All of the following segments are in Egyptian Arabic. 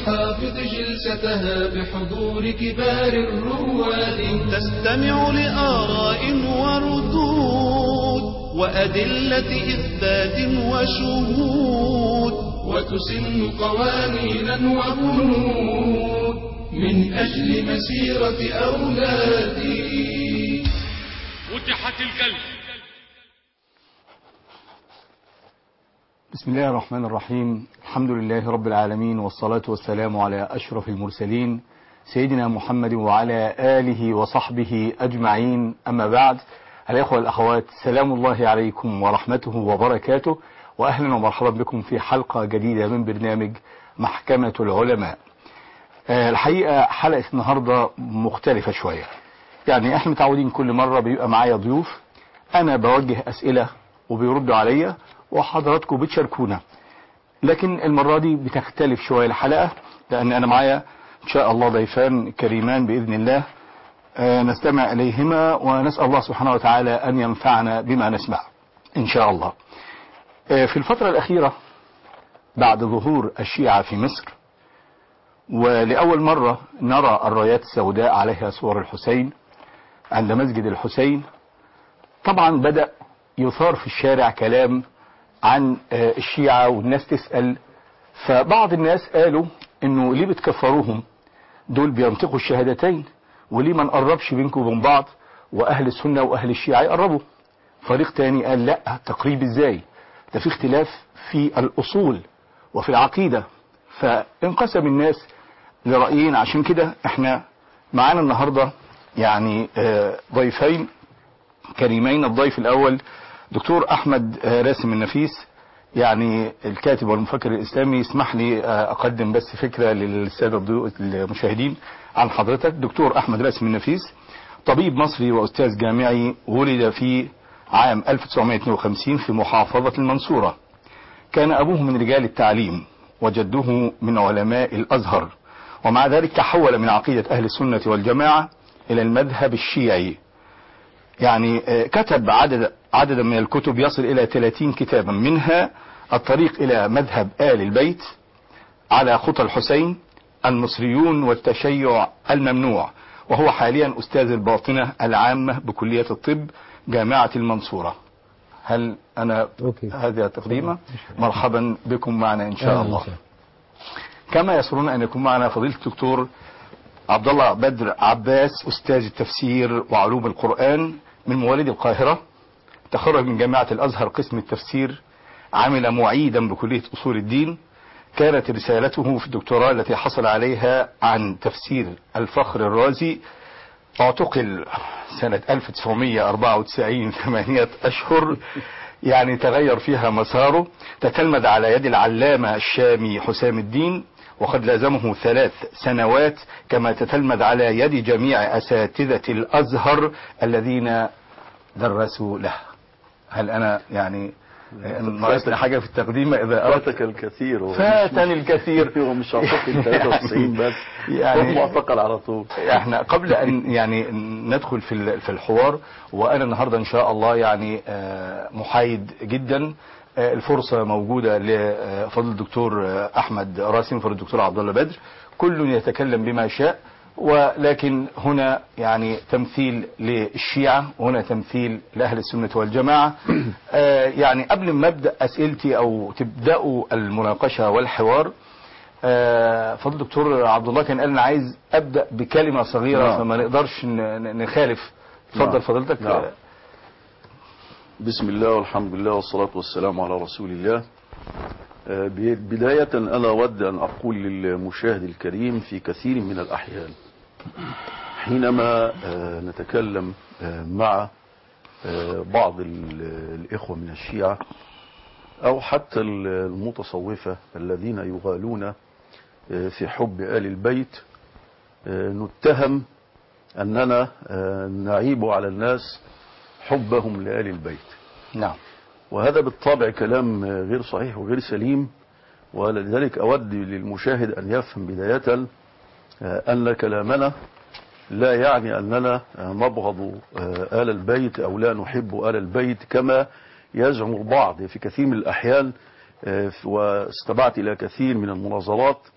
الحافظ جلستها بحضور كبار الرواد تستمع لآراء وردود وأدلة إثبات وشهود وتسن قوانينا وبنود من أجل مسيرة أولادي فتحت الكلب بسم الله الرحمن الرحيم الحمد لله رب العالمين والصلاة والسلام على أشرف المرسلين سيدنا محمد وعلى آله وصحبه أجمعين أما بعد الأخوة والأخوات سلام الله عليكم ورحمته وبركاته وأهلا ومرحبا بكم في حلقة جديدة من برنامج محكمة العلماء آه، الحقيقة حلقة النهاردة مختلفة شوية يعني احنا متعودين كل مرة بيبقى معايا ضيوف أنا بوجه أسئلة وبيردوا عليا وحضراتكم بتشاركونا لكن المرة دي بتختلف شوية الحلقة لأن أنا معايا إن شاء الله ضيفان كريمان بإذن الله آه، نستمع إليهما ونسأل الله سبحانه وتعالى أن ينفعنا بما نسمع إن شاء الله آه، في الفترة الأخيرة بعد ظهور الشيعة في مصر ولأول مرة نرى الرايات السوداء عليها صور الحسين عند مسجد الحسين طبعا بدأ يثار في الشارع كلام عن آه، الشيعة والناس تسأل فبعض الناس قالوا انه ليه بتكفروهم دول بينطقوا الشهادتين وليه ما نقربش بينكم وبين بعض واهل السنة واهل الشيعة يقربوا فريق تاني قال لا تقريب ازاي ده في اختلاف في الاصول وفي العقيدة فانقسم الناس لرأيين عشان كده احنا معانا النهاردة يعني آه، ضيفين كريمين الضيف الاول دكتور احمد آه، راسم النفيس يعني الكاتب والمفكر الاسلامي اسمح لي آه، اقدم بس فكره للساده الضيوف- المشاهدين عن حضرتك دكتور احمد راسم النفيس طبيب مصري واستاذ جامعي ولد في عام 1952 في محافظه المنصوره كان ابوه من رجال التعليم وجده من علماء الازهر ومع ذلك تحول من عقيده اهل السنه والجماعه الى المذهب الشيعي يعني آه، كتب عدد عددا من الكتب يصل إلى 30 كتابا منها الطريق إلى مذهب آل البيت على خطى الحسين المصريون والتشيع الممنوع وهو حاليا أستاذ الباطنة العامة بكلية الطب جامعة المنصورة هل أنا أوكي. هذه تقديمة مرحبا بكم معنا إن شاء الله كما يسرنا أن يكون معنا فضيلة الدكتور عبد الله بدر عباس أستاذ التفسير وعلوم القرآن من مواليد القاهرة تخرج من جامعة الأزهر قسم التفسير عمل معيدا بكلية أصول الدين كانت رسالته في الدكتوراه التي حصل عليها عن تفسير الفخر الرازي اعتقل سنة 1994 ثمانية أشهر يعني تغير فيها مساره تتلمذ على يد العلامة الشامي حسام الدين وقد لازمه ثلاث سنوات كما تتلمذ على يد جميع أساتذة الأزهر الذين درسوا له هل أنا يعني ناقصني حاجة في التقديم إذا أردت فاتك الكثير هو فاتني الكثير مش- هو مش اعتقد 93 بس يعني- هو معتقل على طول احنا قبل ان يعني ندخل في ال- في الحوار وانا النهارده ان شاء الله يعني آه، محايد جدا آه، الفرصه موجوده لفضل الدكتور آه، احمد راسم وفضل الدكتور عبد الله بدر كل يتكلم بما شاء ولكن هنا يعني تمثيل للشيعة وهنا تمثيل لأهل السنة والجماعة آه، يعني قبل ما أبدأ أسئلتي أو تبدأوا المناقشة والحوار آه، فضل الدكتور عبد الله كان قال انا عايز ابدا بكلمه صغيره نعم. فما نقدرش ن- ن- نخالف اتفضل نعم. فضيلتك نعم. بسم الله والحمد لله والصلاة والسلام على رسول الله آه، ب- بداية أنا أود أن أقول للمشاهد الكريم في كثير من الأحيان حينما آه، نتكلم آه، مع آه، بعض ال- الإخوة من الشيعة أو حتى ال- المتصوفة الذين يغالون آه، في حب آل البيت آه، نتهم أننا آه، نعيب على الناس حبهم لآل البيت نعم وهذا بالطبع كلام آه، غير صحيح وغير سليم ولذلك أود للمشاهد أن يفهم بداية آه، أن كلامنا لا يعني أننا آه، نبغض آه، آل البيت أو لا نحب آل البيت كما يزعم البعض في كثير من الأحيان آه، واستمعت إلى كثير من المناظرات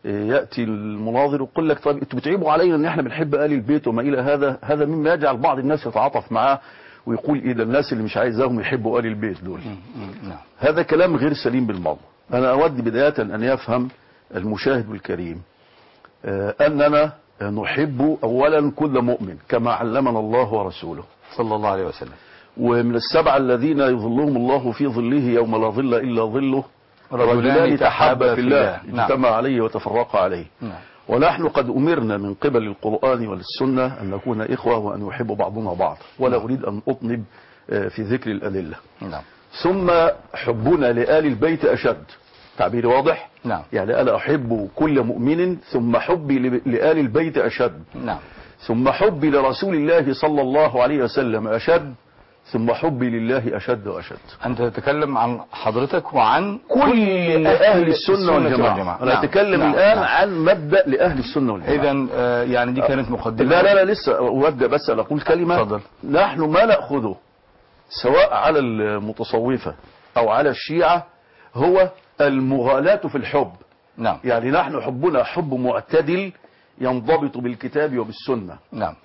ياتي المناظر ويقول لك طيب انتوا بتعيبوا علينا ان احنا بنحب ال البيت وما الى هذا هذا مما يجعل بعض الناس يتعاطف معاه ويقول ايه ده الناس اللي مش عايزاهم يحبوا ال البيت دول مم. نعم هذا كلام غير سليم بالمرة أنا أود بداية أن يفهم المشاهد الكريم آه، أننا نحب أولا كل مؤمن كما علمنا الله ورسوله صلى الله عليه وسلم ومن السبعة الذين يظلهم الله في ظله يوم لا ظل إلا ظله رجلان تحابا في الله. نعم. اجتمع عليه وتفرقا عليه نعم ونحن قد أمرنا من قبل القرآن والسنة أن نكون إخوة وأن يحب بعضنا بعض ولا أريد أن أطنب آه، في ذكر الأدلة نعم ثم حبنا لآل البيت أشد تعبيري واضح نعم يعني أنا أحب كل مؤمن ثم حبي ل- لآل البيت أشد نعم ثم حبي لرسول الله صلى الله عليه وسلم أشد ثم حبي لله أشد وأشد أنت تتكلم عن حضرتك وعن كل أهل السنة والجماعة أنا نعم. أتكلم نعم. الآن نعم. عن مبدأ لأهل السنة والجماعة إذا آه، يعني دي كانت مقدمة لا لا لا لسه أود بس أن أقول كلمة اتفضل. نحن ما نأخذه سواء على المتصوفة أو على الشيعة هو المغالاة في الحب نعم يعني نحن حبنا حب معتدل ينضبط بالكتاب وبالسنة نعم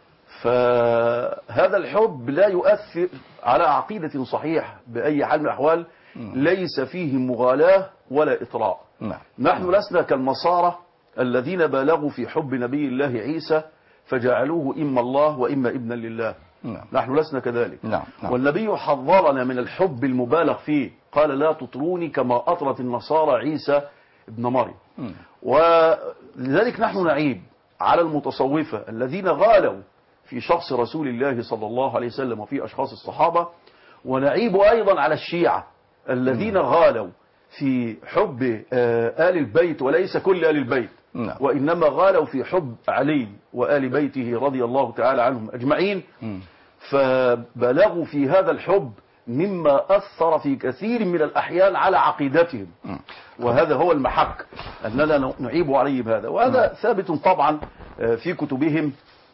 فهذا الحب لا يؤثر على عقيدة صحيحة بأي حال من الأحوال ليس فيه مغالاة ولا إطراء نعم نحن لسنا كالنصارى الذين بالغوا في حب نبي الله عيسى فجعلوه إما الله وإما ابنا لله نعم نحن لسنا كذلك نعم نعم والنبي حذرنا من الحب المبالغ فيه قال لا تطروني كما أطرت النصارى عيسى ابن مريم مم. ولذلك نحن نعيب على المتصوفة الذين غالوا في شخص رسول الله صلى الله عليه وسلم وفي أشخاص الصحابة ونعيب أيضا على الشيعة الذين غالوا في حب آه، آل البيت وليس كل آل البيت نعم. وإنما غالوا في حب علي وآل بيته رضي الله تعالى عنهم أجمعين مم. فبلغوا في هذا الحب مما أثر في كثير من الأحيان على عقيدتهم مم. وهذا هو المحك أننا نعيب عليه بهذا وهذا ثابت طبعا آه، في كتبهم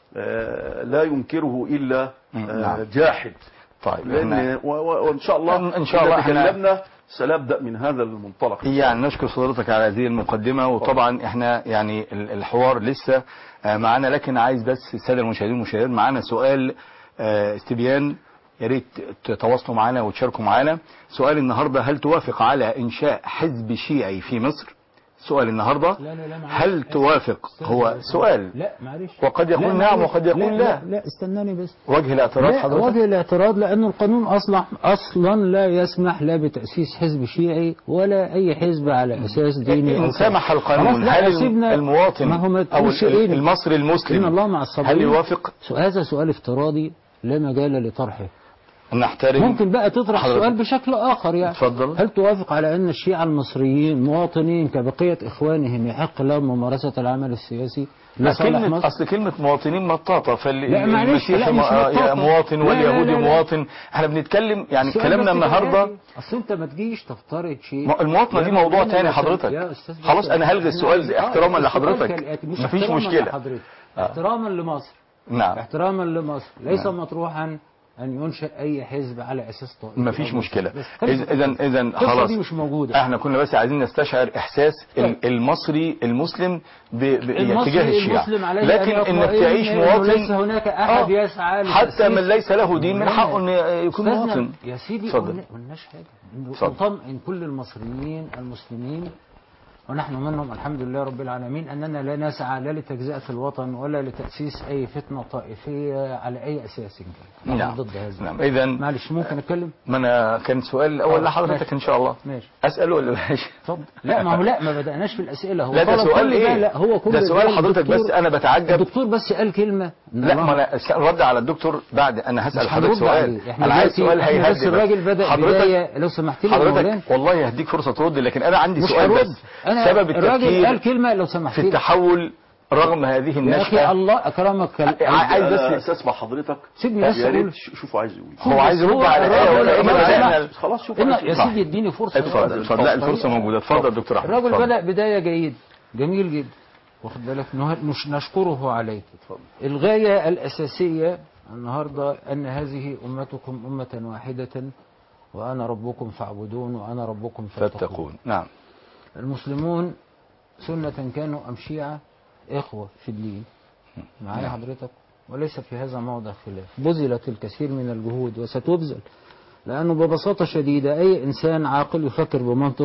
آه، لا ينكره إلا مم. آه، نعم. جاحد طيب لأن إحنا- و- و- وإن شاء الله إن شاء إذا الله إحنا- تكلمنا سنبدأ من هذا المنطلق يعني نشكر حضرتك على هذه المقدمة وطبعا احنا يعني ال- الحوار لسه آه، معانا لكن عايز بس السادة المشاهدين والمشاهدات معانا سؤال آه، استبيان يا ريت تتواصلوا معانا وتشاركوا معانا سؤال النهارده هل توافق على انشاء حزب شيعي في مصر؟ سؤال النهارده لا لا لا معلش. هل توافق هو سؤال لا معلش وقد يكون لا، نعم معلش. وقد يكون لا. لا لا استناني بس وجه الاعتراض لا حضرتك؟ وجه الاعتراض لأن القانون أصلا أصلا لا يسمح لا بتأسيس حزب شيعي ولا أي حزب على أساس ديني أو إن سمح خلاص، القانون لا، هل سيبنا- المواطن ما هو ما أو تقولش ال- إيه المصري إن المسلم الله مع الصابرين هل يوافق سو- هذا سؤال افتراضي لا مجال لطرحه أن نحترم ممكن بقى تطرح حضرتك. سؤال بشكل آخر يعني اتفضل. هل توافق على أن الشيعة المصريين مواطنين كبقية إخوانهم يحق لهم ممارسة العمل السياسي لصالح كلمة مصر؟ أصل كلمة مواطنين مطاطة لا، معلش، لا، فالمسيحي مش مطاطة. مواطن لا، لا، واليهودي لا، لا. مواطن احنا بنتكلم يعني السؤال كلامنا بس كده النهارده يعني. اصل انت ما تجيش تفترض شيء ما- المواطنة يا دي موضوع مولانا تاني يا حضرتك. أستاذ- يا أستاذ خلاص باشا، أنا هلغي إحنا السؤال عايزين- احتراما آه، السؤال لحضرتك. كالآتي، مش مفيش احتراما مشكلة. لحضرتك. آه. احتراما لمصر نعم احتراما لمصر ليس نعم. مطروحا ان ينشا اي حزب على اساس طائفي مفيش أو مشكلة بس خلص إذا إذا إذا القصة خلاص دي مش موجوده احنا كنا بس عايزين نستشعر احساس ال- طيب. المصري المسلم ب- ب- المصري تجاه الشيعة المسلم عليه لكن أن انك يطمئن تعيش إنه ليس مواطن هناك احد آه. يسعى حتى لتأسيس- من ليس له دين من لا، حقه انه يكون أستاذنا، مواطن يا سيدي اتفضل. قلنا- قلناش حاجه اتفضل. نطمئن كل المصريين المسلمين ونحن منهم الحمد لله رب العالمين اننا لا نسعى لا لتجزئه الوطن ولا لتاسيس اي فتنه طائفيه على اي اساس كان نحن نعم ضد هذا نعم اذا معلش ممكن اتكلم ما انا كان سؤال الاول آه، لحضرتك ماشي. ان شاء الله ماشي اسال ولا ماشي اتفضل لا ما هو لا ما بدأناش في الأسئلة هو لا ده طلب سؤال كل ده ايه لا هو كل ده سؤال حضرتك الدكتور- بس انا بتعجب الدكتور بس قال كلمة إن لا الله- ما انا س- رد على الدكتور بعد انا هسال مش حضرتك هنرد سؤال عليه. احنا انا عايز دلوقتي- سؤال احنا هيهدي بس الراجل بدأ حضرتك بداية لو سمحت لي يا مولانا. حضرتك والله هديك فرصه ترد لكن انا عندي مش سؤال هرد بس أنا سبب الراجل قال التفكير كلمة لو سمحت في لي التحول رغم هذه يا أخي النشأة الله أكرمك ال- عايز أنا بس أسمع حضرتك سيبني بس يا ريت أقول. ش- شوفوا عايز يقول هو عايز يرد هو على ايه الراجل- وكأننا الراجل- بدأنا خلاص شوفوا إن- عايز يا يقول. سيدي اديني فرصة اتفضل اتفضل لا الفرصه موجوده اتفضل دكتور احمد الراجل اتفضل. بدأ بداية جيد جميل جدا واخد بالك نه- مش نشكره عليه الغاية الأساسية النهاردة أن هذه أمتكم أمة واحدة وأنا ربكم فاعبدون وأنا ربكم فاتقون فاتقون نعم المسلمون سنة كانوا أم شيعة إخوة في الدين معايا حضرتك وليس في هذا موضع خلاف بذلت الكثير من الجهود وستبذل لأنه ببساطة شديدة أي إنسان عاقل يفكر بمنطق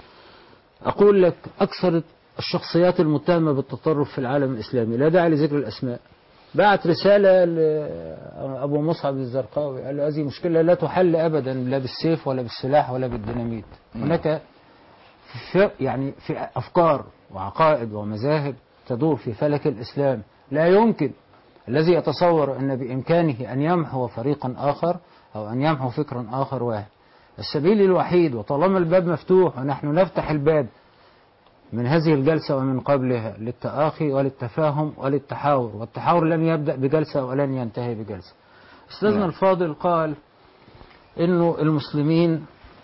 أقول لك أكثر الشخصيات المتهمة بالتطرف في العالم الإسلامي لا داعي لذكر الأسماء بعت رسالة لأبو مصعب الزرقاوي قال له هذه مشكلة لا تحل أبدا لا بالسيف ولا بالسلاح ولا بالديناميت هناك في يعني في أفكار وعقائد ومذاهب تدور في فلك الإسلام لا يمكن الذي يتصور أن بإمكانه أن يمحو فريقا آخر أو أن يمحو فكرا آخر واحد السبيل الوحيد وطالما الباب مفتوح ونحن نفتح الباب من هذه الجلسة ومن قبلها للتآخي وللتفاهم وللتحاور والتحاور لن يبدأ بجلسة ولن ينتهي بجلسة أستاذنا نعم. الفاضل قال إنه المسلمين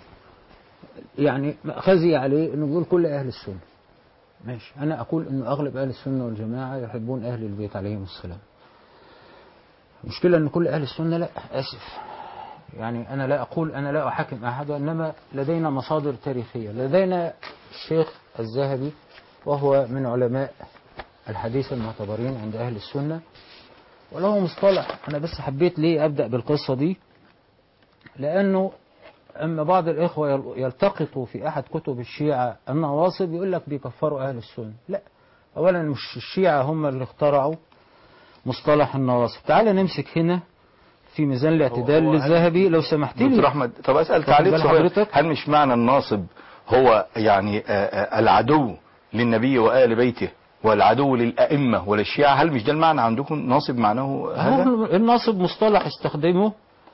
يعني مأخذي عليه إنه بيقول كل أهل السنة ماشي أنا أقول إنه أغلب أهل السنة والجماعة يحبون أهل البيت عليهم السلام المشكلة إن كل أهل السنة لا آسف يعني أنا لا أقول أنا لا أحاكم أحد وإنما لدينا مصادر تاريخية لدينا الشيخ الذهبي وهو من علماء الحديث المعتبرين عند أهل السنة وله مصطلح أنا بس حبيت ليه أبدأ بالقصة دي لأنه أما بعض الإخوة يل- يلتقطوا في أحد كتب الشيعة النواصب يقول لك بيكفروا أهل السنة لا أولا مش الشيعة هم اللي اخترعوا مصطلح النواصب تعال نمسك هنا في ميزان الاعتدال هو- هو- للذهبي لو سمحت دكتور لي احمد طب اسال واخد تعليق بال صغير حضرتك؟ هل مش معنى الناصب هو يعني آه، آه، العدو للنبي وآل بيته والعدو للأئمة وللشيعة هل مش ده المعنى عندكم ناصب معناه هذا؟ هو الناصب مصطلح استخدمه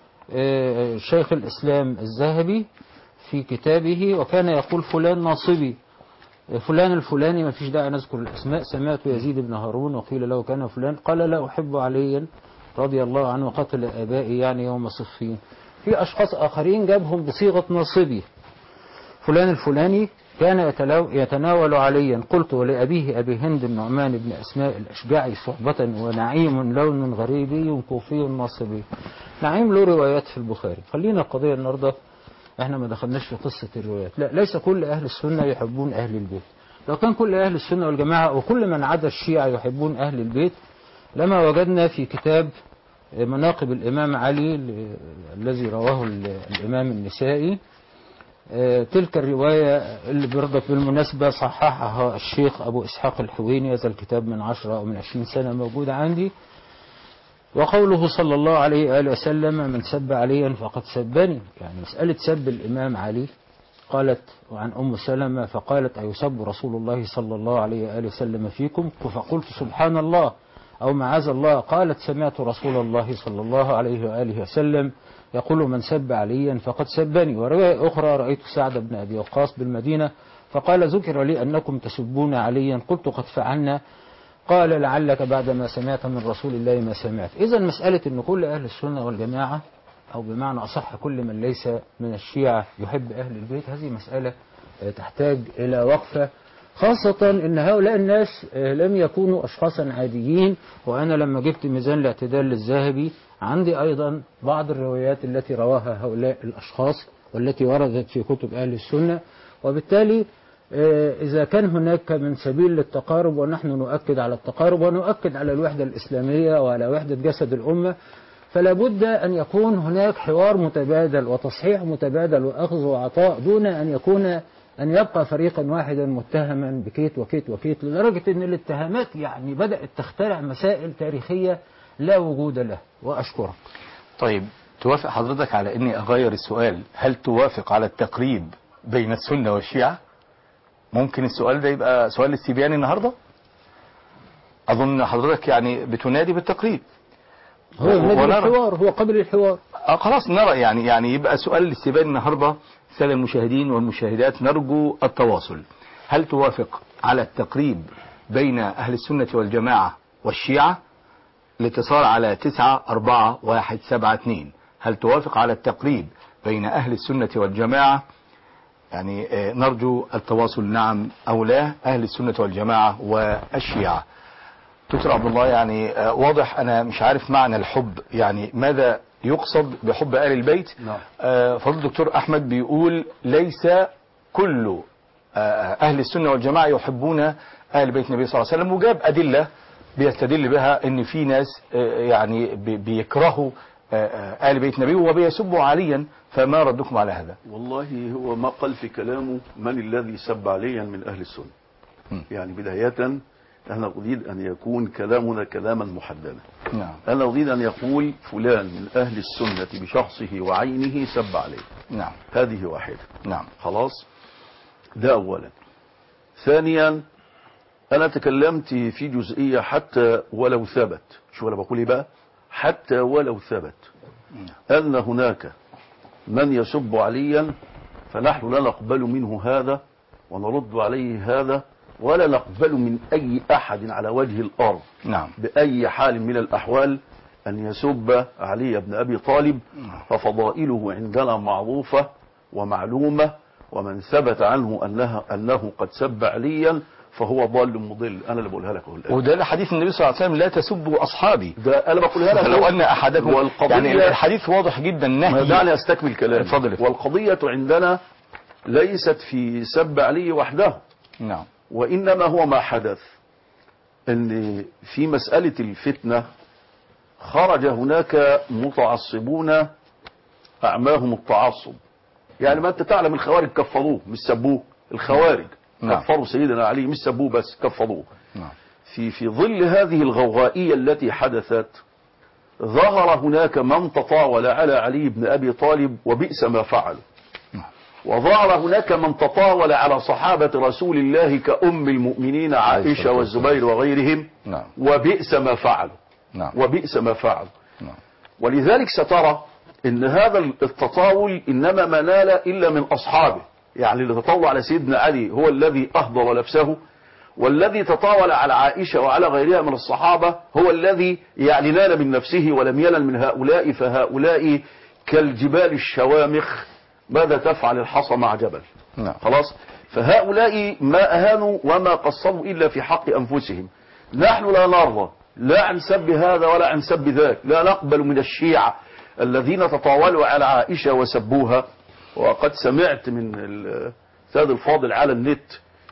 آه، شيخ الإسلام الذهبي في كتابه وكان يقول فلان ناصبي آه، فلان الفلاني ما فيش داعي نذكر الأسماء سمعت يزيد بن هارون وقيل له كان فلان قال لا أحب عليا رضي الله عنه قتل آبائي يعني يوم صفين في أشخاص آخرين جابهم بصيغة ناصبي فلان الفلاني كان يتلاو- يتناول عليا قلت ولأبيه أبي هند النعمان بن أسماء الأشجعي صحبة ونعيم لون غريبي كوفي ناصبي نعيم له روايات في البخاري خلينا القضية النهاردة احنا ما دخلناش في قصة الروايات لا ليس كل أهل السنة يحبون أهل البيت لو كان كل أهل السنة والجماعة وكل من عدا الشيعة يحبون أهل البيت لما وجدنا في كتاب مناقب الإمام علي ل- الذي رواه ال- الإمام النسائي آه، تلك الرواية اللي برضك بالمناسبة صححها الشيخ أبو إسحاق الحويني هذا الكتاب من عشرة أو من عشرين سنة موجود عندي وقوله صلى الله عليه وآله وسلم من سب عليا فقد سبني يعني مسألة سب الإمام علي قالت عن أم سلمة فقالت أيسب رسول الله صلى الله عليه وآله وسلم فيكم فقلت سبحان الله أو معاذ الله قالت سمعت رسول الله صلى الله عليه وآله وسلم يقول من سب عليا فقد سبني ورواية أخرى رأيت سعد بن أبي وقاص بالمدينة فقال ذكر لي أنكم تسبون عليا قلت قد فعلنا قال لعلك بعدما سمعت من رسول الله ما سمعت إذا مسألة أن كل أهل السنة والجماعة أو بمعنى أصح كل من ليس من الشيعة يحب أهل البيت هذه مسألة آه، تحتاج إلى وقفة خاصة أن هؤلاء الناس آه، لم يكونوا أشخاصا عاديين وأنا لما جبت ميزان الاعتدال للذهبي عندي أيضا بعض الروايات التي رواها هؤلاء الأشخاص والتي وردت في كتب أهل السنة وبالتالي آه، إذا كان هناك من سبيل للتقارب ونحن نؤكد على التقارب ونؤكد على الوحدة الإسلامية وعلى وحدة جسد الأمة فلا بد أن يكون هناك حوار متبادل وتصحيح متبادل وأخذ وعطاء دون أن يكون أن يبقى فريقا واحدا متهما بكيت وكيت وكيت لدرجة أن الاتهامات يعني بدأت تخترع مسائل تاريخية لا وجود له وأشكرك طيب توافق حضرتك على اني اغير السؤال هل توافق على التقريب بين السنة والشيعة ممكن السؤال ده يبقى سؤال استبياني النهاردة اظن حضرتك يعني بتنادي بالتقريب هو ينادي ونرى- الحوار هو قبل الحوار آه خلاص نرى يعني يعني يبقى سؤال الاستبيان النهارده سادة المشاهدين والمشاهدات نرجو التواصل هل توافق على التقريب بين أهل السنة والجماعة والشيعة الاتصال على تسعة أربعة واحد سبعة اتنين هل توافق على التقريب بين أهل السنة والجماعة يعني آه، نرجو التواصل نعم أو لا أهل السنة والجماعة والشيعة دكتور عبد الله يعني آه، واضح أنا مش عارف معنى الحب يعني ماذا يقصد بحب آل البيت نعم. آه، فضل الدكتور أحمد بيقول ليس كل آه، أهل السنة والجماعة يحبون أهل بيت النبي صلى الله عليه وسلم وجاب أدلة بيستدل بها ان في ناس آه، يعني بي- بيكرهوا آه، آه، آل بيت النبي وبيسبوا عليا فما ردكم على هذا والله هو ما قال في كلامه من الذي سب عليا من أهل السنة م. يعني بداية أنا أريد أن يكون كلامنا كلاما محددا نعم أنا أريد أن يقول فلان من أهل السنة بشخصه وعينه سب عليه نعم هذه واحدة نعم خلاص ده أولا ثانيا أنا تكلمت في جزئية حتى ولو ثبت شو أنا بقول إيه بقى حتى ولو ثبت أن هناك من يسب عليا فنحن لا نقبل منه هذا ونرد عليه هذا ولا نقبل من أي أحد على وجه الأرض نعم بأي حال من الأحوال أن يسب علي بن أبي طالب ففضائله عندنا معروفة ومعلومة ومن ثبت عنه أنها أنه قد سب عليا فهو ضال مضل أنا اللي بقولها لك أهو الآن وده حديث النبي صلى الله عليه وسلم لا تسبوا أصحابي ده أنا بقولها لك لو أهو. أن أحدكم والقضية يعني الحديث واضح جدا ما نهي دعني أستكمل كلامي اتفضل. والقضية عندنا ليست في سب علي وحده نعم وإنما هو ما حدث أن في مسألة الفتنة خرج هناك متعصبون أعماهم التعصب يعني ما أنت تعلم الخوارج كفروه مش سبوه الخوارج نعم. كفروا سيدنا علي مش سبوه بس كفروه نعم في في ظل هذه الغوغائية التي حدثت ظهر هناك من تطاول على علي بن أبي طالب وبئس ما فعلوا وظهر هناك من تطاول على صحابة رسول الله كأم المؤمنين عائشة والزبير وغيرهم نعم وبئس ما فعلوا نعم وبئس ما فعلوا نعم ولذلك سترى ان هذا التطاول انما ما نال الا من اصحابه يعني اللي تطاول على سيدنا علي هو الذي اهدر نفسه والذي تطاول على عائشة وعلى غيرها من الصحابة هو الذي يعني نال من نفسه ولم ينل من هؤلاء فهؤلاء كالجبال الشوامخ ماذا تفعل الحصى مع جبل نعم خلاص فهؤلاء ما أهانوا وما قصروا إلا في حق أنفسهم نحن لا نرضى لا عن سب هذا ولا عن سب ذاك لا نقبل من الشيعة الذين تطاولوا على عائشة وسبوها وقد سمعت من الأستاذ الفاضل على النت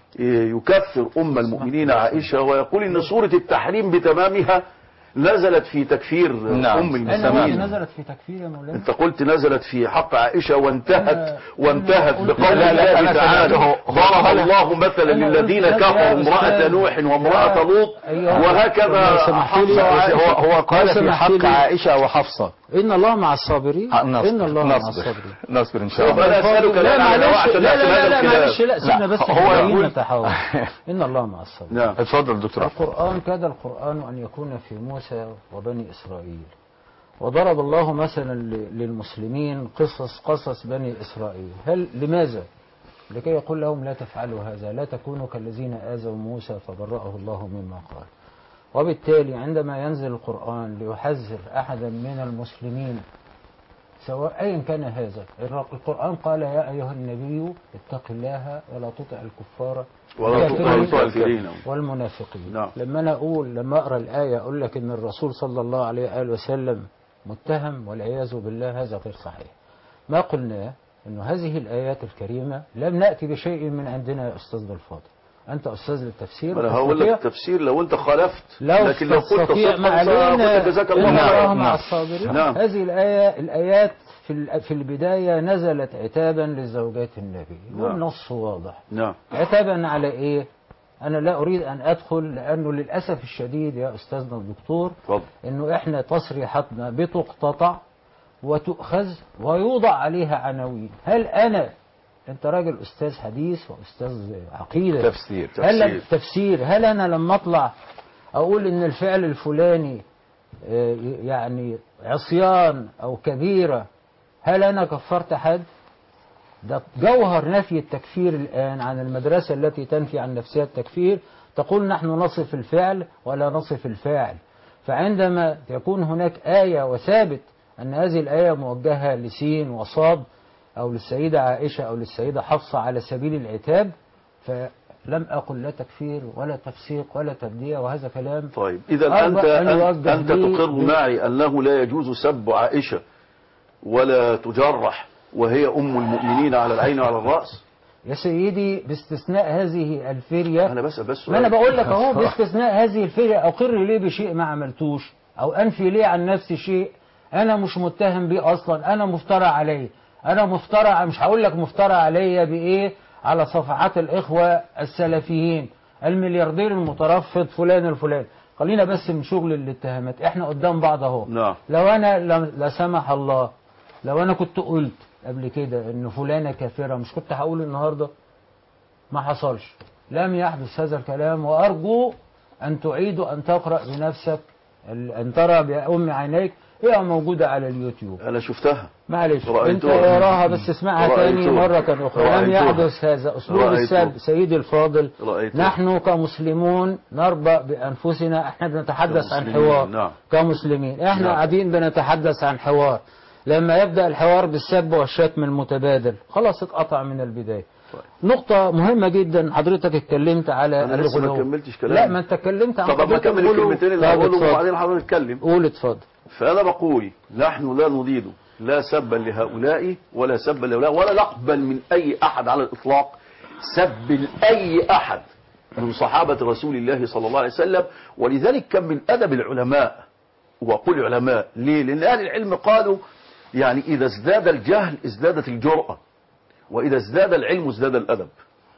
يكفر أم المؤمنين عائشة ويقول إن سورة التحريم بتمامها نزلت في تكفير نعم. أم أنا المسلمين نزلت في تكفير يا مولانا انت قلت نزلت في حق عائشة وانتهت أنا- وانتهت أنا قلت- بقول لا، لا، الله أنا تعالى سمعته. ضرب أنا- الله مثلا أنا للذين قلت لك يا كفروا امرأة أستاذ. نوح وامرأة لا. لوط أيوة. وهكذا لو سمحت لي. حفصة وعائشة. هو هو قال لو في سمحت حق لي. عائشة وحفصة إن الله مع الصابرين آه، نصبر إن الله مع نصبر الصابرين نصبر إن شاء طب الله أنا أسألك لا الآن على معلش عشان لا نحسم لا هذا لا الكلام. معلش لا سيبنا لا، بس هو هو يقول- نتحاور إن الله مع الصابرين نعم اتفضل دكتور القرآن كاد القرآن أن يكون في موسى وبني إسرائيل وضرب الله مثلا ل- للمسلمين قصص قصص بني إسرائيل هل لماذا لكي يقول لهم لا تفعلوا هذا لا تكونوا كالذين آذوا موسى فبرأه الله مما قال وبالتالي عندما ينزل القرآن ليحذر أحدا من المسلمين سواء أيا كان هذا القرآن قال يا أيها النبي اتق الله ولا تطع الكفار ولا تطع والكافرين الكافرين والمنافقين نعم. لما انا اقول لما اقرا الايه اقول لك ان الرسول صلى الله عليه واله وسلم متهم والعياذ بالله هذا غير صحيح ما قلناه انه هذه الايات الكريمه لم ناتي بشيء من عندنا يا استاذنا الفاضل انت استاذ للتفسير انا هقول لك وتستطيع- التفسير لو انت خالفت لو لكن لو قلت تستطيع صدقا ما علينا فقلت جزاك إن الله الله خيرا مع نعم. الصابرين نعم. هذه الآية الآيات في ال- في البداية نزلت عتابا لزوجات النبي نعم. والنص واضح نعم عتابا على ايه انا لا اريد ان ادخل لانه للاسف الشديد يا استاذنا الدكتور اتفضل انه احنا تصريحاتنا بتقتطع وتؤخذ ويوضع عليها عناوين هل انا انت راجل استاذ حديث واستاذ عقيده تفسير هل تفسير. تفسير هل انا لما اطلع اقول ان الفعل الفلاني آه، يعني عصيان او كبيره هل انا كفرت حد ده جوهر نفي التكفير الآن عن المدرسة التي تنفي عن نفسها التكفير تقول نحن نصف الفعل ولا نصف الفاعل فعندما يكون هناك آية وثابت أن هذه الآية موجهة لسين وصاد أو للسيدة عائشة أو للسيدة حفصة على سبيل العتاب فلم أقل لا تكفير ولا تفسيق ولا تبديع وهذا كلام طيب اذا أرجو انت أن أنت, يوجه أنت لي تقر ب- معي انه لا يجوز سب عائشه ولا تجرح وهي ام المؤمنين على العين وعلى الراس يا سيدي باستثناء هذه الفرية انا بسال بس ما انا سؤال. بقول لك اهو باستثناء هذه الفرقه اقر ليه بشيء ما عملتوش او انفي ليه عن نفسي شيء انا مش متهم بيه اصلا انا مفترى عليه انا مفترى مش هقول لك مفترى عليا بايه على صفحات الاخوه السلفيين الملياردير المترفض فلان الفلان خلينا بس من شغل الاتهامات احنا قدام بعض اهو نعم لو انا لم- لا سمح الله لو انا كنت قلت قبل كده ان فلانه كافره مش كنت هقول النهارده ما حصلش لم يحدث هذا الكلام وارجو ان تعيد ان تقرا بنفسك ال- ان ترى بام عينيك هي موجوده على اليوتيوب انا شفتها معلش انت رأيتها. اقراها بس اسمعها تاني رأيتها. مره اخرى لم رأيتها. يحدث هذا اسلوب رأيتها. السب سيدي الفاضل رأيتها. نحن كمسلمون نربأ بانفسنا احنا بنتحدث عن كمسلمين، حوار نعم. كمسلمين احنا نعم. قاعدين بنتحدث عن حوار لما يبدأ الحوار بالسب والشتم المتبادل خلاص اتقطع من البداية طيب. نقطة مهمة جدا حضرتك اتكلمت على أنا لسه ما الغلو. كملتش كلامي. لا ما انت اتكلمت عن طب اما قضية اكمل الغلو. الكلمتين اللي طب هقولهم اتفضل. وبعدين حضرتك اتكلم قول اتفضل فانا بقول نحن لا نريد لا سبا لهؤلاء ولا سبا لهؤلاء ولا نقبل من اي احد على الاطلاق سب لاي احد من صحابه رسول الله صلى الله عليه وسلم ولذلك كان من ادب العلماء واقول علماء ليه؟ لان اهل العلم قالوا يعني اذا ازداد الجهل ازدادت الجرأه واذا ازداد العلم ازداد الادب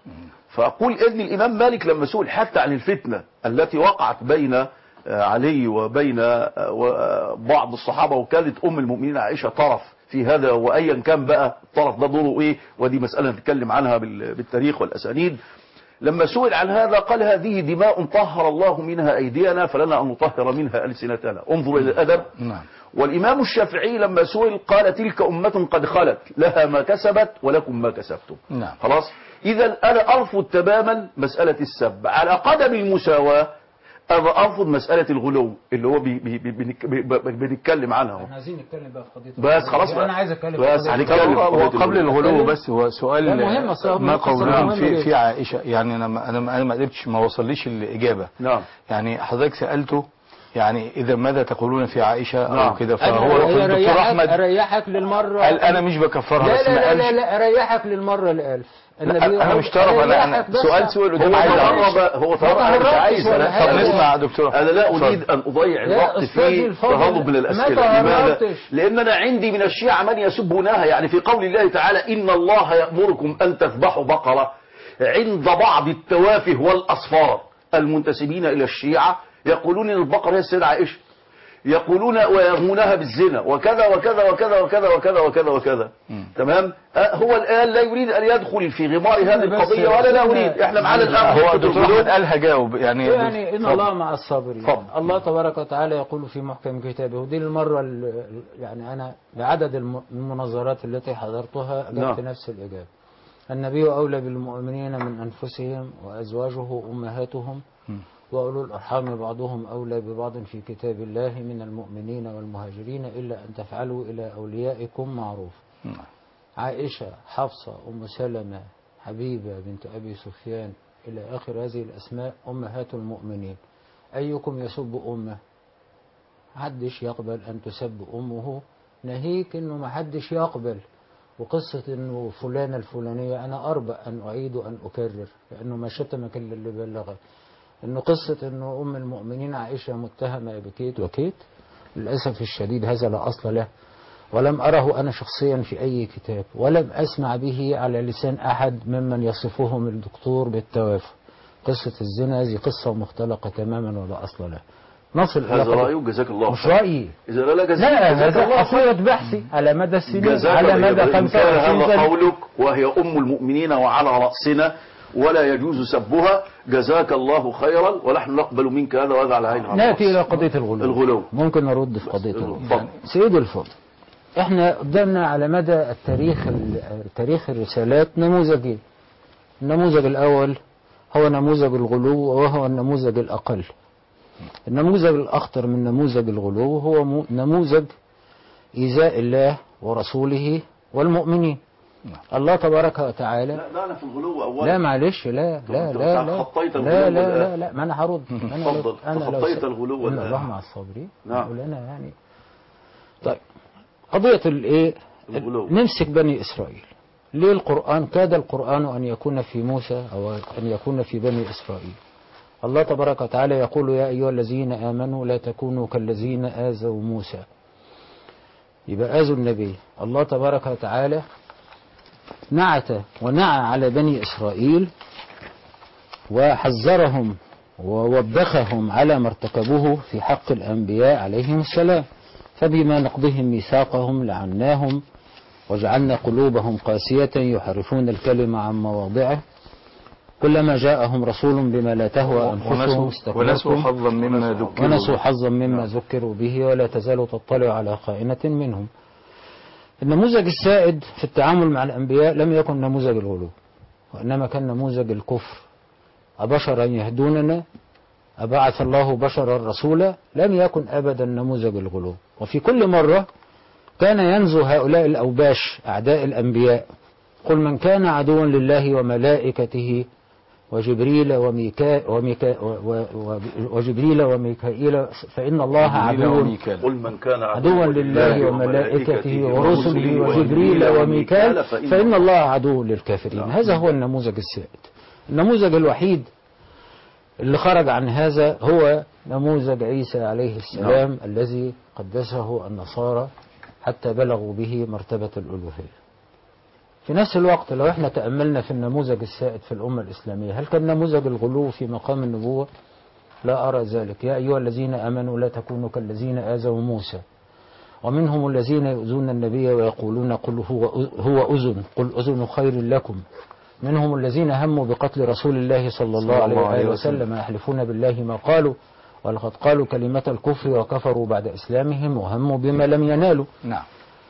فأقول إن الإمام مالك لما سئل حتى عن الفتنة التي وقعت بين آه، علي وبين آه، و- آه، بعض الصحابة وكانت أم المؤمنين عائشة طرف في هذا وأيا كان بقى الطرف ده دوره إيه ودي مسألة نتكلم عنها بال- بالتاريخ والأسانيد لما سئل عن هذا قال هذه دماء طهر الله منها أيدينا فلنا أن نطهر منها ألسنتنا انظر إلى الأدب نعم والإمام الشافعي لما سئل قال تلك أمة قد خلت لها ما كسبت ولكم ما كسبتم نعم. خلاص إذا أنا أرفض تماما مسألة السب على قدم المساواة أنا أرفض مسألة الغلو اللي هو بي بي بي بنك- بي بي بنتكلم عنها احنا عايزين نتكلم بقى في قضية بس الغلو. خلاص بقى. انا عايز اتكلم بس في قضية هنتكلم. الغلو. قضية وقبل الغلو. الغلو بس هو سؤال لا، مهم، أصل هو ما قصة قولهم مهمة في جدا. في عائشه يعني انا ما- انا ما- انا ما قدرتش ما وصليش الاجابه نعم يعني حضرتك سالته يعني اذا ماذا تقولون في عائشه او نعم. كده أنا- فهو الدكتور أريحك- احمد اريحك للمره قال انا مش بكفرها لا بس لا ما لا, قالش لا, لا اريحك للمره الالف لا، انا مش طرف انا انا أريحك بس. سؤال سؤال هو قدام عايز أعرف. تهرب هو ما تهرب أنا مش تهربش عايز ولا أنا حاجة. طب نسمع يا دكتور أنا لا اتفضل. أريد أن أضيع يا الوقت أستاذي في الفاضل، تهرب من ما الأسئلة لماذا؟ تهربتش. لأن أنا عندي من الشيعة من يسبونها يعني في قول الله تعالى إن الله يأمركم أن تذبحوا بقرة عند بعض التوافه والأصفار المنتسبين إلى الشيعة يقولون إن البقرة هي السيدة عائشة يقولون ويرمونها بالزنا وكذا وكذا وكذا وكذا وكذا وكذا وكذا تمام أه هو الآن لا يريد أن يدخل في غمار هذه بس- القضية ولا لا بس- أريد إحنا معانا بس- الآن هو نقطة الدكتور الغلو. احمد قالها جاوب يعني يعني ان اتفضل. الله مع الصابرين اتفضل. الله تبارك وتعالى يقول في محكم كتابه ودي المره ال- يعني انا بعدد الم- المناظرات التي حضرتها اجبت نعم. نفس الاجابه النبي اولى بالمؤمنين من انفسهم وازواجه امهاتهم واولو الارحام بعضهم اولى ببعض في كتاب الله من المؤمنين والمهاجرين الا ان تفعلوا الى اوليائكم معروف نعم. عائشة حفصة أم سلمة حبيبة بنت أبي سفيان إلى آخر هذه الأسماء أمهات المؤمنين أيكم يسب أمه محدش يقبل أن تسب أمه ناهيك أنه محدش يقبل وقصة أنه فلانة الفلانية أنا أربأ أن أعيد أن أكرر لأنه ما شتمك إلا اللي بلغك أنه قصة أنه أم المؤمنين عائشة متهمة بكيت وكيت للأسف الشديد هذا لا أصل له ولم أره أنا شخصيا في أي كتاب ولم أسمع به على لسان أحد ممن يصفهم الدكتور بالتوافه قصة الزنا هذه قصة مختلقة تماما ولا أصل لها نصل إلى هذا قضية- رأيه جزاك الله مش خير. رأيي إذا لا جزاك لا جزاك هذا الله خير. حصيلة بحثي على مدى السنين جزاك على الله مدى خير. إن كان 25 هذا سنة قولك وهي أم المؤمنين وعلى رأسنا ولا يجوز سبها جزاك الله خيرا ونحن نقبل منك هذا وهذا على عين نأتي إلى قضية الغلو الغلو. ممكن نرد في قضية الغلو اتفضل. سيد الفضل احنا قدامنا على مدى التاريخ تاريخ الرسالات نموذجين النموذج الأول هو نموذج الغلو وهو النموذج الأقل النموذج الأخطر من نموذج الغلو هو مو- نموذج إيذاء الله ورسوله والمؤمنين الله تبارك وتعالى لا لا أنا في الغلو أولا لا معلش لا طب لا أنت لا لا خطيت لا الغلو لا الآن. لا لا ما انا هرد ما انا اتفضل. لو- انا لو تخطيت س- الغلو ان الآن. الله مع الصابرين نعم. نقول انا يعني طيب قضية الايه الغلو. نمسك بني اسرائيل ليه القرآن كاد القرآن أن يكون في موسى أو أن يكون في بني إسرائيل الله تبارك وتعالى يقول يا أيها الذين آمنوا لا تكونوا كالذين آذوا موسى يبقى آذوا النبي الله تبارك وتعالى نعت ونعى على بني إسرائيل وحذرهم ووبخهم على ما ارتكبوه في حق الأنبياء عليهم السلام فبما نقضهم ميثاقهم لعناهم وجعلنا قلوبهم قاسية يحرفون الكلم عن مواضعه كلما جاءهم رسول بما لا تهوى أنفسهم ونسوا, ونسوا استكبرتم حظا مما ذكروا ونسوا به. حظا مما ذكروا به ولا تزال تطلع على خائنة منهم النموذج السائد في التعامل مع الأنبياء لم يكن نموذج الغلو وإنما كان نموذج الكفر أبشرا يهدوننا أبعث الله بشرا رسولا لم يكن أبدا نموذج الغلو وفي كل مرة كان ينزو هؤلاء الأوباش أعداء الأنبياء قل من كان عدوا لله وملائكته وجبريل وميكا وميكا و- و- وجبريل وميكائيل فإن الله جبريل عدو وميكال. قل من كان عدوا لله وملائكته ورسله وجبريل وميكال فإن الله عدو للكافرين نعم. هذا هو النموذج السائد النموذج الوحيد اللي خرج عن هذا هو نموذج عيسى عليه السلام الذي قدسه النصارى حتى بلغوا به مرتبة الألوهية في نفس الوقت لو احنا تأملنا في النموذج السائد في الأمة الإسلامية هل كان نموذج الغلو في مقام النبوة لا أرى ذلك يا أيها الذين آمنوا لا تكونوا كالذين آذوا موسى ومنهم الذين يؤذون النبي ويقولون قل هو هو أذن قل أذن خير لكم منهم الذين هموا بقتل رسول الله صلى الله عليه وآله وسلم يحلفون بالله ما قالوا ولقد قالوا كلمة الكفر وكفروا بعد إسلامهم وهموا بما لم ينالوا نعم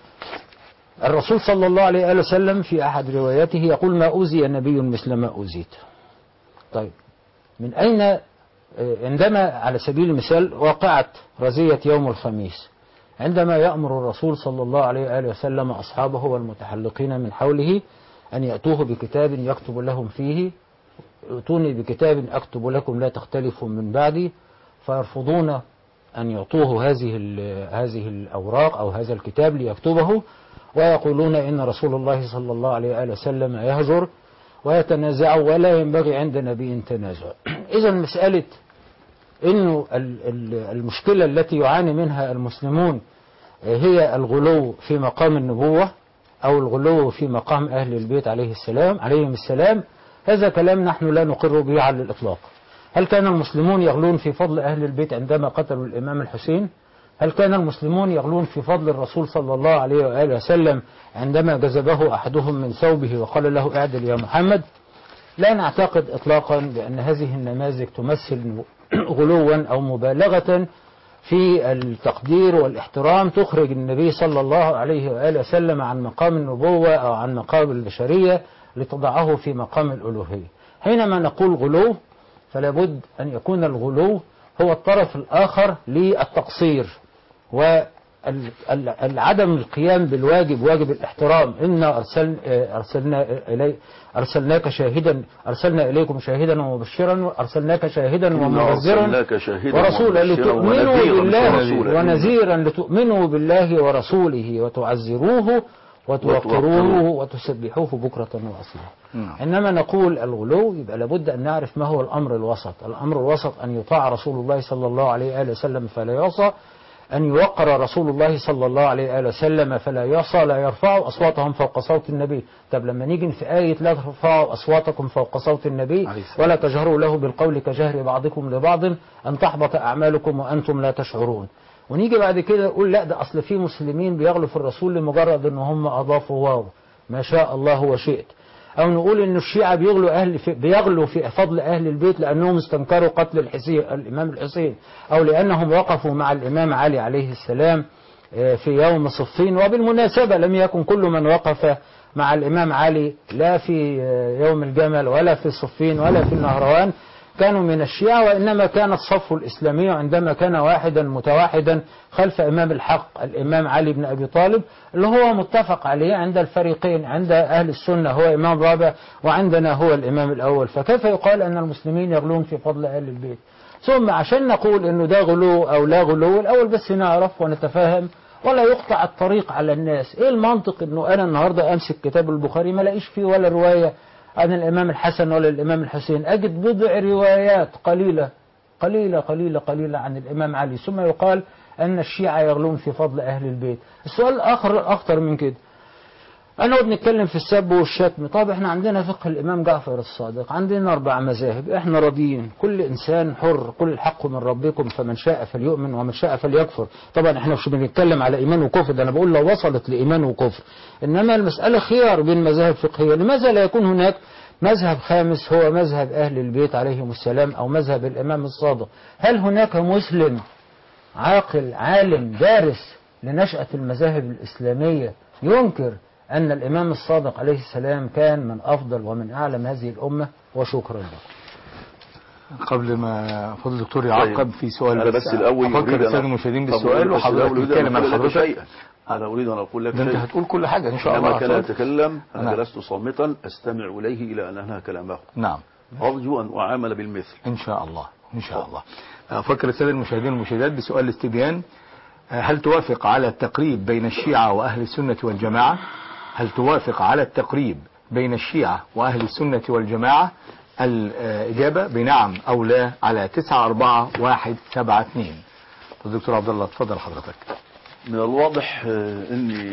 الرسول صلى الله عليه وآله وسلم في أحد رواياته يقول ما أوذي نبي مثل ما أوذيت طيب من أين آه، عندما على سبيل المثال وقعت رزية يوم الخميس عندما يأمر الرسول صلى الله عليه وآله وسلم أصحابه والمتحلقين من حوله أن يأتوه بكتاب يكتب لهم فيه ائتوني بكتاب أكتب لكم لا تختلفوا من بعدي فيرفضون أن يعطوه هذه ال- هذه الأوراق أو هذا الكتاب ليكتبه ويقولون إن رسول الله صلى الله عليه وآله وسلم يهجر ويتنازع ولا ينبغي عند نبي تنازع إذا مسألة إنه ال- ال- المشكلة التي يعاني منها المسلمون هي الغلو في مقام النبوة أو الغلو في مقام أهل البيت عليه السلام عليهم السلام هذا كلام نحن لا نقر به على الإطلاق هل كان المسلمون يغلون في فضل أهل البيت عندما قتلوا الإمام الحسين هل كان المسلمون يغلون في فضل الرسول صلى الله عليه وآله وسلم عندما جذبه أحدهم من ثوبه وقال له اعدل يا محمد لا نعتقد إطلاقا بأن هذه النماذج تمثل غلوا أو مبالغة في التقدير والاحترام تخرج النبي صلى الله عليه وآله وسلم عن مقام النبوة أو عن مقام البشرية لتضعه في مقام الألوهية حينما نقول غلو فلا بد أن يكون الغلو هو الطرف الآخر للتقصير وعدم القيام بالواجب واجب الاحترام إنا أرسل أرسلنا إلي أرسلناك شاهدا أرسلنا إليكم شاهدا ومبشرا وأرسلناك شاهدا ومنذرا أرسلناك شاهدا ورسولا ومبشرا لتؤمنوا ونذيرا بالله ورسولا. ونذيرا لتؤمنوا بالله ورسوله وتعزروه وتوقروه وتسبحوه بكرة وأصيلا نعم. إنما نقول الغلو يبقى لابد أن نعرف ما هو الأمر الوسط الأمر الوسط أن يطاع رسول الله صلى الله عليه وآله وسلم فلا يعصى أن يوقر رسول الله صلى الله عليه وآله وسلم فلا يعصى لا يرفعوا أصواتهم فوق صوت النبي طب لما نيجي في آية لا ترفعوا أصواتكم فوق صوت النبي عليه السلام. ولا تجهروا له بالقول كجهر بعضكم لبعض أن تحبط أعمالكم وأنتم لا تشعرون ونيجي بعد كده نقول لا ده أصل في مسلمين بيغلوا في الرسول لمجرد أن هم أضافوا واو ما شاء الله وشئت أو نقول إن الشيعة بيغلوا أهل في بيغلوا في فضل أهل البيت لأنهم استنكروا قتل الحسين الإمام الحسين أو لأنهم وقفوا مع الإمام علي عليه السلام آه، في يوم صفين وبالمناسبة لم يكن كل من وقف مع الإمام علي لا في آه، يوم الجمل ولا في صفين ولا في النهروان كانوا من الشيعة وإنما كان الصف الإسلامي عندما كان واحدا متواحدا خلف إمام الحق الإمام علي بن أبي طالب اللي هو متفق عليه عند الفريقين عند أهل السنة هو إمام رابع وعندنا هو الإمام الأول فكيف يقال أن المسلمين يغلون في فضل أهل البيت ثم عشان نقول أنه ده غلو أو لا غلو الأول بس نعرف ونتفاهم ولا يقطع الطريق على الناس ايه المنطق انه انا النهارده امسك كتاب البخاري ما الاقيش فيه ولا روايه عن الامام الحسن ولا الامام الحسين اجد بضع روايات قليله قليله قليله قليله عن الامام علي ثم يقال ان الشيعه يغلون في فضل اهل البيت السؤال الاخر الاخطر من كده أنا بنتكلم في السب والشتم طب احنا عندنا فقه الإمام جعفر الصادق عندنا أربع مذاهب احنا راضيين كل إنسان حر كل الحق من ربكم فمن شاء فليؤمن ومن شاء فليكفر طبعا احنا مش بنتكلم على إيمان وكفر ده أنا بقول لو وصلت لإيمان وكفر إنما المسألة خيار بين مذاهب فقهية لماذا لا يكون هناك مذهب خامس هو مذهب أهل البيت عليهم السلام أو مذهب الإمام الصادق هل هناك مسلم عاقل عالم دارس لنشأة المذاهب الإسلامية ينكر أن الإمام الصادق عليه السلام كان من أفضل ومن أعلم هذه الأمة وشكرا لكم قبل ما فضل الدكتور يعقب في سؤال أنا بس الأول أفكر أريد أن- السادة المشاهدين طب بالسؤال بس الأول وحضرتك أريد أن تتكلم عن أقول لك حضرتك شيئا. أنا أريد أن أقول لك ده أنت شيئا. هتقول كل حاجة إن شاء الله عندما كان اتفضل. يتكلم أنا نعم. جلست صامتا أستمع إليه إلى أن أنهى كلامه نعم أرجو أن أعامل بالمثل إن شاء الله إن شاء الله أفكر السادة المشاهدين والمشاهدات بسؤال الاستبيان هل توافق على التقريب بين الشيعة وأهل السنة والجماعة هل توافق على التقريب بين الشيعة وأهل السنة والجماعة الإجابة بنعم أو لا على تسعة أربعة واحد سبعة اثنين الدكتور عبد الله تفضل حضرتك من الواضح آه، أن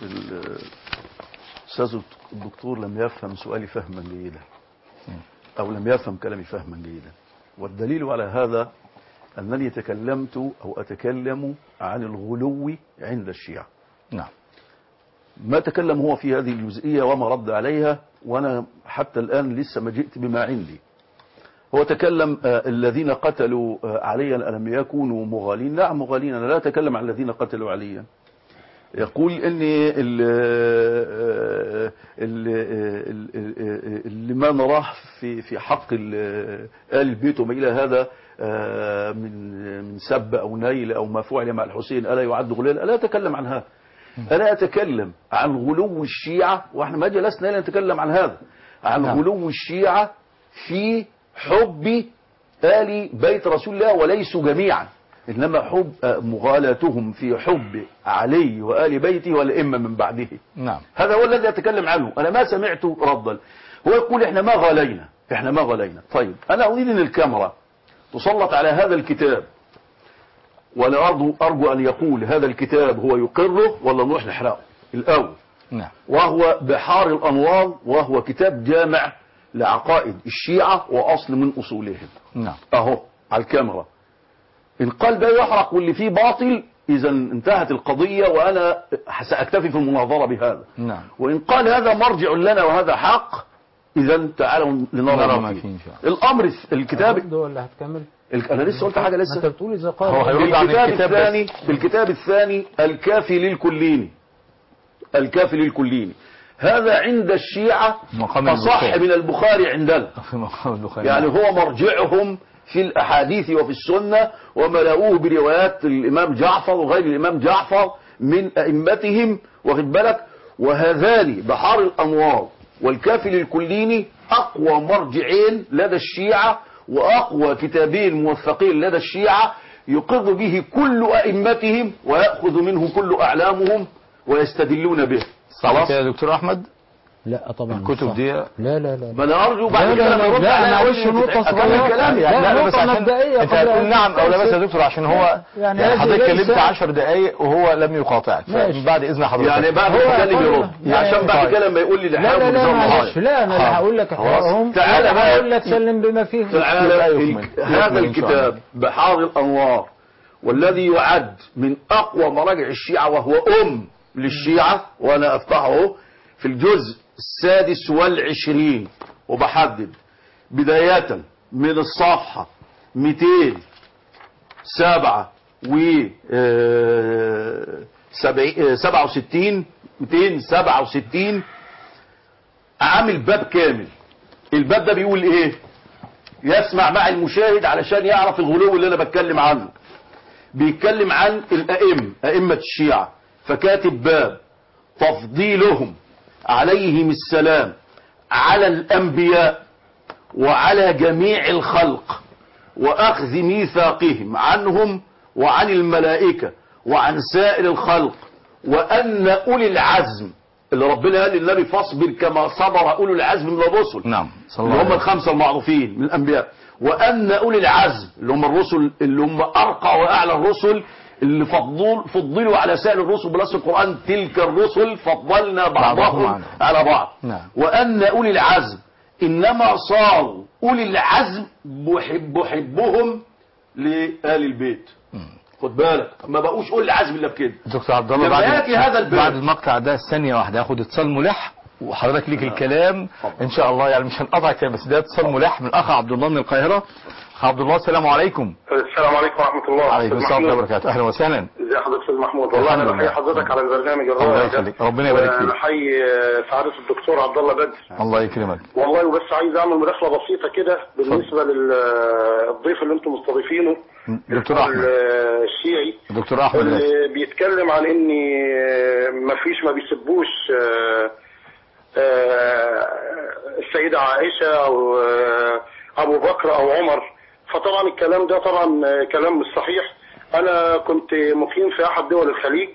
الأستاذ الدكتور لم يفهم سؤالي فهما جيدا أو لم يفهم كلامي فهما جيدا والدليل على هذا أنني تكلمت أو أتكلم عن الغلو عند الشيعة نعم ما تكلم هو في هذه الجزئية وما رد عليها وأنا حتى الآن لسه ما جئت بما عندي هو تكلم آه، الذين قتلوا آه، عليا ألم يكونوا مغالين نعم مغالين أنا لا أتكلم عن الذين قتلوا عليا يقول ان ال- آه، ال- آه، ال- آه، اللي ما نراه في في حق ال- آل البيت وما الى هذا آه، من من سب او نيل او ما فعل مع الحسين الا يعد غلال الا اتكلم عن هذا انا اتكلم عن غلو الشيعه واحنا ما جلسنا الا نتكلم عن هذا عن نعم. غلو الشيعه في حب آل بيت رسول الله وليسوا جميعا إنما حب آه، مغالاتهم في حب علي وآل بيته والأئمة من بعده نعم هذا هو الذي أتكلم عنه أنا ما سمعت ردا هو يقول إحنا ما غالينا إحنا ما غالينا طيب أنا أريد أن الكاميرا تسلط على هذا الكتاب ولا أرجو, أرجو أن يقول هذا الكتاب هو يقره ولا نروح نحرقه الأول نعم وهو بحار الأنوار وهو كتاب جامع لعقائد الشيعة وأصل من أصولهم نعم اهو على الكاميرا ان قال ده يحرق واللي فيه باطل اذا انتهت القضية وانا ساكتفي في المناظرة بهذا نعم وان قال هذا مرجع لنا وهذا حق اذا تعالوا نرى لنرى ما ما فيه فيه إن شاء الله. الامر الث- الكتاب هترد ولا هتكمل؟ ال- انا لسه قلت حاجة ما انت لسه بتقول اذا قال هو هيرد عن الكتاب الكتاب بس. الثاني في الكتاب الثاني الكافي للكليني الكافي للكليني هذا عند الشيعة مقام أصح البخاري. من البخاري عندنا في مقام البخاري يعني هو مرجعهم في الأحاديث وفي السنة وملأوه بروايات الإمام جعفر وغير الإمام جعفر من أئمتهم واخد بالك وهذان بحار الأنوار والكافي للكليني أقوى مرجعين لدى الشيعة وأقوى كتابين موثقين لدى الشيعة يقر به كل أئمتهم ويأخذ منه كل أعلامهم ويستدلون به صح كده يا دكتور أحمد لا طبعا مش الكتب صح. دي لا لا لا ما أنا أرجو بعد لا، كده لا، لما يرد لا، عليا أنا أقول أعيش نقطة أكمل صغيرة. كلامي لا، يعني لا نقطة بس عشان مبدئية انت قبل هتقول أن نعم او لا بس يا تستفسر. دكتور عشان هو يعني يعني هذه حضرتك ليست- اتكلمت 10 دقايق وهو لم يقاطعك ماشي. فبعد اذن حضرتك يعني بعد هو ما اتكلم يقول- يرد يعني- عشان بعد طيب. كده لما يقول لي ده لا حرام لا لا ونظام معلش معين. لا انا اللي حاضر. هقول لك خلاص. احرقهم تعالى ولا بقى. هقول لك سلم بما فيه لا تعالى يكمل. ال- هذا يكمل إن شاء الله. الكتاب بحار الأنوار والذي يعد من أقوى مراجع الشيعة وهو أم للشيعة وأنا أفتحه في الجزء السادس والعشرين وبحدد بداية من الصفحة 200 سبعة و آه، سبعي- آه، سبعة وستين 267 عامل باب كامل الباب ده بيقول ايه يسمع مع المشاهد علشان يعرف الغلو اللي انا بتكلم عنه بيتكلم عن الائمه ائمه الشيعه فكاتب باب تفضيلهم عليهم السلام على الانبياء وعلى جميع الخلق واخذ ميثاقهم عنهم وعن الملائكه وعن سائر الخلق وأن أولي العزم اللي ربنا قال للنبي فاصبر كما صبر أولو العزم من الرسل نعم صلى اللي الله هم عليه وسلم. الخمسة المعروفين من الأنبياء وأن أولي العزم اللي هم الرسل اللي هم أرقى وأعلى الرسل اللي فضل فضلوا على سائر الرسل بنص القرآن تلك الرسل فضلنا بعضهم بعضهم على على بعض نعم. وأن أولي العزم إنما صاروا أولي العزم بحب بحبهم لآل البيت خد بالك ما بقوش أولي العزم إلا بكده دكتور عبد الله لما بعد يأتي هذا الباب. بعد المقطع ده ثانية واحدة هاخد اتصال ملح وحضرتك ليك الكلام ان شاء الله يعني مش هنقطع كلام بس ده اتصال ملح من اخ عبد الله من القاهرة أخ عبد الله السلام عليكم السلام عليكم ورحمة الله عليكم السلام ورحمة الله وبركاته اهلا وسهلا ازي حضرتك استاذ محمود والله الحمد انا لله. بحيي حضرتك على البرنامج الله الرائع ده يخليك. ربنا يبارك فيك. وانا بحيي آه، سعادة الدكتور عبد الله بدر الله يكرمك والله وبس عايز اعمل مداخلة بسيطة كده بالنسبة للضيف اللي انتم مستضيفينه دكتور الفضل، احمد آه، الشيعي دكتور احمد آسف. اللي بيتكلم عن ان آه، ما فيش ما بيسبوش آه، آه، السيدة عائشة او آه، ابو بكر او عمر فطبعا الكلام ده طبعا آه، كلام مش صحيح انا كنت مقيم في احد دول الخليج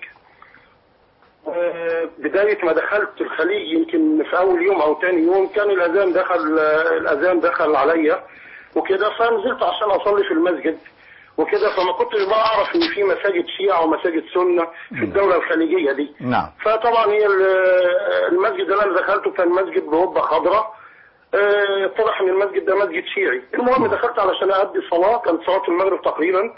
آه، بداية ما دخلت الخليج يمكن في أول يوم أو تاني يوم كان الأذان دخل آه، الأذان دخل عليا وكده فنزلت عشان أصلي في المسجد وكده فما كنتش بقى أعرف إن في مساجد شيعة ومساجد سنة في الدولة الخليجية دي نعم فطبعا هي ال- المسجد اللي انا دخلته كان مسجد بهبه خضراء آه، اتضح ان المسجد ده مسجد شيعي المهم دخلت علشان اادي صلاه كانت صلاه المغرب تقريبا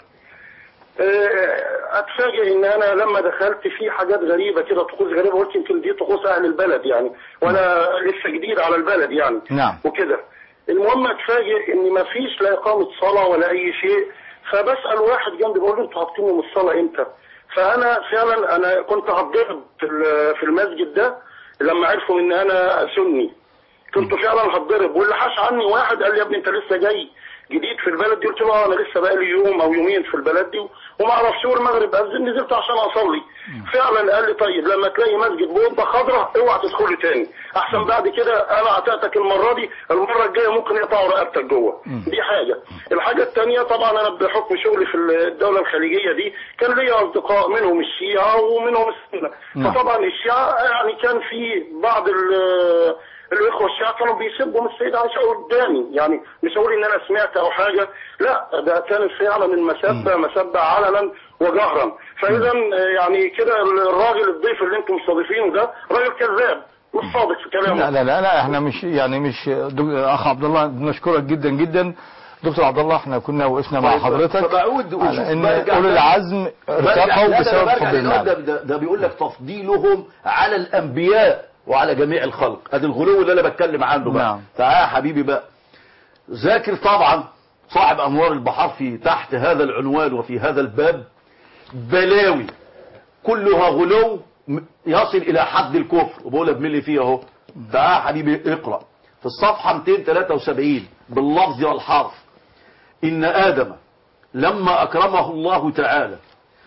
آه، اتفاجئ ان انا لما دخلت في حاجات غريبه كده طقوس غريبه قلت يمكن دي طقوس اهل البلد يعني وانا لسه جديد على البلد يعني نعم. وكده المهم اتفاجئ ان ما فيش لا اقامه صلاه ولا اي شيء فبسال واحد جنبي بقول له انتوا هتقيموا الصلاه امتى؟ فانا فعلا انا كنت هتضرب في ال- في المسجد ده لما عرفوا ان انا سني كنت فعلا هتضرب واللي حاش عني واحد قال لي يا ابني انت لسه جاي جديد في البلد دي قلت له اه انا لسه بقالي يوم او يومين في البلد دي وما اعرفش والمغرب اذن نزلت عشان اصلي فعلا قال لي طيب لما تلاقي مسجد بوضه خضراء اوعى تدخله تاني احسن بعد كده انا عتقتك المره دي المره الجايه ممكن يقطعوا رقبتك جوه دي حاجه الحاجه الثانيه طبعا انا بحكم شغلي في الدوله الخليجيه دي كان ليا اصدقاء منهم الشيعه ومنهم السنه نعم. فطبعا الشيعه يعني كان في بعض ال- الاخوه الشيعة كانوا بيسبوا من السيدة عائشة قدامي يعني مش هقول ان انا سمعت او حاجة لا ده كانت فعلا المسبة مسبة علنا وجهرا فاذا آه، يعني كده الراجل الضيف اللي انتم مستضيفينه ده راجل كذاب مش صادق في كلامه لا لا لا لا احنا مش يعني مش دك- اخ عبد الله بنشكرك جدا جدا دكتور عبد الله احنا كنا وقفنا مع طيب، حضرتك فبعود وشوف على ان برجع اولي تاني. العزم برجع- ارتقوا لا، ده بسبب برجع فضل للواد ده, المال ده, ده بيقول لك تفضيلهم على الانبياء وعلى جميع الخلق ادي الغلو اللي انا بتكلم عنه بقى نعم. تعال يا حبيبي بقى ذاكر طبعا صاحب انوار البحار في تحت هذا العنوان وفي هذا الباب بلاوي كلها غلو م- يصل الى حد الكفر وبقول لك مين اللي فيه اهو تعال يا حبيبي اقرا في الصفحه 273 باللفظ والحرف ان ادم لما اكرمه الله تعالى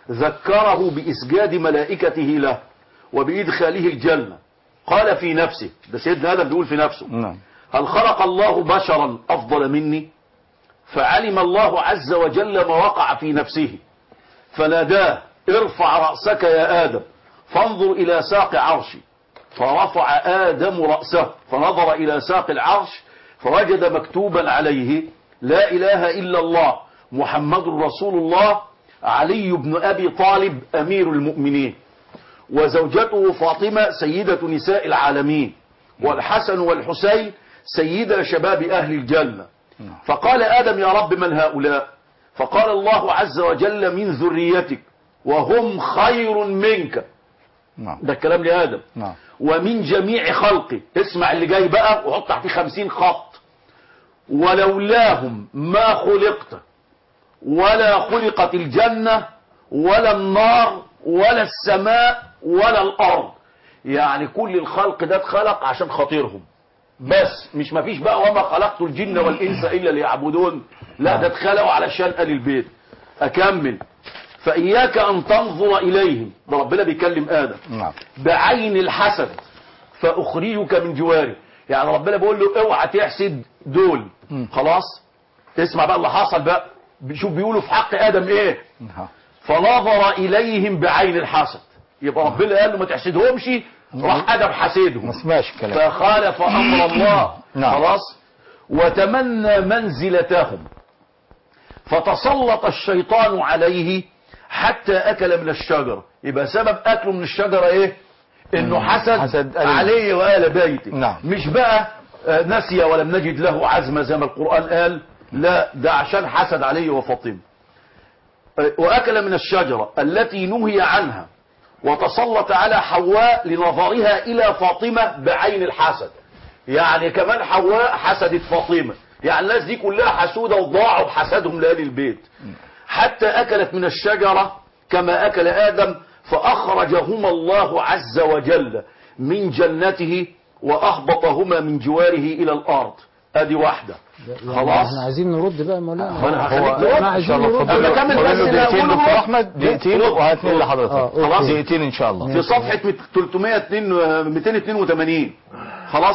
ذكره باسجاد ملائكته له وبادخاله الجنه قال في نفسه ده سيدنا ادم بيقول في نفسه نعم هل خلق الله بشرا افضل مني فعلم الله عز وجل ما وقع في نفسه فناداه ارفع رأسك يا آدم فانظر إلى ساق عرشي فرفع آدم رأسه فنظر إلى ساق العرش فوجد مكتوبا عليه لا إله إلا الله محمد رسول الله علي بن أبي طالب أمير المؤمنين وزوجته فاطمة سيدة نساء العالمين والحسن والحسين سيدا شباب أهل الجنة فقال آدم يا رب من هؤلاء فقال الله عز وجل من ذريتك وهم خير منك نعم ده الكلام لآدم نعم ومن جميع خلقه اسمع اللي جاي بقى وحط تحتيه خمسين خط ولولاهم ما خلقت ولا خلقت الجنة ولا النار ولا السماء ولا الأرض يعني كل الخلق ده اتخلق عشان خاطرهم بس مش مفيش بقى وما خلقت الجن والإنس إلا ليعبدون لا ده اتخلقوا علشان آل البيت أكمل فإياك أن تنظر إليهم ده ربنا بيكلم آدم نعم بعين الحسد فأخرجك من جواري يعني ربنا بيقول له اوعى تحسد دول خلاص اسمع بقى اللي حصل بقى شوف بيقولوا في حق آدم ايه نعم فنظر إليهم بعين الحسد يبقى ربنا قال له ما تحسدهمش راح أدب ما حسدهم سمعش الكلام فخالف أمر الله نعم. خلاص وتمنى منزلتهم فتسلط الشيطان عليه حتى أكل من الشجرة يبقى سبب أكله من الشجرة إيه إنه حسد, حسد عليه. عليه وآل بيته نعم. مش بقى آه، نسي ولم نجد له عزم زي ما القرآن قال لا ده عشان حسد عليه وفاطمة آه، وأكل من الشجرة التي نهي عنها وتسلط على حواء لنظرها إلى فاطمة بعين الحسد يعني كمان حواء حسدت فاطمة يعني الناس دي كلها حسودة وضاعوا بحسدهم لآل البيت حتى أكلت من الشجرة كما أكل آدم فأخرجهما الله عز وجل من جنته وأهبطهما من جواره إلى الأرض أدي واحدة خلاص احنا عايزين نرد بقى يا مولانا ما أنا هخليك هو ترد. ما عايزين إن شاء الله نرد. اتفضل. أما كمل فاضل بس له اللي دقيقتين هقوله دكتور بقى. احمد دقيقتين رد. وهاتنين رد. لحضرتك آه، خلاص. دقيقتين ان شاء الله في صفحة 382 خلاص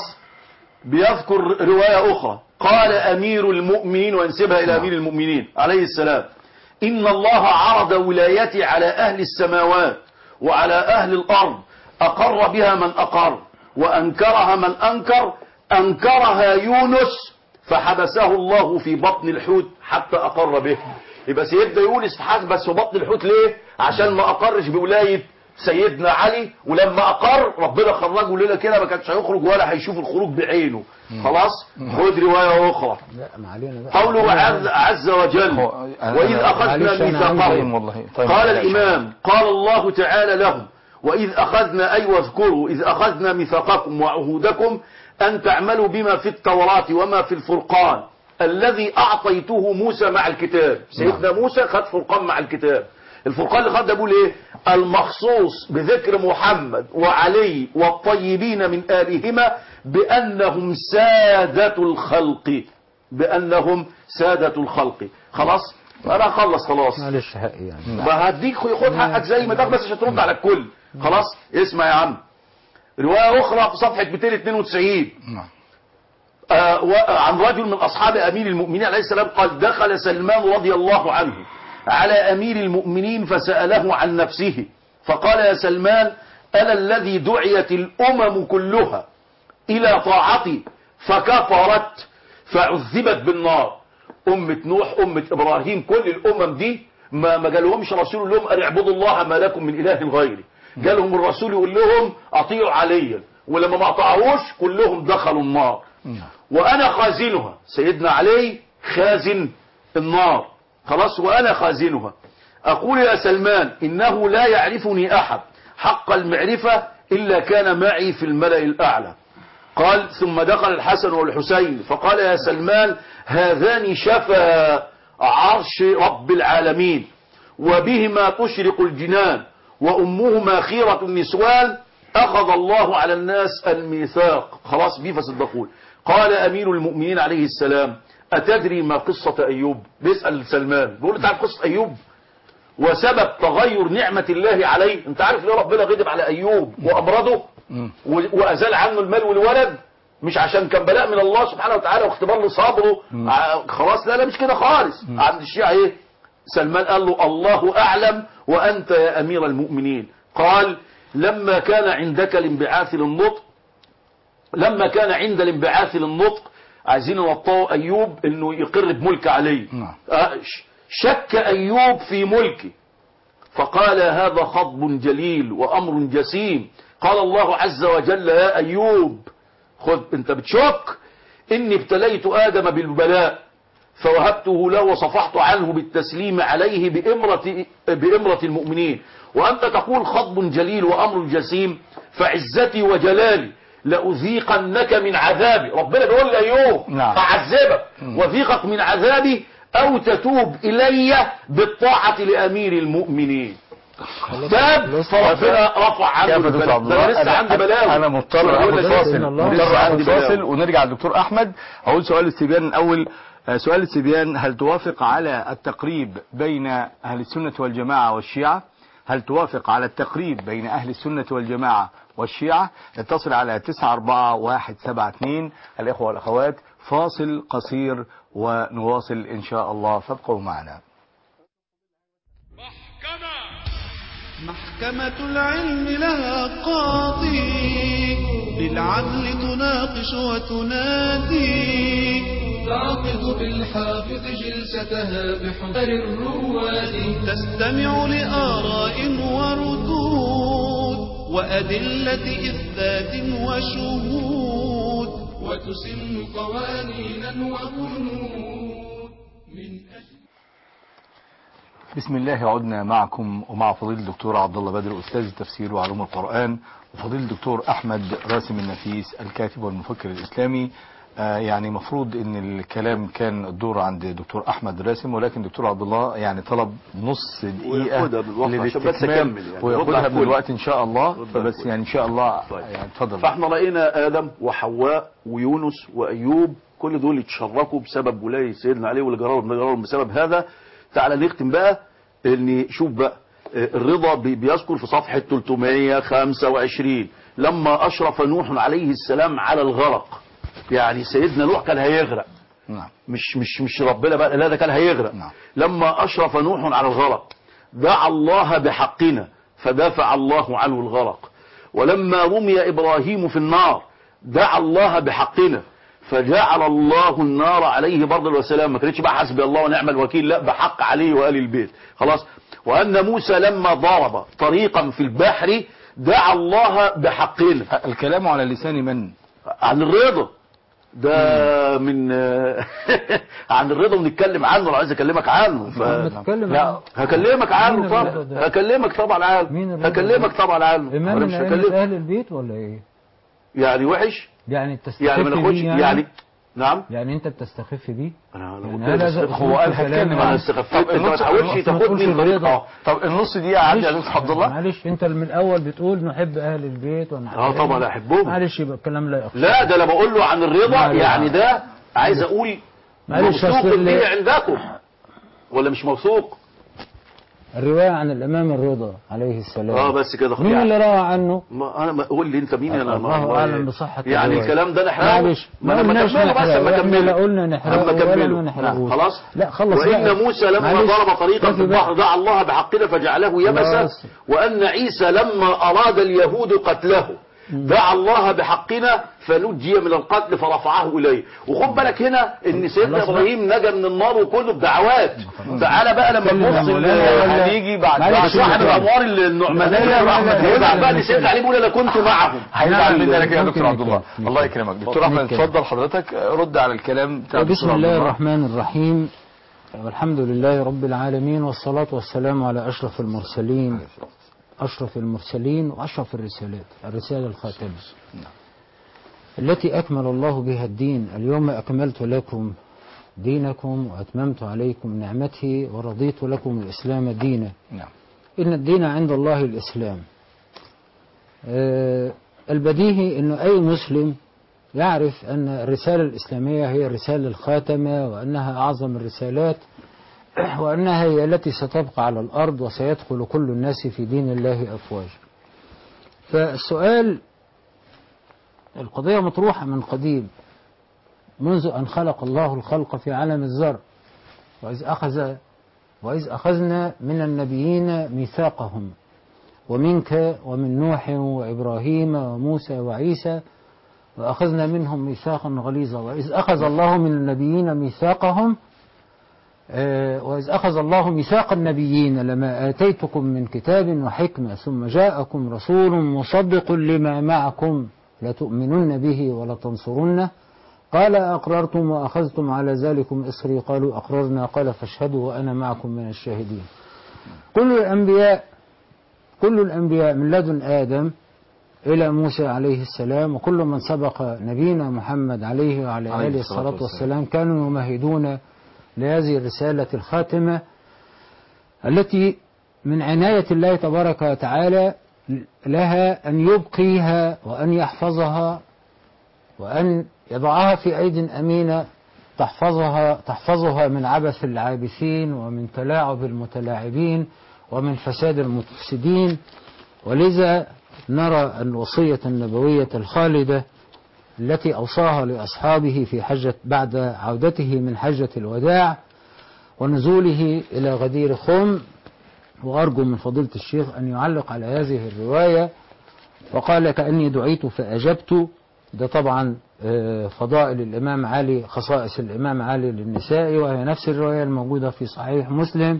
بيذكر رواية أخرى قال أمير المؤمنين وينسبها إلى أمير المؤمنين عليه السلام إن الله عرض ولايتي على أهل السماوات وعلى أهل الأرض أقر بها من أقر وأنكرها من أنكر أنكرها يونس فحبسه الله في بطن الحوت حتى أقر به يبقى سيدنا يونس حبس في بطن الحوت ليه عشان ما أقرش بولاية سيدنا علي ولما أقر ربنا خرجه ليلة كده ما كانش هيخرج ولا هيشوف الخروج بعينه خلاص خد رواية أخرى لا ما علينا بقى قوله عز, عز وجل هو- أنا- وإذ أنا- أخذنا معلش أنا طيب ميثاقهم والله طيب قال معلش. الإمام قال الله تعالى لهم وإذ أخذنا أي واذكروا إذ أخذنا ميثاقكم وعهودكم أن تعملوا بما في التوراة وما في الفرقان الذي أعطيته موسى مع الكتاب سيدنا موسى خد فرقان مع الكتاب الفرقان اللي خد ده بيقول ايه المخصوص بذكر محمد وعلي والطيبين من آلهما بأنهم سادة الخلق بأنهم سادة الخلق خلاص أنا أخلص خلاص معلش حقي يعني فهديك خد حقك زي ما تاخد بس عشان ترد على الكل خلاص اسمع يا عم رواية أخرى في صفحة 292 نعم. آه و- عن رجل من أصحاب أمير المؤمنين عليه السلام قال دخل سلمان رضي الله عنه على أمير المؤمنين فسأله عن نفسه فقال يا سلمان أنا الذي دعيت الأمم كلها إلى طاعتي فكفرت فعذبت بالنار أمة نوح أمة إبراهيم كل الأمم دي ما ما جالهمش رسول لهم أن اعبدوا الله ما لكم من إله غيري جالهم الرسول يقول لهم أطيعوا عليا ولما ما أطاعوش كلهم دخلوا النار وأنا خازنها سيدنا علي خازن النار خلاص وأنا خازنها أقول يا سلمان إنه لا يعرفني أحد حق المعرفة إلا كان معي في الملأ الأعلى قال ثم دخل الحسن والحسين فقال يا سلمان هذان شفا عرش رب العالمين وبهما تشرق الجنان وأمهما خيرة النسوان أخذ الله على الناس الميثاق خلاص بيه فصدقون قال أمير المؤمنين عليه السلام أتدري ما قصة أيوب بيسأل سلمان بيقول له تعرف قصة أيوب وسبب تغير نعمة الله عليه انت عارف ليه ربنا غضب على أيوب وأمرضه و- وأزال عنه المال والولد مش عشان كان بلاء من الله سبحانه وتعالى واختبار لصبره ع- خلاص لا لا مش كده خالص عند الشيعة ايه سلمان قال له الله أعلم وأنت يا أمير المؤمنين قال لما كان عندك الانبعاث للنطق لما كان عند الانبعاث للنطق عايزين نوطئوا أيوب انه يقر بملك عليه نعم. آه، ش- شك أيوب في ملكه فقال هذا خطب جليل وأمر جسيم قال الله عز وجل يا أيوب خذ انت بتشك إني ابتليت آدم بالبلاء فوهبته له وصفحت عنه بالتسليم عليه بإمرة, بإمرة المؤمنين وأنت تقول خطب جليل وأمر جسيم فعزتي وجلالي لأذيقنك من عذابي ربنا بيقول لأيوب نعم. أعذبك وذيقك من عذابي أو تتوب إلي بالطاعة لأمير المؤمنين تاب فربنا رفع عنه كيف يا دكتور البلاء عبد ده الله أنا لسه أنا- عندي بلاوي انا مضطر بقول اخد لك فاصل إن الله مضطر لسه اخد عندي فاصل بلاوي. ونرجع للدكتور احمد اقول سؤال الاستبيان الاول آه، سؤال الاستبيان هل توافق على التقريب بين اهل السنه والجماعه والشيعه هل توافق على التقريب بين اهل السنه والجماعه والشيعه نتصل على 94172 الاخوه والاخوات فاصل قصير ونواصل ان شاء الله فابقوا معنا محكمة محكمة العلم لها قاضي بالعدل تناقش وتنادي تعقد بالحافظ جلستها بحضر الرواد تستمع لآراء وردود وأدلة إثبات وشهود وتسن قوانينا وبنود من أجل بسم الله عدنا معكم ومع فضيلة الدكتور عبد الله بدر أستاذ التفسير وعلوم القرآن وفضيلة الدكتور أحمد راسم النفيس الكاتب والمفكر الإسلامي آه يعني مفروض ان الكلام كان الدور عند دكتور احمد راسم ولكن دكتور عبد الله يعني طلب نص دقيقه وياخدها بالوقت عشان بس للاستكمال أكمل يعني. رد وياخدها على الكل. بالوقت ان شاء الله رد على فبس الكل. يعني ان شاء الله طيب. يعني اتفضل فاحنا راينا ادم وحواء ويونس وايوب كل دول اتشركوا بسبب ولايه سيدنا علي والجرار بن جرار بسبب هذا تعال نختم بقى ان شوف بقى آه، الرضا بي- بيذكر في صفحه 325 لما اشرف نوح عليه السلام على الغرق يعني سيدنا نوح كان هيغرق نعم مش مش مش ربنا بقى لا ده كان هيغرق نعم. لما اشرف نوح على الغرق دعا الله بحقنا فدافع الله عنه الغرق ولما رمي ابراهيم في النار دعا الله بحقنا فجعل الله النار عليه بردا وسلام ما كانتش بقى حسبي الله ونعم الوكيل لا بحق عليه وآل البيت خلاص وأن موسى لما ضرب طريقا في البحر دعا الله بحقنا الكلام على لسان من عن الرضا ده من عن الرضا ونتكلم عنه لو عايز اكلمك عنه ف... بتكلم لا، عن هكلمك عنه مين الرضا طبعا ده؟ هكلمك طبعا عنه مين الرضا هكلمك ده؟ طبعا عنه إمام أنا من مش أئمة هكلمك أهل البيت ولا إيه؟ يعني وحش يعني تستخف يعني ما ناخدش بيه يعني نعم يعني أنت بتستخف بيه؟ انا يعني انا هذا قلت لك زي- هو قال كلام هتكلم عن- انا استخفيت انت ما النص- تحاولش النص ما تاخدني تقولش بطريقه الرضا. طب النص دقيقه عندي يا دكتور عبد الله معلش انت من الاول بتقول نحب اهل البيت ونحب اه طبعا احبهم معلش يبقى الكلام لا يخفى لا ده انا بقول له عن الرضا لا، لا. يعني ده عايز اقول معلش، موثوق أصل به اللي- عندكم ولا مش موثوق الرواية عن الامام الرضا عليه السلام اه بس كده مين يعني. اللي روى عنه؟ ما انا ما قول لي انت مين انا ما الله اعلم بصحة يعني الرواية. الكلام ده نحرقه معلش ما ما انا قلناش كمله بس نحرقه اما احنا لا كمله قلنا نحرقه اما ولا ما كمله نحرقوش خلاص لا خلص وان بقى. موسى لما معلش. ضرب طريقا في كفي بقى. البحر دعا الله بحقنا فجعله يبسا خلاص. وان عيسى لما اراد اليهود قتله دعا الله بحقنا فنجي من القتل فرفعه اليه وخد بالك هنا ان سيدنا خلاص بقى. ابراهيم نجا من النار وكله بدعوات تعالى بقى لما اتكلم يا تبص مولانا ال- ولا- هنيجي بعد معلش بعد صاحب اتكلم. الانوار النعمانيه لا، لا، لا، لا، لا، هيزعل لا، بقى لا، ان سيدنا علي بيقول انا كنت معهم هيزعل نعم، منك يا ممكن دكتور عبد الله نتكلم. الله يكرمك دكتور احمد نتكلم. اتفضل حضرتك رد على الكلام بتاع بسم دكتور عبد الله الرحمن الرحيم والحمد لله رب العالمين والصلاة والسلام على أشرف المرسلين أشرف المرسلين وأشرف الرسالات الرسالة الخاتمة التي أكمل الله بها الدين اليوم أكملت لكم دينكم وأتممت عليكم نعمتي ورضيت لكم الإسلام دينا نعم إن الدين عند الله الإسلام آه، البديهي أنه أي مسلم يعرف أن الرسالة الإسلامية هي الرسالة الخاتمة وأنها أعظم الرسالات وأنها هي التي ستبقى على الأرض وسيدخل كل الناس في دين الله أفواجا فالسؤال القضية مطروحة من قديم منذ أن خلق الله الخلق في عالم الذر وإذ أخذ وإذ أخذنا من النبيين ميثاقهم ومنك ومن نوح وإبراهيم وموسى وعيسى وأخذنا منهم ميثاقا غليظا وإذ أخذ الله من النبيين ميثاقهم آه، وإذ أخذ الله ميثاق النبيين لما آتيتكم من كتاب وحكمة ثم جاءكم رسول مصدق لما معكم لتؤمنن به ولتنصرنه قال أقررتم وأخذتم على ذلكم إصري قالوا أقررنا قال فاشهدوا وأنا معكم من الشاهدين كل الأنبياء كل الأنبياء من لدن آدم إلى موسى عليه السلام وكل من سبق نبينا محمد عليه وعلى عليه آله الصلاة الصلاة والسلام. والسلام كانوا يمهدون لهذه الرسالة الخاتمة التي من عناية الله تبارك وتعالى لها أن يبقيها وأن يحفظها وأن يضعها في أيد أمينة تحفظها تحفظها من عبث العابثين ومن تلاعب المتلاعبين ومن فساد المفسدين ولذا نرى الوصية النبوية الخالدة التي أوصاها لأصحابه في حجة بعد عودته من حجة الوداع ونزوله إلى غدير خم وأرجو من فضيلة الشيخ أن يعلق على هذه الرواية وقال كأني دعيت فأجبت ده طبعا آه، فضائل الإمام علي خصائص الإمام علي للنساء وهي نفس الرواية الموجودة في صحيح مسلم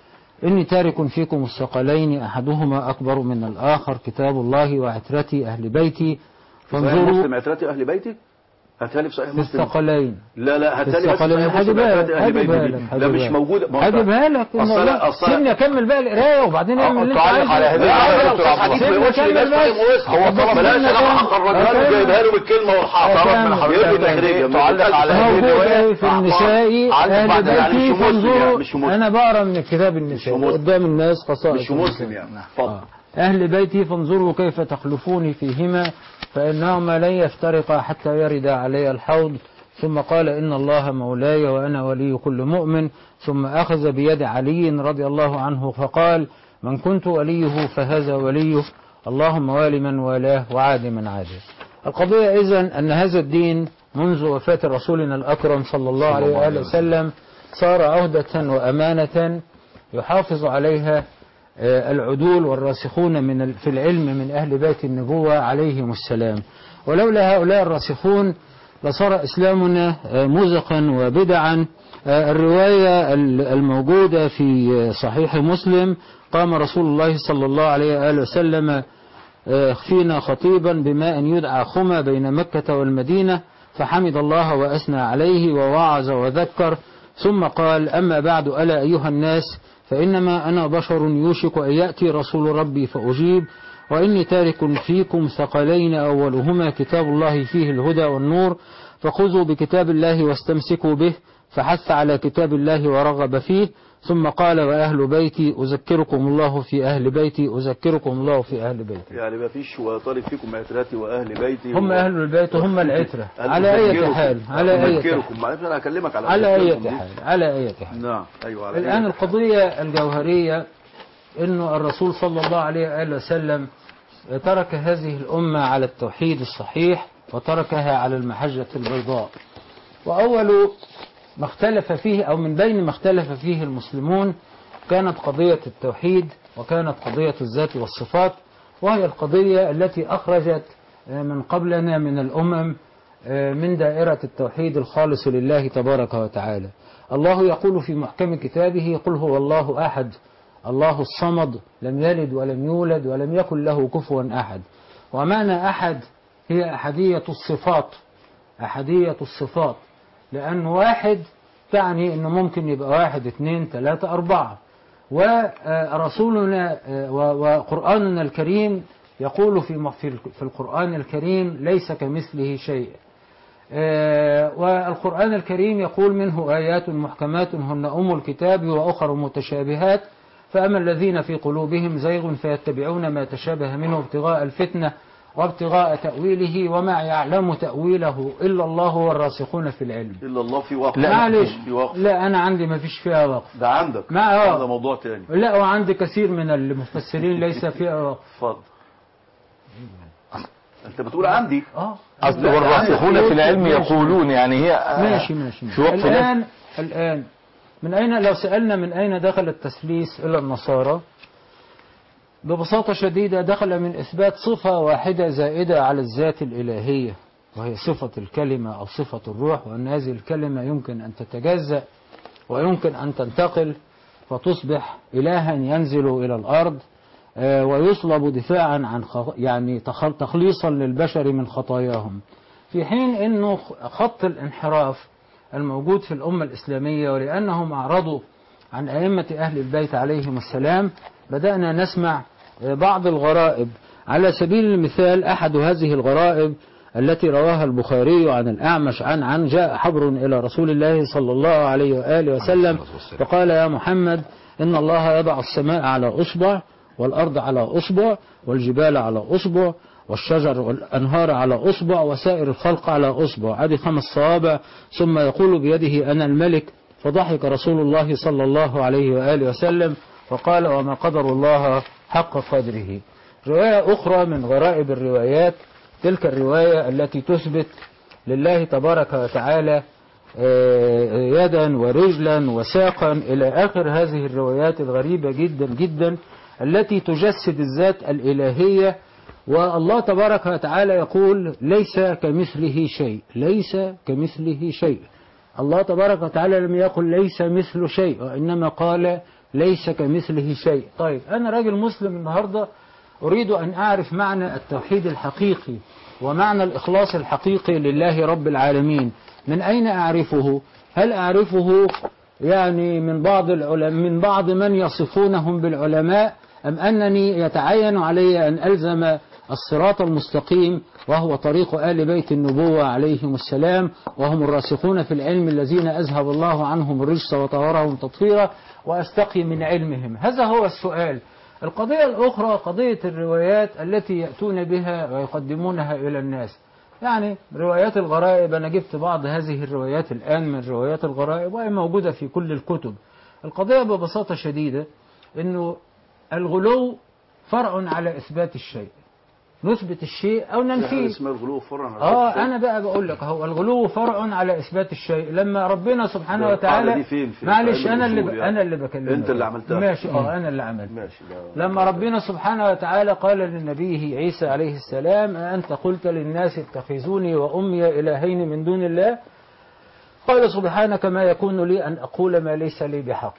إني تارك فيكم الثقلين أحدهما أكبر من الآخر كتاب الله وعترتي أهل بيتي صحيح فانظروا مسلم عترتي اهل بيتي هاتها لي في صحيح في مسلم الثقلين لا لا هاتها لي بس في الثقلين صحيح مسلم هجيبها عترتي لك اهل بيتي هجيبها دي. لك لا مش هجيبها لك. موجوده ما هو أنت- هجيبها لك أصل أنا- أصل أنا- سيبني اكمل بقى القرايه وبعدين اعمل اللي انت تعلق على عايزه هذه لا الرواية لا يا دكتور استاذ عبد حديث الله. ما يقولش كمل لناس بس. صحيح مسلم هو طبعا بلاش كمل انا بس. هخرجها له كمل. جايبها له بالكلمه والحرف كمل. من حضرتك تخريجها من تعلق الألف على سنة. هذه موجود الرواية أهي في النساء علق اهل بعد- يعني بيتي مش مسلم يعني، فانظروا مش مسلم. انا بقرا من كتاب النساء مسلم. قدام الناس خصائص مش مسلم النساء. يعني اتفضل أهل بيتي فانظروا كيف تخلفوني فيهما فإنهما لن يفترقا حتى يرد علي الحوض ثم قال إن الله مولاي وأنا ولي كل مؤمن ثم أخذ بيد علي رضي الله عنه فقال من كنت وليه فهذا وليه اللهم وال من والاه وعاد من عاده القضية إذن أن هذا الدين منذ وفاة رسولنا الأكرم صلى الله عليه وآله وسلم صار عهدة وأمانة يحافظ عليها آه، العدول والراسخون من ال- في العلم من أهل بيت النبوة عليهم السلام ولولا هؤلاء الراسخون لصار إسلامنا آه، مزقا وبدعا آه، الرواية ال- الموجودة في آه، صحيح مسلم قام رسول الله صلى الله عليه وآله وسلم آه، فينا خطيبا بماء يدعى خمى بين مكة والمدينة فحمد الله وأثنى عليه ووعظ وذكر ثم قال أما بعد ألا أيها الناس فإنما أنا بشر يوشك أن يأتي رسول ربي فأجيب وإني تارك فيكم ثقلين أولهما كتاب الله فيه الهدى والنور فخذوا بكتاب الله واستمسكوا به فحث على كتاب الله ورغب فيه ثم قال وأهل بيتي أذكركم الله في أهل بيتي أذكركم الله في أهل بيتي يعني ما فيش وطالب فيكم عتراتي واهل بيتي هم و- أهل البيت هم العترة أنا على أي أذكركم. حال على أي حال أذكركم معلش انا هكلمك على على أذكركم أي دي. حال على أي حال نعم ايوه على الآن أي القضية الجوهرية أنه الرسول صلى الله عليه وآله وسلم ترك هذه الأمة على التوحيد الصحيح وتركها على المحجة البيضاء وأول ما اختلف فيه أو من بين ما اختلف فيه المسلمون كانت قضية التوحيد وكانت قضية الذات والصفات وهي القضية التي أخرجت من قبلنا من الأمم من دائرة التوحيد الخالص لله تبارك وتعالى الله يقول في محكم كتابه قل هو الله أحد الله الصمد لم يلد ولم يولد ولم يكن له كفوا أحد ومعنى أحد هي أحدية الصفات أحدية الصفات لأن واحد تعني أنه ممكن يبقى واحد اثنين ثلاثة أربعة ورسولنا وقرآننا الكريم يقول في في القرآن الكريم ليس كمثله شيء والقرآن الكريم يقول منه آيات محكمات هن أم الكتاب وأخر متشابهات فأما الذين في قلوبهم زيغ فيتبعون ما تشابه منه ابتغاء الفتنة وابتغاء تأويله وما يعلم تأويله إلا الله والراسخون في العلم الا الله في وقف لا معلش في وقف لا أنا عندي ما فيش فيها وقف ده عندك ما هو. هذا موضوع تاني لا وعندي كثير من المفسرين ليس فيها وقف اتفضل انت بتقول عندي اه أصل والراسخون في العلم ماشي. يقولون يعني هي ماشي ماشي, في ماشي. وقف الآن الآن من أين لو سألنا من أين دخل التثليث إلى النصارى ببساطة شديدة دخل من إثبات صفة واحدة زائدة على الذات الإلهية وهي صفة الكلمة أو صفة الروح وأن هذه الكلمة يمكن أن تتجزأ ويمكن أن تنتقل فتصبح إلها ينزل إلى الأرض آه، ويصلب دفاعا عن خ- يعني تخ- تخليصا للبشر من خطاياهم في حين أنه خط الانحراف الموجود في الأمة الإسلامية ولأنهم أعرضوا عن أئمة أهل البيت عليهم السلام بدأنا نسمع بعض الغرائب على سبيل المثال أحد هذه الغرائب التي رواها البخاري عن الأعمش عن عن جاء حبر إلى رسول الله صلى الله عليه وآله وسلم فقال يا محمد إن الله يضع السماء على أصبع والأرض على أصبع والجبال على أصبع والشجر والأنهار على أصبع وسائر الخلق على أصبع هذه خمس صوابع ثم يقول بيده أنا الملك فضحك رسول الله صلى الله عليه وآله وسلم وقال وما قدر الله حق قدره رواية أخرى من غرائب الروايات تلك الرواية التي تثبت لله تبارك وتعالى آه، يدا ورجلا وساقا إلى آخر هذه الروايات الغريبة جدا جدا التي تجسد الذات الإلهية والله تبارك وتعالى يقول ليس كمثله شيء ليس كمثله شيء الله تبارك وتعالى لم يقل ليس مثل شيء وإنما قال ليس كمثله شيء طيب أنا راجل مسلم النهاردة أريد أن أعرف معنى التوحيد الحقيقي ومعنى الإخلاص الحقيقي لله رب العالمين من أين أعرفه هل أعرفه يعني من بعض العلماء من بعض من يصفونهم بالعلماء أم أنني يتعين علي أن ألزم الصراط المستقيم وهو طريق آل بيت النبوة عليهم السلام وهم الراسخون في العلم الذين أذهب الله عنهم الرجس وطهرهم تطهيرا وأستقي من علمهم هذا هو السؤال القضية الأخرى قضية الروايات التي يأتون بها ويقدمونها إلى الناس يعني روايات الغرائب أنا جبت بعض هذه الروايات الآن من روايات الغرائب وهي موجودة في كل الكتب القضية ببساطة شديدة أنه الغلو فرع على إثبات الشيء نثبت الشيء أو في حاجة ننفيه اسمها الغلو فرع على اه الشيء. انا بقى بقول لك هو الغلو فرع على اثبات الشيء لما ربنا سبحانه ده القاعدة وتعالى دي فين؟ في معلش علم انا اللي ب... الأصول يعني. انا اللي بكلمك أنت اللي عملتها. ماشي اه انا اللي عملت ماشي ده لما ربنا سبحانه وتعالى قال لنبيه عيسى عليه السلام أأنت قلت للناس اتخذوني وأمي إلهين من دون الله قال سبحانك ما يكون لي أن أقول ما ليس لي بحق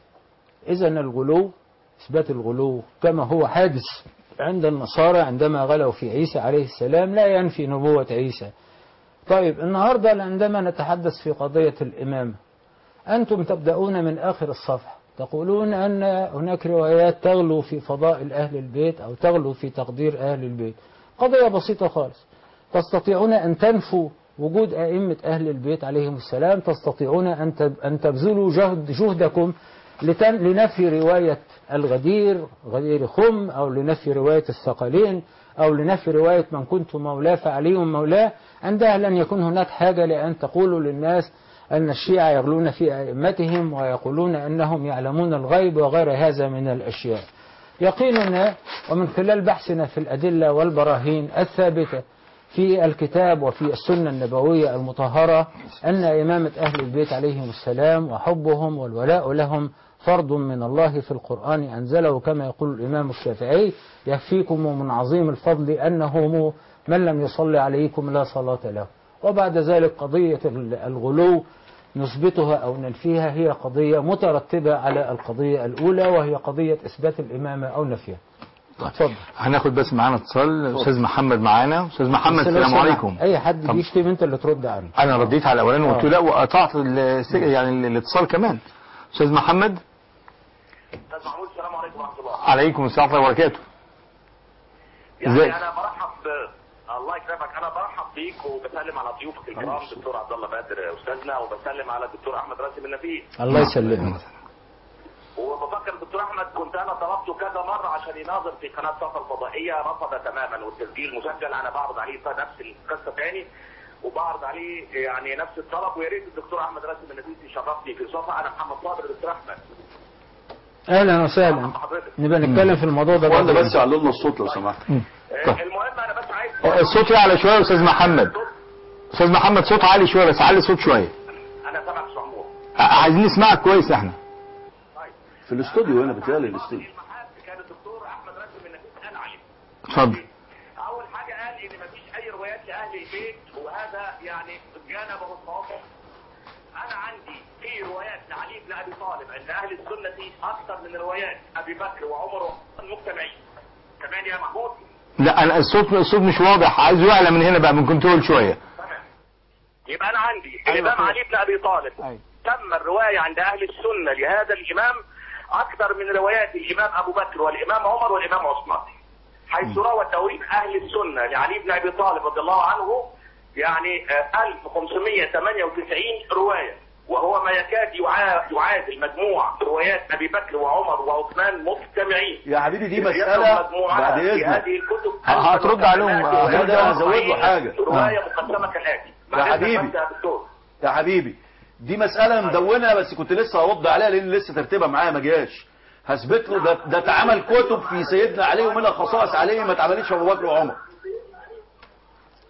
إذا الغلو إثبات الغلو كما هو حادث عند النصارى عندما غلوا في عيسى عليه السلام لا ينفي نبوة عيسى طيب النهاردة عندما نتحدث في قضية الإمامة أنتم تبدأون من آخر الصفحة تقولون أن هناك روايات تغلو في فضائل أهل البيت أو تغلو في تقدير أهل البيت قضية بسيطة خالص تستطيعون أن تنفوا وجود أئمة أهل البيت عليهم السلام تستطيعون أن تب- أن تبذلوا جهد جهدكم لتن- لنفي رواية الغدير غدير خم أو لنفي رواية الثقلين أو لنفي رواية من كنت مولاه فعلي مولاه عندها لن يكون هناك حاجة لأن تقولوا للناس أن الشيعة يغلون في أئمتهم ويقولون أنهم يعلمون الغيب وغير هذا من الأشياء يقيننا ومن خلال بحثنا في الأدلة والبراهين الثابتة في الكتاب وفي السنة النبوية المطهرة أن إمامة أهل البيت عليهم السلام وحبهم والولاء لهم فرض من الله في القرآن أنزله كما يقول الإمام الشافعي يكفيكم من عظيم الفضل أنه من لم يصلي عليكم لا صلاة له وبعد ذلك قضية الغلو نثبتها أو ننفيها هي قضية مترتبة على القضية الأولى وهي قضية إثبات الإمامة أو نفيها اتفضل هناخد بس معانا اتصال استاذ محمد معانا استاذ محمد بس لو السلام سمحت، عليكم أي حد طب. بيشتم أنت اللي ترد عنه انا رديت على الاولاني وقلت آه. لا وقطعت الس- يعني ال- الاتصال كمان استاذ محمد استاذ محمود السلام عليكم ورحمه الله عليكم السلام ورحمه الله وبركاته يعني ازيك؟ انا برحب ب... الله يكرمك انا برحب بيك وبسلم على ضيوفك الكرام الدكتور عبد الله بدر استاذنا وبسلم على الدكتور احمد راسم النبي الله يسلمك وبفكر الدكتور احمد كنت انا طلبته كذا مره عشان يناظر في قناه سفر فضائيه رفض تماما والتسجيل مسجل انا بعرض عليه نفس القصه تاني وبعرض عليه يعني نفس الطلب ويا ريت الدكتور احمد راسم النبي يشرفني في صفحه انا محمد صابر الدكتور احمد أهلا وسهلا حضرتك نبقى نتكلم في الموضوع ده ولا بعدين. بس علوا لنا الصوت لو سمحت آه، المهم انا بس عايز الصوت يعلى شويه يا استاذ محمد استاذ محمد صوت عالي شويه بس علي صوت شويه انا سامعك يا محمود ع- عايزين نسمعك كويس احنا في الاستوديو هنا بتهيألي الاستوديو المحاب كان الدكتور احمد راتب النبي قال عليه اتفضل اول حاجه قال ان مفيش اي روايات لاهل البيت وهذا يعني جانبه الصواب انا عندي في روايات لعلي بن ابي طالب عند اهل السنه اكثر من روايات ابي بكر وعمر وعثمان مجتمعين كمان يا محمود لا انا الصوت الصوت مش واضح عايزه يعلى من هنا بقى من كنترول شويه تمام يبقى انا عندي الامام علي بن ابي طالب تم الروايه عند اهل السنه لهذا الامام اكثر من روايات الامام ابو بكر والامام عمر والامام عثمان حيث روى توريد اهل السنه لعلي بن ابي طالب رضي الله عنه يعني آه، 1598 روايه وهو ما يكاد يعا- يعادل مجموع روايات ابي بكر وعمر وعثمان مجتمعين يا حبيبي دي يبقى مسألة مجموعها بعد في إذنك هذه الكتب هترد عليهم. لا، ده أنا هزود له حاجة. روايه مقدمه كالاتي يا حبيبي. يا دكتور يا حبيبي دي مسألة مدونة بس كنت لسه هرد عليها لأن لسه ترتيبها معايا ما جاش هثبت له ده, ده اتعمل كتب في سيدنا علي ومنها خصائص علي ما اتعملتش في أبو بكر وعمر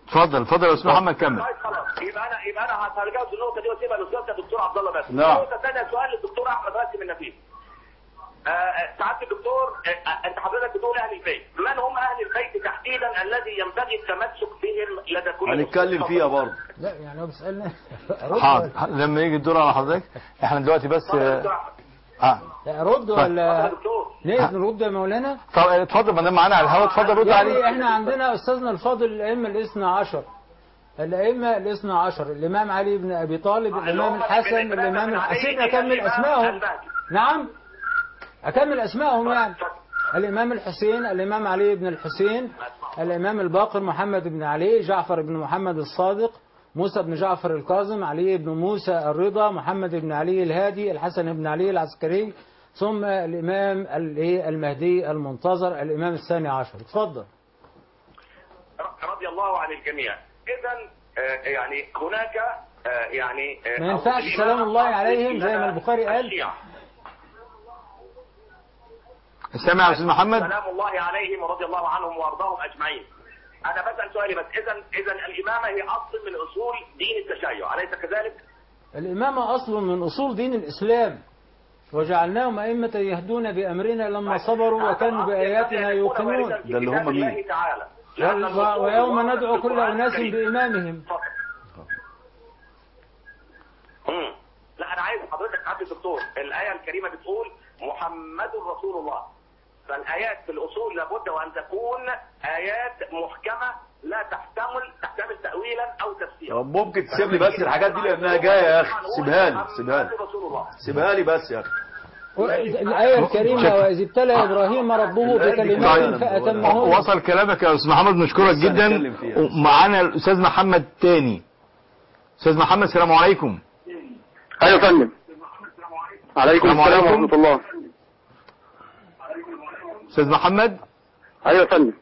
اتفضل اتفضل يا استاذ محمد كمل طيب خلاص يبقى انا يبقى انا هتجاوز النقطه دي واسيبها للاستاذ الدكتور عبد الله بس نعم. النقطه الثانيه سؤال للدكتور احمد راسم النفيس آه، آه، سعاده الدكتور آه، آه، انت حضرتك بتقول اهل البيت من هم اهل البيت تحديدا الذي ينبغي التمسك بهم لدى كل هنتكلم مسلم؟ فيها برضه لا يعني هو بيسالنا رد حاضر ولا- لما يجي الدور على حضرتك احنا دلوقتي بس اتفضل يا دكتور اه احمد لا، رد اتفضل يا ولا دكتور ليه نرد يا مولانا طب اتفضل ما دام معانا على الهواء اتفضل رد يعني عليه احنا عندنا استاذنا الفاضل الائمه الاثنى عشر الائمه الاثنى عشر الامام علي بن ابي طالب الامام الحسن الامام الحسين اكمل اسمائهم نعم اكمل اسمائهم يعني الامام الحسين الامام علي بن الحسين الامام الباقر محمد بن علي جعفر بن محمد الصادق موسى بن جعفر الكاظم علي بن موسى الرضا محمد بن علي الهادي الحسن بن علي العسكري ثم الامام الايه المهدي المنتظر الامام الثاني عشر اتفضل رضي الله عن الجميع اذا آه، يعني هناك آه، يعني آه، ما ينفعش أو سلام الله الإمام عليهم زي ما البخاري قال. الشيعة. سامع يا استاذ محمد سلام الله عليهم ورضي الله عنهم وارضاهم اجمعين انا بسال سؤالي بس اذا اذا الامامه هي اصل من اصول دين التشيع اليس كذلك؟ الإمامة أصل من أصول دين الإسلام وجعلناهم أئمة يهدون بأمرنا لما صبروا وكانوا بآياتنا يوقنون ده اللي هم مين؟ الله تعالى و- ويوم ندعو كل أناس بإمامهم مم. لا انا عايز حضرتك عبد الدكتور الايه الكريمه بتقول محمد رسول الله فالايات في الاصول لابد وان تكون ايات محكمه لا تحتمل تحتمل تاويلا او تفسيرا طب ممكن تسيب لي بس الحاجات دي لانها جايه يا اخي سيبها لي سيبها لي محمد رسول الله سيبها لي بس يا اخي الآية الكريمة وإذ ابتلى إبراهيم ربه بكلمات فأتمهن وصل كلامك يا استاذ محمد نشكرك لسه جدا هنتكلم فيها. ومعانا الاستاذ محمد تاني استاذ محمد السلام عليكم ايوه يا فندم عليكم السلام السلام عليكم. ورحمه الله استاذ محمد ايوه يا فندم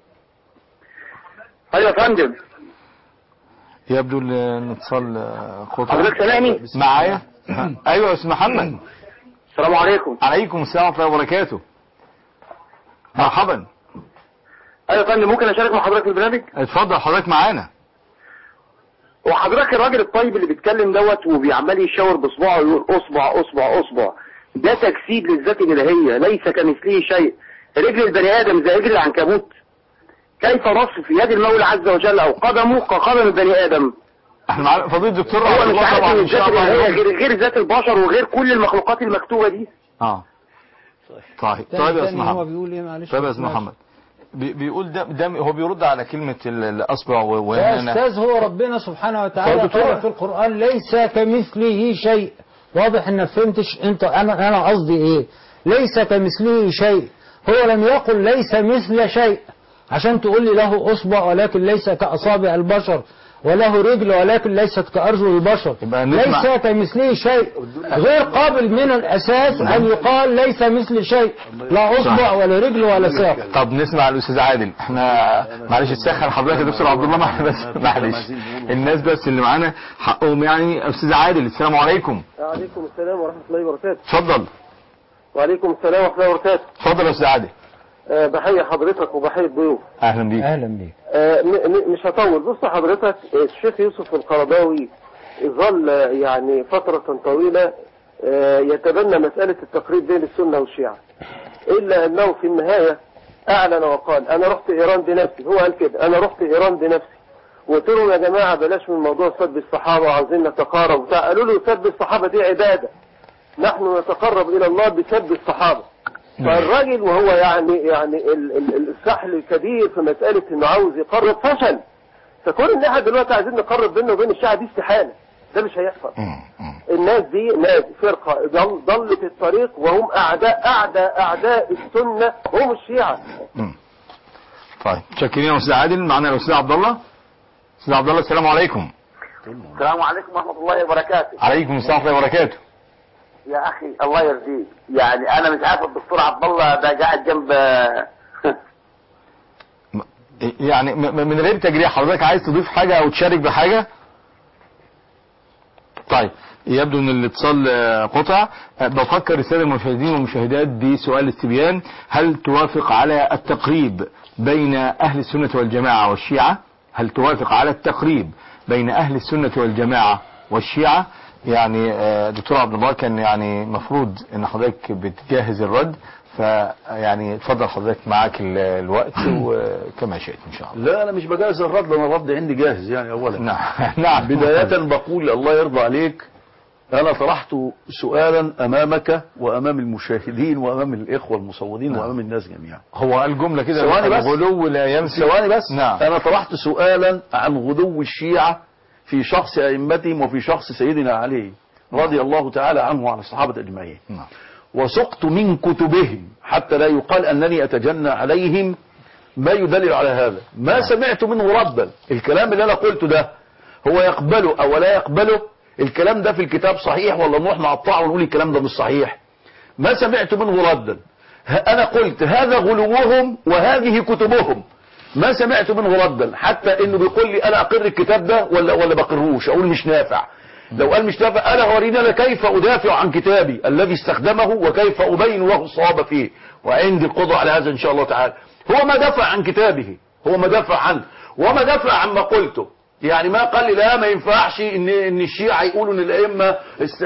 ايوه يا فندم يبدو ال- الاتصال آه، خطأ حضرتك سامعني معايا ايوه يا استاذ محمد السلام عليكم عليكم السلام ورحمه الله وبركاته مرحبا ايوه يا فندم ممكن اشارك مع حضرتك في البرنامج اتفضل حضرتك معانا وحضرتك الراجل الطيب اللي بيتكلم دوت وبيعمل يشاور بصباعه ويقول اصبع اصبع اصبع ده تجسيد للذات الالهيه ليس كمثله شيء رجل البني ادم زي رجل العنكبوت كيف نصف يد المولى عز وجل او قدمه كقدم البني ادم احنا معانا فضيله الدكتور هو عبد مش الله عارف طبعا ان ان شاء الذات الالهيه الله غير غير ذات البشر وغير كل المخلوقات المكتوبه دي اه طيب طيب تاني يا تاني استاذ هو محمد بيقول إيه معلش طيب يا استاذ محمد بي- بيقول ده, ده هو بيرد على كلمه ال- الاصبع و- يا وهنا أستاذ هو ربنا سبحانه وتعالى اتفضل. قال في القرآن ليس كمثله شيء واضح ان فهمتش انت انا انا قصدي ايه ليس كمثله شيء هو لم يقل ليس مثل شيء عشان تقول لي له اصبع ولكن ليس كاصابع البشر وله رجل ولكن ليست كارجل البشر يبقى نسمع- ليس كمثله شيء غير قابل من الاساس ان يقال ليس مثل شيء لا اصبع ولا رجل ولا ساق طب نسمع الاستاذ عادل احنا معلش تسخن حضرتك يا دكتور عبد الله معلش بس معلش الناس بس اللي معانا حقهم يعني استاذ عادل السلام عليكم وعليكم السلام ورحمه الله وبركاته اتفضل وعليكم السلام ورحمه الله وبركاته اتفضل يا استاذ عادل أه بحيي حضرتك وبحيي الضيوف اهلا بيك اهلا بيك آه، م- م- مش هطول بص حضرتك آه، الشيخ يوسف القرضاوي ظل آه، يعني فترة طويلة آه، يتبنى مسألة التقريب بين السنة والشيعة إلا أنه في النهاية أعلن وقال أنا رحت إيران بنفسي هو قال كده أنا رحت إيران بنفسي وقلت لهم يا جماعة بلاش من موضوع سب الصحابة وعاوزين نتقارب وبتاع قالوا له سب الصحابة دي عبادة نحن نتقرب إلى الله بسب الصحابة فالراجل وهو يعني يعني ال- ال- السحل الكبير في مسألة انه عاوز يقرب فشل فكون ان احنا دلوقتي عايزين نقرب بينه وبين الشيعة دي استحالة ده مش هيحصل الناس دي ناس فرقة ضل- ضلت الطريق وهم اعداء اعداء اعداء السنة هم الشيعة طيب شاكرين يا استاذ عادل معانا الاستاذ عبد الله استاذ عبد الله السلام عليكم السلام عليكم ورحمة الله وبركاته عليكم السلام ورحمه الله وبركاته يا أخي الله يرضيك يعني أنا مش عارف الدكتور عبد الله ده قاعد جنب يعني م- م- من غير تجريح حضرتك عايز تضيف حاجة او تشارك بحاجة طيب يبدو ان الاتصال آه، قطع آه، بفكر السادة المشاهدين والمشاهدات بسؤال استبيان هل توافق على التقريب بين اهل السنة والجماعة والشيعة هل توافق على التقريب بين أهل السنة والجماعة والشيعة يعني آه، دكتور عبد الله كان يعني مفروض ان حضرتك بتجهز الرد فيعني اتفضل حضرتك معاك ال- الوقت وكما شئت ان شاء الله لا انا مش بجهز الرد انا الرد عندي جاهز يعني اولا نعم نعم بداية بقول الله يرضى عليك أنا طرحت سؤالا أمامك وأمام المشاهدين وأمام الإخوة المصورين نعم. وأمام الناس جميعا هو قال جملة كده ثواني بس. الغلو لا ينفي ثواني بس نعم أنا طرحت سؤالا عن غدو الشيعة في شخص أئمتهم وفي شخص سيدنا علي رضي الله تعالى عنه وعن الصحابة أجمعين نعم وسقت من كتبهم حتى لا يقال أنني أتجنى عليهم ما يدلل على هذا ما سمعت منه ردا الكلام اللي أنا قلته ده هو يقبله أو لا يقبله الكلام ده في الكتاب صحيح ولا نروح نقطعه ونقول الكلام ده مش صحيح ما سمعت منه ردا ه- أنا قلت هذا غلوهم وهذه كتبهم ما سمعت منه ردا حتى انه بيقول لي انا اقر الكتاب ده ولا ولا بقروش اقول مش نافع لو قال مش نافع انا هوريني انا كيف ادافع عن كتابي الذي استخدمه وكيف ابين له الصواب فيه وعندي القدره على هذا ان شاء الله تعالى هو ما دافع عن كتابه هو ما دافع عنه وما دافع عن ما قلته يعني ما قال لي لا ما ينفعش ان ان الشيعة يقولوا ان الائمه است-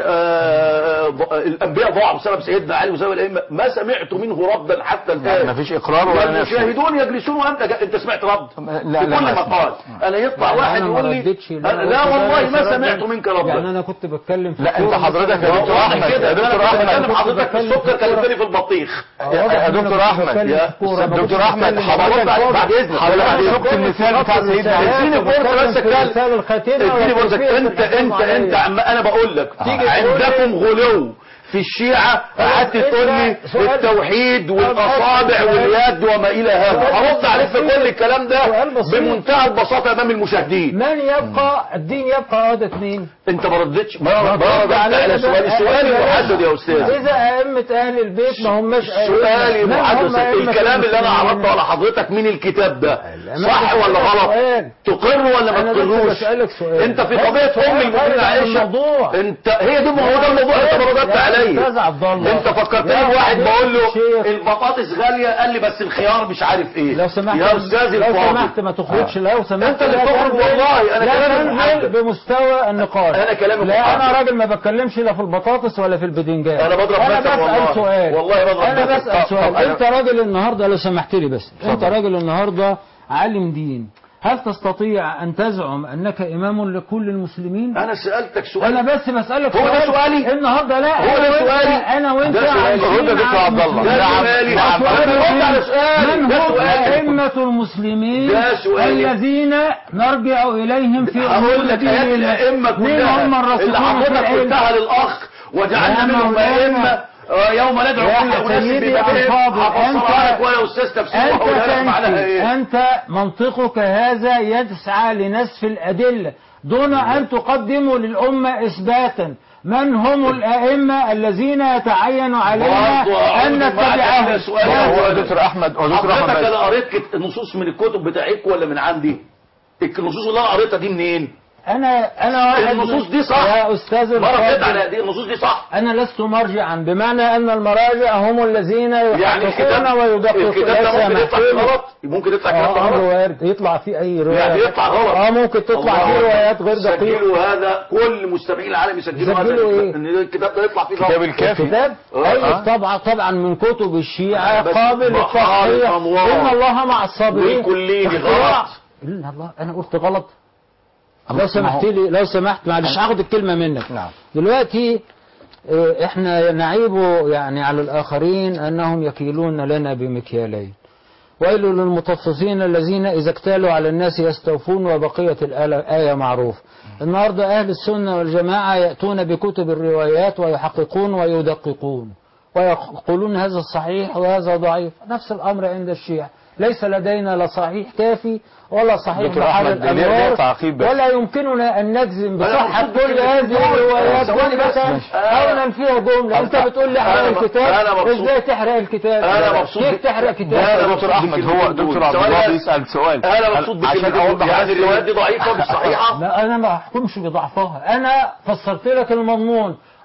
آه، ض- الانبياء ضاعوا بسبب سيدنا علي وسبب الائمه ما سمعت منه ردا حتى الان يعني مفيش إقرار ولا نفي. والمشاهدون يجلسون وانت انت سمعت رد لا، في لا، كل ما ما أسمع. قال انا يطلع يعني واحد أنا ما يقول لي ردتش، أنا أنا لا قلت والله ده ما رد. سمعت منك ردا يعني انا كنت بتكلم في لا انت الكورة حضرتك يا مثلاً. دكتور واضح احمد كده يا انا دكتور كنت احمد بكلم حضرتك في السكر كلمتني في البطيخ يا دكتور احمد يا دكتور احمد حضرتك بعد اذنك حضرتك شفت المثال بتاع سيدنا علي اديني فرصه بس اتكلم اديني فرصه انت انت انت عم انا بقول لك تيجي عندكم غلو في الشيعة قعدت تقول لي سؤال- التوحيد والاصابع سؤال- واليد وما الى هذا سؤال- هرد عليك في كل الكلام ده سؤال بسيط. بمنتهى البساطه امام المشاهدين من يبقى الدين يبقى عودة مين انت ما ردتش ما ما رد ردت علينا على ده. سؤالي سؤالي محدد يا استاذ إذا أئمة أهل البيت ما هماش سؤالي من هم محدد أئمة الكلام اللي انا المسلمين؟ عرضته على حضرتك من الكتاب ده أنا صح بسألك ولا غلط سؤال. تقر ولا ما أنا بس تقروش بسألك سؤال. انت في هذا قضيه سؤال ام المؤمنين خارج عن عائشه الموضوع. انت هي دي ما هو ده الموضوع انت ما ردت يا أستاذ عليا عبد الله انت فكرتني يا بواحد فضيلة بقول له الشيخ. البطاطس غاليه قال لي بس الخيار مش عارف ايه لو سمحت يا استاذ لو الفاضل سمحت ما تخرجش لو سمحت انت اللي لا بتخرج تنزل- والله، انا لا كلامي تنزل محدد. بمستوى النقاش انا كلامي لا محدد. انا راجل ما بتكلمش لا في البطاطس ولا في البدنجان انا بضرب انا مثل بسال والله. سؤال والله بضرب انا مثل. بسال طب- سؤال طب أنا- انت راجل النهارده لو سمحت لي بس انت راجل النهارده عالم دين هل تستطيع ان تزعم انك امام لكل المسلمين انا سالتك سؤال انا بس بسالك هو ده سؤال. سؤالي؟ النهارده لا هو ده أنا وأنت- سؤالي؟ انا وانت ده سؤالي. عايشين هو ده دكتور مع عبد الله. المسلمين. ده سؤالي. نعم. أنا برد على سؤالي. من ده هم سؤالي. أئمة المسلمين ده سؤالي. الذين نرجع إليهم في هقول لك ايات ديننا. الائمه مين كلها هم اللي الراسخون في حضرتك العلم قلتها للاخ وجعلنا يا منهم مولانا. ائمه آه، يوم ندعو يا كل اناس سيدي بإمامهم الفاضل، هفسرها لك أنت- ولا استاذ تفسير أنت وهقولها لك معناها تنفي ايه أنت منطقك هذا يسعى لنسف الأدلة دون أن تقدموا للأمة إثباتا من هم الأئمة الذين يتعين علينا برضو أعود أن معك نتبعهم إلى سؤال هو أولاً. دكتور احمد هو دكتور حضرتك احمد انا قريت كت- نصوص من الكتب بتاعتكم ولا من عندي النصوص اللي انا قريتها دي منين أنا أنا واحد النصوص دي صح يا أستاذ مرة قريت الفاضل على دي النصوص دي صح أنا لست مرجعا بمعنى أن المراجع هم الذين يعني يحققون الكتاب ويدققون الكتاب ده ممكن يطلع فيه محفوظ. غلط ممكن يطلع كلام اه امر غلط وارد يطلع فيه اي روايه يعني يطلع غلط اه ممكن تطلع الله فيه روايات غير أكبر. دقيقه سجلوا هذا كل مستمعين العالم يسجلوا هذا يسجلوا إيه؟ ان الكتاب ده يطلع فيه غلط كتاب الكافي الكتاب آه. اي طبعا طبعا من كتب الشيعة بس قابل بحار للتصحيح الأنوار. ان الله مع الصابرين والكلين اختراع. غلط. ان الله انا قلت غلط الله لو سمحت ما هو- لي لو سمحت معلش هاخد الكلمه منك نعم. دلوقتي آه، احنا نعيب يعني على الاخرين انهم يكيلون لنا بمكيالين ويل للمطففين الذين إذا اكتالوا على الناس يستوفون وبقية الآية معروف النهاردة أهل السنة والجماعة يأتون بكتب الروايات ويحققون ويدققون ويقولون هذا صحيح وهذا ضعيف نفس الأمر عند الشيعة ليس لدينا لا صحيح كافي ولا صحيح دكتور بحر أحمد، ليه- ليه الأنوار تعقيب بس؟ ولا يمكننا أن نجزم بصحة مبسوط كل بالكلمة هذه دي. الروايات ثواني بس. جملة أو ننفيها جملة أنت بتقول لي احرق أنا م- الكتاب أنا مبسوط. إزاي تحرق الكتاب أنا مبسوط كيف بك- تحرق لا، كتاب أنا دكتور مبسوط احمد هو بالكلمة دكتور دول. عبد ثواني الله بس. بيسال سؤال انا مبسوط عشان بالكلمة اوضح دي. يعني بس- الروايات دي ضعيفة مش صحيحة لا أنا ما أحكمش بضعفها أنا فسرت لك المضمون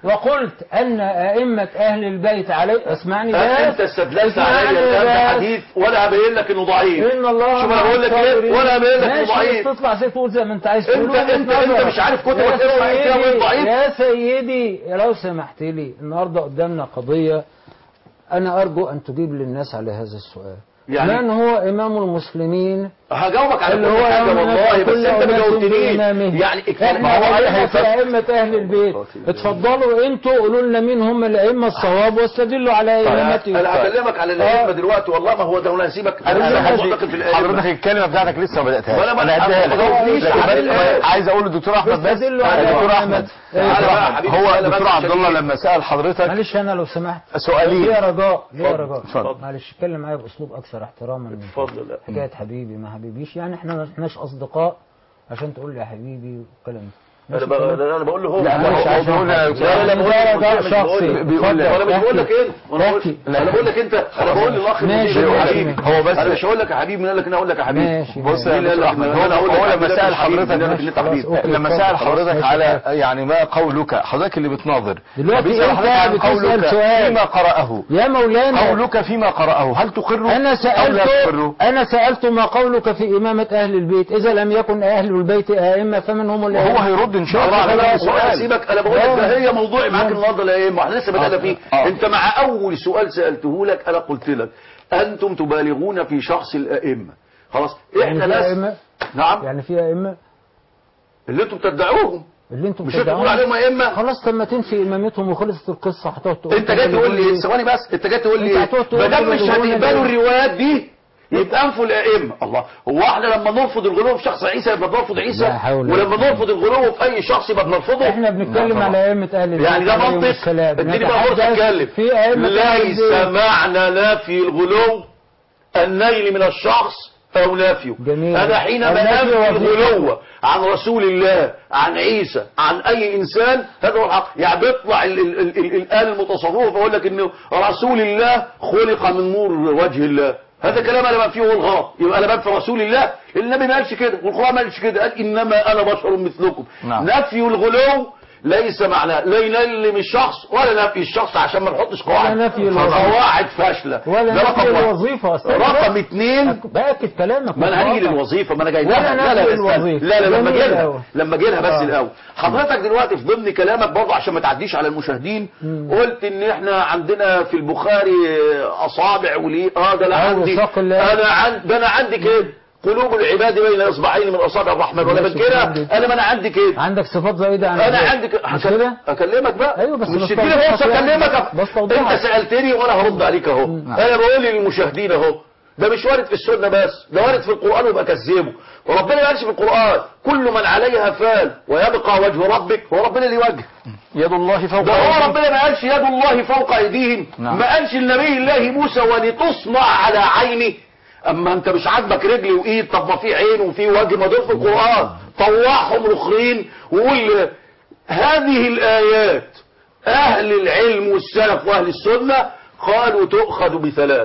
وقلت أن أئمة أهل البيت علي اسمعني بس انت استدللت اسمعني عليا الان بس. بحديث ولا هبين لك انه ضعيف إن الله شوف مع انا بقول لك ايه الصابرين. ولا هبين لك انه ماشي ضعيف تطلع زي تقول زي ما انت عايز انت- تقول وجهة انت- انت نظر. مش عارف كتبك يا ايه وعارف كده وين سيدي- ضعيف. يا سيدي لو سمحت لي النهارده قدامنا قضية أنا أرجو أن تجيب للناس على هذا السؤال يعني- من هو إمام المسلمين هجاوبك على اللي كل هو حاجه يوم والله نبدأ بس كل انت ما أناس جاوبتنيش بإمامهم. يعني احنا ما هو علينا انا في أئمة أهل البيت اتفضلوا انتوا قولوا لنا مين هم الأئمة الصواب واستدلوا على أئمتهم انا هكلمك على الائمه آه. دلوقتي والله ما هو ده انا هسيبك انا انا أنا معتقد في الائمه حضرتك الكلمه بتاعتك لسه ما بداتهاش ولا ما- انا هديها ما لك جاوبنيش لكن على بس- الآية. عايز اقول للدكتور احمد بس بيستدلوا على دكتور أئمة. احمد إيه، تعالى بقى يا حبيبي، هو تعالى بس دكتور عبد عشان الله إيه؟ لما سال حضرتك معلش أنا لو سمحت سؤالين ليا رجاء ليا اتفضل. رجاء اتفضل. معلش اتكلم معايا بأسلوب أكثر احتراما من اتفضل لا حكاية حبيبي ما حبيبيش يعني احنا ما احناش أصدقاء عشان تقول لي يا حبيبي والكلام ده. انا بقى انا بقول له هو لا، لا معلش، عايز أقول لك- لا لا بقول ده لك رجاء مش بقول شخصي. لك. بيقول لك. انا مش بقول لك ايه انا بقول احكي. انا بقول لك انت انا بقول للاخ ماشي، المدير ماشي. حبيبي هو بس- انا مش هقول لك يا حبيبي مين قال لك انا اقول لك يا حبيبي ماشي بص مين يا اللي دكتور قال لك احمد إن هو أنا أقول لك هو حبيبي؟ لما لا، سال مش حبيبي، حضرتك مين قال لك إن أنت حبيبي خلاص، أوكي. لما اتفضل، سأل خلاص، حضرتك ماشي. على يعني ما قولك حضرتك اللي بتناظر دلوقتي بيسأل أنت حضرتك عن بتسأل قولك سؤال. فيما قرأه يا مولانا قولك فيما قرأه هل تقره أنا أو لا سألت تقره أنا سألت ما قولك في إمامة أهل البيت إذا لم يكن أهل البيت أئمة فمن هم وهو الأئمة هيرد إن شاء الله على انا هذا بقول السؤال سيبك انا بقول لك ده هي موضوعي معاك النهارده لا ايه احنا لسه بدأنا فيه آه. انت مع اول سؤال سالته لك انا قلت لك انتم تبالغون في شخص الائمه خلاص يعني احنا في ناس أئمة نعم يعني في أئمة اللي انتم بتدعوهم اللي انتم مش انت تقول عليهم ائمه خلاص طب ما تنفي إمامتهم وخلصت القصة هتقعد تقول انت جاي تقول لي ثواني بس انت جاي تقول لي انت هتقعد تقول ما دام كده مش بيقولون هتقبلوا الائمة. الروايات دي يبقى انفوا الائمه الله هو احنا لما نرفض الغلو في شخص عيسى يبقى بنرفض عيسى لا حول ولا ولما نرفض الغلو في اي شخص يبقى بنرفضه احنا بنتكلم على أئمة أهل البيت يعني ده عليهم منطق السلام. اديني بقى فرصه نتحدث اتكلم في أئمة أهل ليس البيت. معنى نفي الغلو النيل من الشخص او نافيه جميل. انا حينما النفي ننفي وظيفة. الغلو عن رسول الله عن عيسى عن اي انسان هذا هو الحق يعني بيطلع ال- ال- ال- ال- الآن المتصوف يقول لك انه رسول الله خلق من نور وجه الله هذا كلام انا بنفيه هو الغلط يبقى انا بنفي رسول الله النبي ما قالش كده والقران ما قالش كده قال انما انا بشر مثلكم نعم. نفي الغلو ليس معناه لا ينلم الشخص ولا نفي الشخص عشان ما نحطش قواعد ولا نفي الوظيفة. قواعد فاشله ولا ده نفي رقم واحد. الوظيفة أستاذ. رقم اثنين بأكد كلامك ما انا هنيجي واضح. للوظيفه ما انا جاي ولا لها لا لا نفي لا استنى. الوظيفة. لا لا لما جميل اجي لها أوي. لما اجي لها بس آه. الاول حضرتك دلوقتي في ضمن كلامك برضه عشان ما تعديش على المشاهدين قلت ان احنا عندنا في البخاري اصابع وليه اه ده انا أيوة، عندي ساق الله. انا عندي ده انا عندي كده قلوب العباد بين اصبعين من اصابع الرحمن ولا ماشي، كده عندي. انا ما انا عندي كده عندك صفات زائدة عن انا الذات. عندي ك- مش هكل- كده؟ اكلمك بقى أيوة، بس مش بستوضحك تديني فرصه يعني. اكلمك بستوضحك. انت سالتني وانا هرد عليك اهو انا بقول للمشاهدين اهو ده مش وارد في السنه بس ده وارد في القران ويبقى كذبه وربنا ما قالش في القران كل من عليها فان ويبقى وجه ربك هو ربنا ليه وجه يد الله فوق ده هو أيديهم. ربنا ما قالش يد الله فوق ايديهم نعم. ما قالش النبي الله موسى ولتصنع على عيني اما انت مش عاجبك رجل وايد طب ما في عين وفي وجه ما دول في القران طوعهم الاخرين وقول هذه الايات اهل العلم والسلف واهل السنه قالوا تؤخذ بثلاث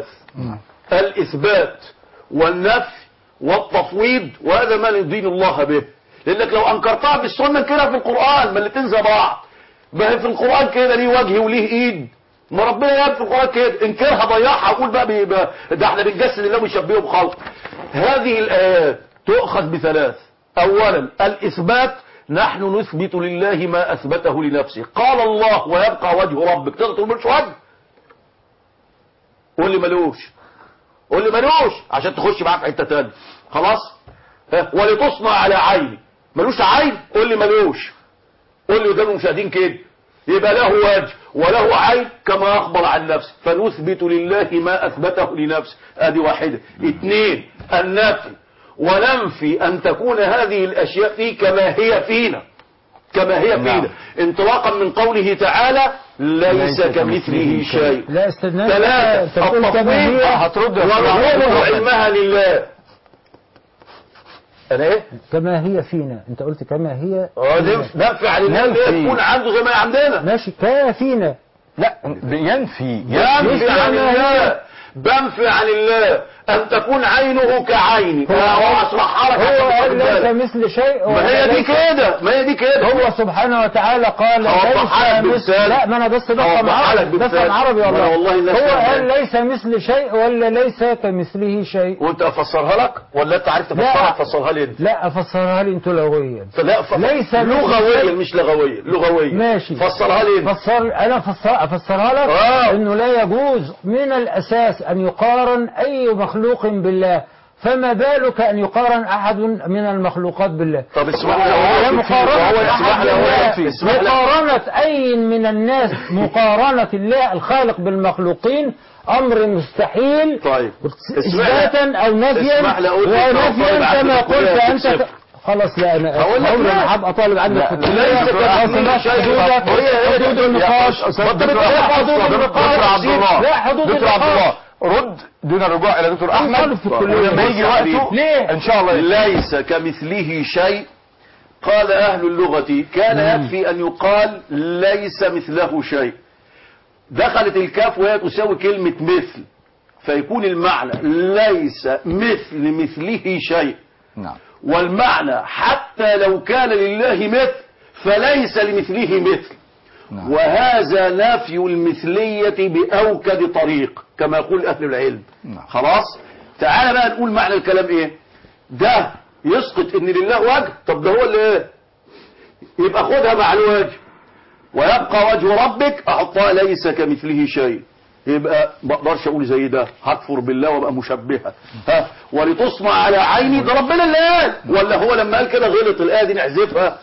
الاثبات والنفي والتفويض وهذا ما ندين الله به لانك لو انكرتها في السنه كده في القران ما الاتنين زي بعض ما هي في القران كده ليه وجه وليه ايد ما ربنا ياب في القران كده انكرها ضيعها قول بقى بيبقى ده احنا بنجسد الله ونشبهه بخلق هذه الايات تؤخذ بثلاث اولا الاثبات نحن نثبت لله ما اثبته لنفسه قال الله ويبقى وجه ربك تقدر تقول ملوش وجه قول لي ملوش قول لي ملوش عشان تخش معاه في حته تانية خلاص ها؟ ولتصنع على عيني ملوش عين قول لي ملوش قول لي قدام المشاهدين كده يبقى له وجه وله عين كما اخبر عن نفسه فنثبت لله ما اثبته لنفسه ادي واحده اثنين النفي وننفي ان تكون هذه الاشياء فيه كما هي فينا كما هي نعم. فينا انطلاقا من قوله تعالى ليس ليس كمثله كمثله شيء لا استدناء ثلاثة انت بتقول كما التفويض هي هترد يا ونقول أستاذ. علمها لله انا ايه كما هي فينا انت قلت كما هي اه نف- نفع لله نفي. اللي تكون عنده زي ما هي عندنا ماشي كافينا لا ينفي ينفي عن الله بنفي عن الله ان تكون عينه كعيني واصلحها لك هو عشان قال تاخد ليس بالك. مثل شيء ما هي ولا دي ليس- كده ما هي دي كده هو سبحانه وتعالى قال هوضحها لك ليس مثل بمثال. لا ما انا بس بفهم هوضحها لك عربي بفهم بمثال. عربي ما أنا والله والله الناس هو فاهمة. قال ليس مثل شيء ولا ليس كمثله شيء وانت افسرها لك ولا انت عارف لا. تفسرها تفسرها لي انت لا افسرها لي انتوا لغويا لا ف... ليس مثل لغويا شيء. مش لغويا لغويا ماشي. فسرها لي انت فسر انا فسر افسرها لك آه. انه لا يجوز من الاساس ان يقارن اي مخلوق بالله فما بالك ان يقارن احد من المخلوقات بالله طب اسمح لي أقول لك ومقارنة وهو اسمح أحد لي أقول لك بالله فيه. اسمح لي مقارنة أي من الناس مقارنة الله الخالق بالمخلوقين أمر مستحيل طيب اسمح لي- إثباتا أو نفيا اسمح لي أقول لك ونفيا طالب كما عندك قلت كلية أنت صفر. خلاص لا أنا هقول لك عمري لا. ما هبقى طالب عندك في الكلية ليس لو كمثله سمحت شيء. حدودك هي- هي- حدود يا النقاش أستاذ لا دكتور حدود عبد النقاش الله. لا حدود دكتور عبد النقاش الله رد دون الرجوع الى دكتور طالب احمد في الكلية. ولما يجي وقته ليه؟ ان شاء الله ليس كمثله شيء قال أهل اللغة كان يكفي أن يقال ليس مثله شيء دخلت الكاف وهي تساوي كلمة مثل فيكون المعنى ليس مثل مثله شيء نعم والمعنى حتى لو كان لله مثل فليس لمثله مثل نعم. وهذا نفي المثلية بأوكد طريق كما يقول أهل العلم نعم. خلاص تعال بقى نقول معنى الكلام ايه ده يسقط ان لله وجه طب ده هو اللي ايه يبقى خدها مع الوجه ويبقى وجه ربك احطها ليس كمثله شيء يبقى ما اقدرش اقول زي ده هكفر بالله وابقى مشبهه ها ولتصنع على عيني ده ربنا اللي قال ولا هو لما قال كده غلط الايه دي نحذفها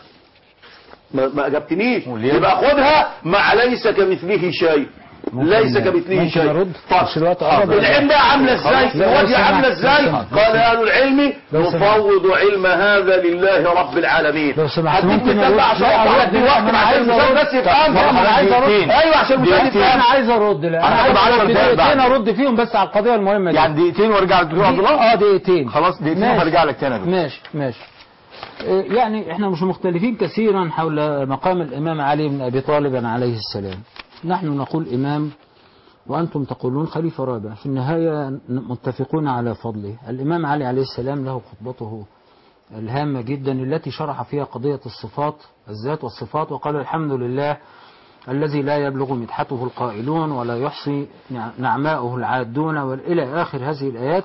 ما, ما اجبتنيش وليه؟ يبقى خدها مع ليس كمثله شيء ليس كمثله ممكن شيء أرد؟ طب مش الوقت قرب. العلم بقى عامله ازاي خلاص. لا، لو الوجه سمحت، عامله لو ازاي سمحت. قال اهل العلم لو سمحت. نفوض علم هذا لله رب العالمين لو سمحت هديك ممكن مثال أرد؟ بقى عشان لا، اوضح أرد. لك لا، دلوقتي أنا عشان عايز المثال أرد. بس يفهم لا، أنا عايز أرد. ايوه عشان المثال انا يفهم عايز ارد لا انا هاخد عايز عشر أرد دقايق دقيقتين بعد. ارد فيهم بس على القضيه المهمه دي يعني دقيقتين وارجع للدكتور عبد الله اه دقيقتين خلاص دقيقتين ماشي. وهرجع لك تاني يا دكتور. ماشي ماشي آه، يعني احنا مش مختلفين كثيرا حول مقام الامام علي بن ابي طالب عليه السلام نحن نقول امام وانتم تقولون خليفه رابع في النهايه متفقون على فضله الامام علي عليه السلام له خطبته الهامه جدا التي شرح فيها قضيه الصفات الذات والصفات وقال الحمد لله الذي لا يبلغ مدحته القائلون ولا يحصي نع- نعماؤه العادون والى اخر هذه الايات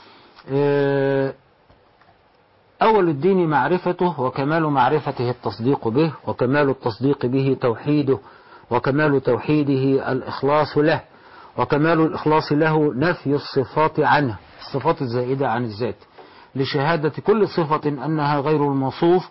آه، أول الدين معرفته وكمال معرفته التصديق به وكمال التصديق به توحيده وكمال توحيده الإخلاص له وكمال الإخلاص له نفي الصفات عنه الصفات الزائدة عن الذات لشهادة كل صفة أنها غير الموصوف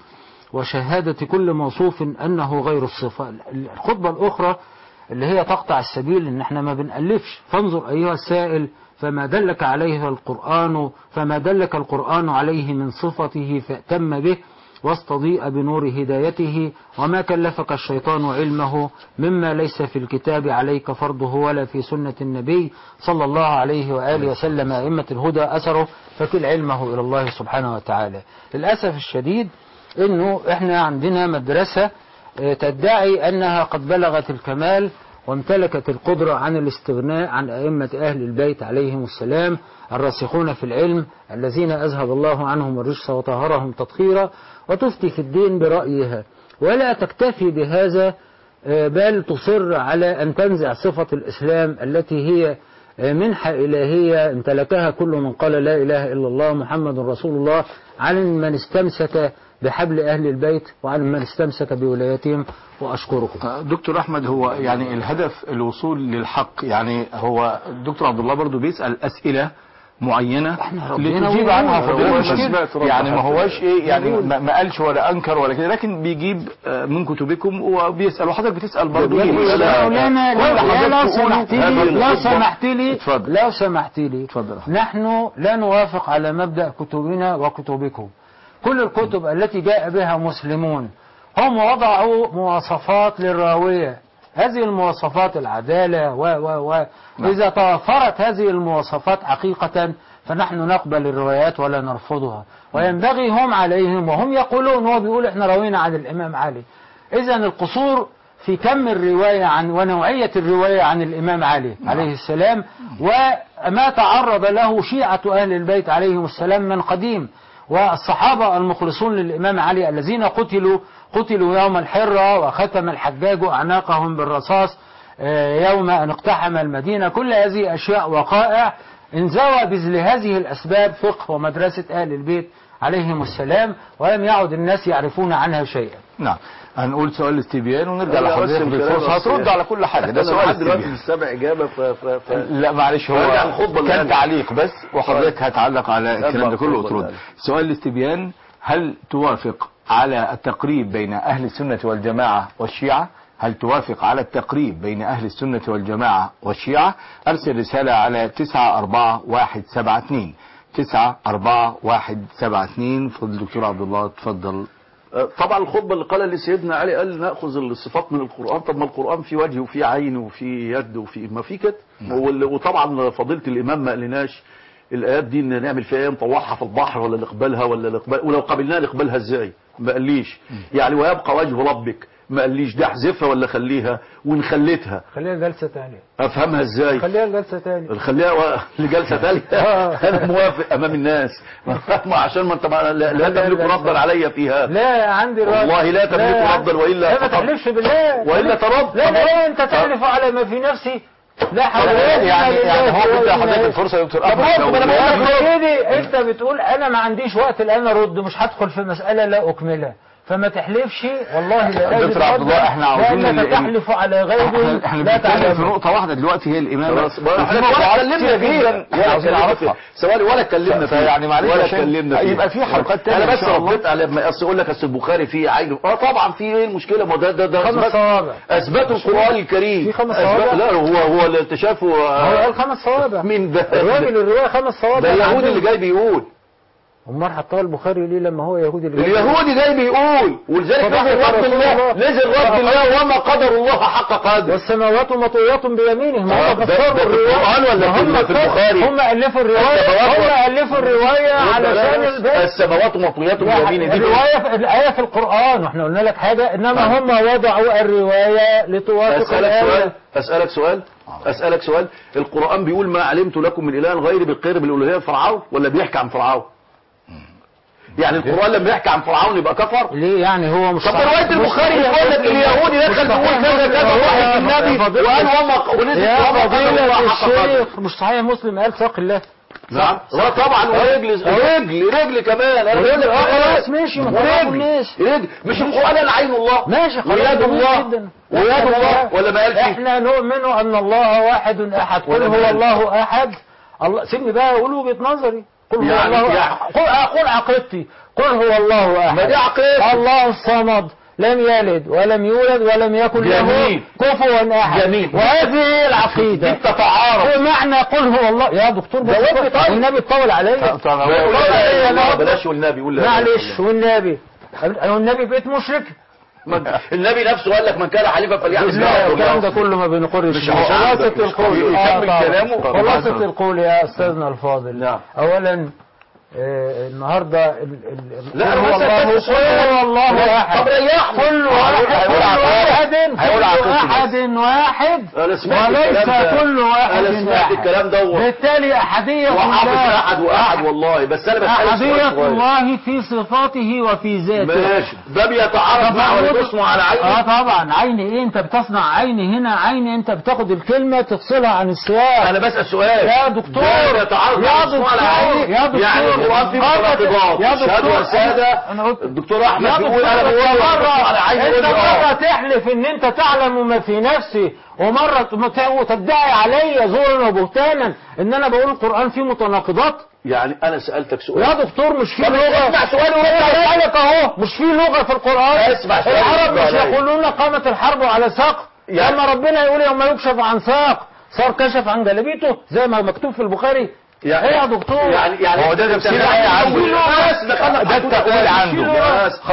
وشهادة كل موصوف أنه غير الصفة الخطبة الأخرى اللي هي تقطع السبيل ان احنا ما بنألفش فانظر ايها السائل فما دلك عليه القرآن فما دلك القرآن عليه من صفته فأتم به واستضيء بنور هدايته وما كلفك الشيطان علمه مما ليس في الكتاب عليك فرضه ولا في سنة النبي صلى الله عليه وآله وسلم أئمة الهدى أثره فكل علمه إلى الله سبحانه وتعالى للأسف الشديد انه احنا عندنا مدرسة اه، تدعي انها قد بلغت الكمال وامتلكت القدرة عن الاستغناء عن أئمة أهل البيت عليهم السلام الراسخون في العلم الذين أذهب الله عنهم الرجس وطهرهم تطهيرا وتفتي في الدين برأيها ولا تكتفي بهذا اه، بل تصر على أن تنزع صفة الإسلام التي هي اه، منحة إلهية امتلكها كل من قال لا إله إلا الله محمد رسول الله عن من استمسك بحبل أهل البيت وعن من استمسك بولايتهم وأشكركم دكتور احمد هو يعني الهدف الوصول للحق يعني هو الدكتور عبد الله برضو بيسال اسئله معينه ربنا لتجيب ويقول. عنها هو فضيلة مش الشيخ. كده. رب يعني ما حتى. هواش ايه يعني يقول. ما ما قالش ولا انكر ولا كده لكن بيجيب آه، من كتبكم وبيسال وحضرتك بتسال برضو يا ليه؟ مولانا كل لو حضرتك لو تقول سمحت لي هذه لو الخطبة. سمحت لي اتفضل لو سمحت لي اتفضل نحن لا نوافق على مبدأ كتبنا وكتبكم كل الكتب التي جاء بها مسلمون هم وضعوا مواصفات للراوية هذه المواصفات العدالة و و و إذا توفرت هذه المواصفات حقيقة فنحن نقبل الروايات ولا نرفضها وينبغي هم عليهم وهم يقولون هو بيقول احنا روينا عن الإمام علي إذا القصور في كم الرواية عن ونوعية الرواية عن الإمام علي عليه السلام وما تعرض له شيعة أهل البيت عليهم السلام من قديم والصحابة المخلصون للإمام علي الذين قتلوا قتلوا يوم الحرة وختم الحجاج أعناقهم بالرصاص آه، يوم أن اقتحم المدينة كل هذه أشياء وقائع انزوى بذل هذه الأسباب فقه ومدرسة أهل البيت عليهم السلام ولم يعد الناس يعرفون عنها شيئا نعم هنقول سؤال الاستبيان ونرجع لا، بس لحضرتك الكلام بالفرصة بس- هترد على كل حاجة ده أنا سؤال لحد دلوقتي استبيان مش سامع اجابه ف... ف... ف... لا معلش هو نرجع للخطبة اللي كان قالت. تعليق بس وحضرتك هتعلق على الكلام ده أرجع كله الخطبة اللي وترد قالت. سؤال الاستبيان هل توافق على التقريب بين أهل السنة والجماعة والشيعة هل توافق على التقريب بين أهل السنة والجماعة والشيعة أرسل رسالة على 941172 941172 فضل الدكتور عبد الله تفضل آه، طبعا الخطبه اللي قالها لسيدنا علي قال ناخذ الصفات من القران طب ما القران في وجه وفي عين وفي يد وفي ما في كده وال- وطبعا فضيله الامام ما قالناش الايات دي ان نعمل فيها ايه نطوعها في البحر ولا نقبلها ولا نقبل ولو قبلناها نقبلها ازاي ما قاليش يعني ويبقى وجه ربك ما قاليش دي احذفها ولا خليها وان خليتها خليها جلسة تانية افهمها ازاي خليها جلسة تانية نخليها و- لجلسه ثالثه انا موافق امام الناس ما عشان ما انت ما- لا, لا تملك ردا علي في هذا لا عندي رد والله لا تملك ردا والا لا ما فقط- تحلفش بالله والا ترد لا لا انت تحلف على ما في نفسي لا حول ولا قوة يعني إلا يعني هو بالله. بدي حضرتك الفرصة يا دكتور طب أحمد رد، ما أنا لو- بقول لك يا سيدي انت بتقول انا ما عنديش وقت الان ارد مش هدخل في مسألة لا اكملها فما تحلفش والله لا أجد دكتور عبد الله، ردا، احنا عاوزين لأنك ال- تحلف على غيب احنا احنا لا بنتكلم في تعلمه نقطة واحدة دلوقتي هي الإمامة خلاص ما وفي احنا ولا موضوعات اتكلمنا كتير فيه جدا ولا عاوزين اتكلمنا نعرفها فيه ثواني ولا اتكلمنا ف- فيه فيعني معلش ولا عشان اتكلمنا فيه يبقى في حلقات تانية انا إن بس شاء الله. رديت على ما اصل يقول لك اصل البخاري فيه عين اه طبعا في ايه المشكله ما ده ده ده خمس اثبات صوابع اثبتوا القران الكريم في خمس أثبت- صوابع؟ لا هو هو اللي اكتشافه هو آه، قال خمس صوابع مين ده الراجل الرواية خمس صوابع ده اليهودي عندهم. اللي جاي بيقول امال حطها البخاري ليه لما هو يهودي اللي جاي اليهودي جاي بيقول ولذلك فضحك نزل رد رسول الله الله. نزل رد الله وما قدر الله حق قدره والسماوات مطويات بيمينه ما آه، هم ده- فسروا ده في الرواية القرآن ولا ما في- هم في البخاري؟ هم ألفوا الرواية السماوات هم ألفوا الرواية علشان البيت السماوات مطويات بيمينه دي الرواية في الآية في القرآن واحنا قلنا لك حاجة إنما هم وضعوا الرواية لتوافق أسألك الآية سؤال أسألك سؤال أسألك سؤال القرآن بيقول ما علمت لكم من إله غيري بالقير بالألوهية فرعون ولا بيحكي عن فرعون يعني القرآن لما يحكي عن فرعون يبقى كفر ليه يعني هو مش طب صحيح- رواية مش البخاري صحيح بيقول لك مسلم. اليهودي مش دخل بيقول صحيح كذا مسلم. كذا هو واحد يا النبي فضيلة وقال الشيخ- وما ونزل يا وما قدر فضيلة الله حق قدره. الشيخ مش صحيح مسلم قال ساق الله نعم لا طبعا ورجل رجل رجل كمان انا بقول لك آه، خلاص رجل ماشي، ما خلاص رجل ماشي. رجل مش القرآن قال عين الله ماشي خلاص ويد جميل الله جدا. ويد إحنا- الله ولا ما قالش احنا نؤمن ان الله واحد احد قل ولا هو ما قال. الله احد الله سيبني بقى اقول وجهه نظري قل هو يعني- الله يعني- أحد. قل اقول عقيدتي قل هو الله احد ما دي عقيدة. الله الصمد لم يلد ولم يولد ولم يكن له جميل. كفوا احد جميل. وهذه دي العقيده بتتعارض ومعنى قل هو الله يا دكتور بس جاوبني طيب. والنبي اطول عليا طب هو- بلاش والله لا أنا لا أقول- بلاش والنبي قول لا إله إلا معلش الله. والنبي والنبي بقيت مشرك ما- النبي نفسه قال لك من كان حليفا فليحلف لا بالله الكلام ده كله ما بنقرش مش فيه. عشان خلاصة عندك مش القول يكمل آه طبعا. كلامه. خلاصة القول يا أستاذنا الفاضل نعم. أولا آه، النهارده ال- ال- لا، قل أنا هو بس الله أسأل قل سؤال. هو الله أحد طب ريحني. كل هيقول- واحد هيقول كل عقيدتي. واحد هيقول كل عقيدتي بس. واحد واحد أنا سمعت وليس الكلام ده. كل واحد أنا سمعت واحد. الكلام دوت. بالتالي أحدية وحافظ الله احد واحد والله بس انا بسالك أحدية سؤال صغير الله في صفاته وفي ذاته ماشي ده بيتعارض مع طبعاً. ولا تصنع على اه عيني طبعا عين ايه انت بتصنع عين هنا عين انت بتاخد الكلمة تفصلها عن السياق انا بسال سؤال يا دكتور ده بيتعارض مع يا تصنع على دكتور عيني يا دكتور يعني القران فيه قامت- متناقضات يا اشهدوا دكتور يا ساده انا قلت الدكتور احمد يا بيقول دكتور انا بقول انت ولا تصنع على عيني انت يقول لي مرة اه تحلف ان انت تعلم ما في نفسي ومرة مت- وتدعي علي زورا وبهتانا ان انا بقول القرآن فيه متناقضات يعني انا سالتك سؤال يا دكتور مش في طب لغة اسمع سؤالي ورد انا عليه. بسألك اهو مش في لغة في القرآن اسمع سؤالي العرب ورد مش عليه. يقولون قامت الحرب على ساق يعني- لما ربنا يقول يوم يكشف عن ساق صار كشف عن جلبيته زي ما مكتوب في البخاري يعني ايه يا دكتور يعني يعني هو ده أنت تفسير دخلت الآية عنده. بس دخلنا ده التأويل عنده. بس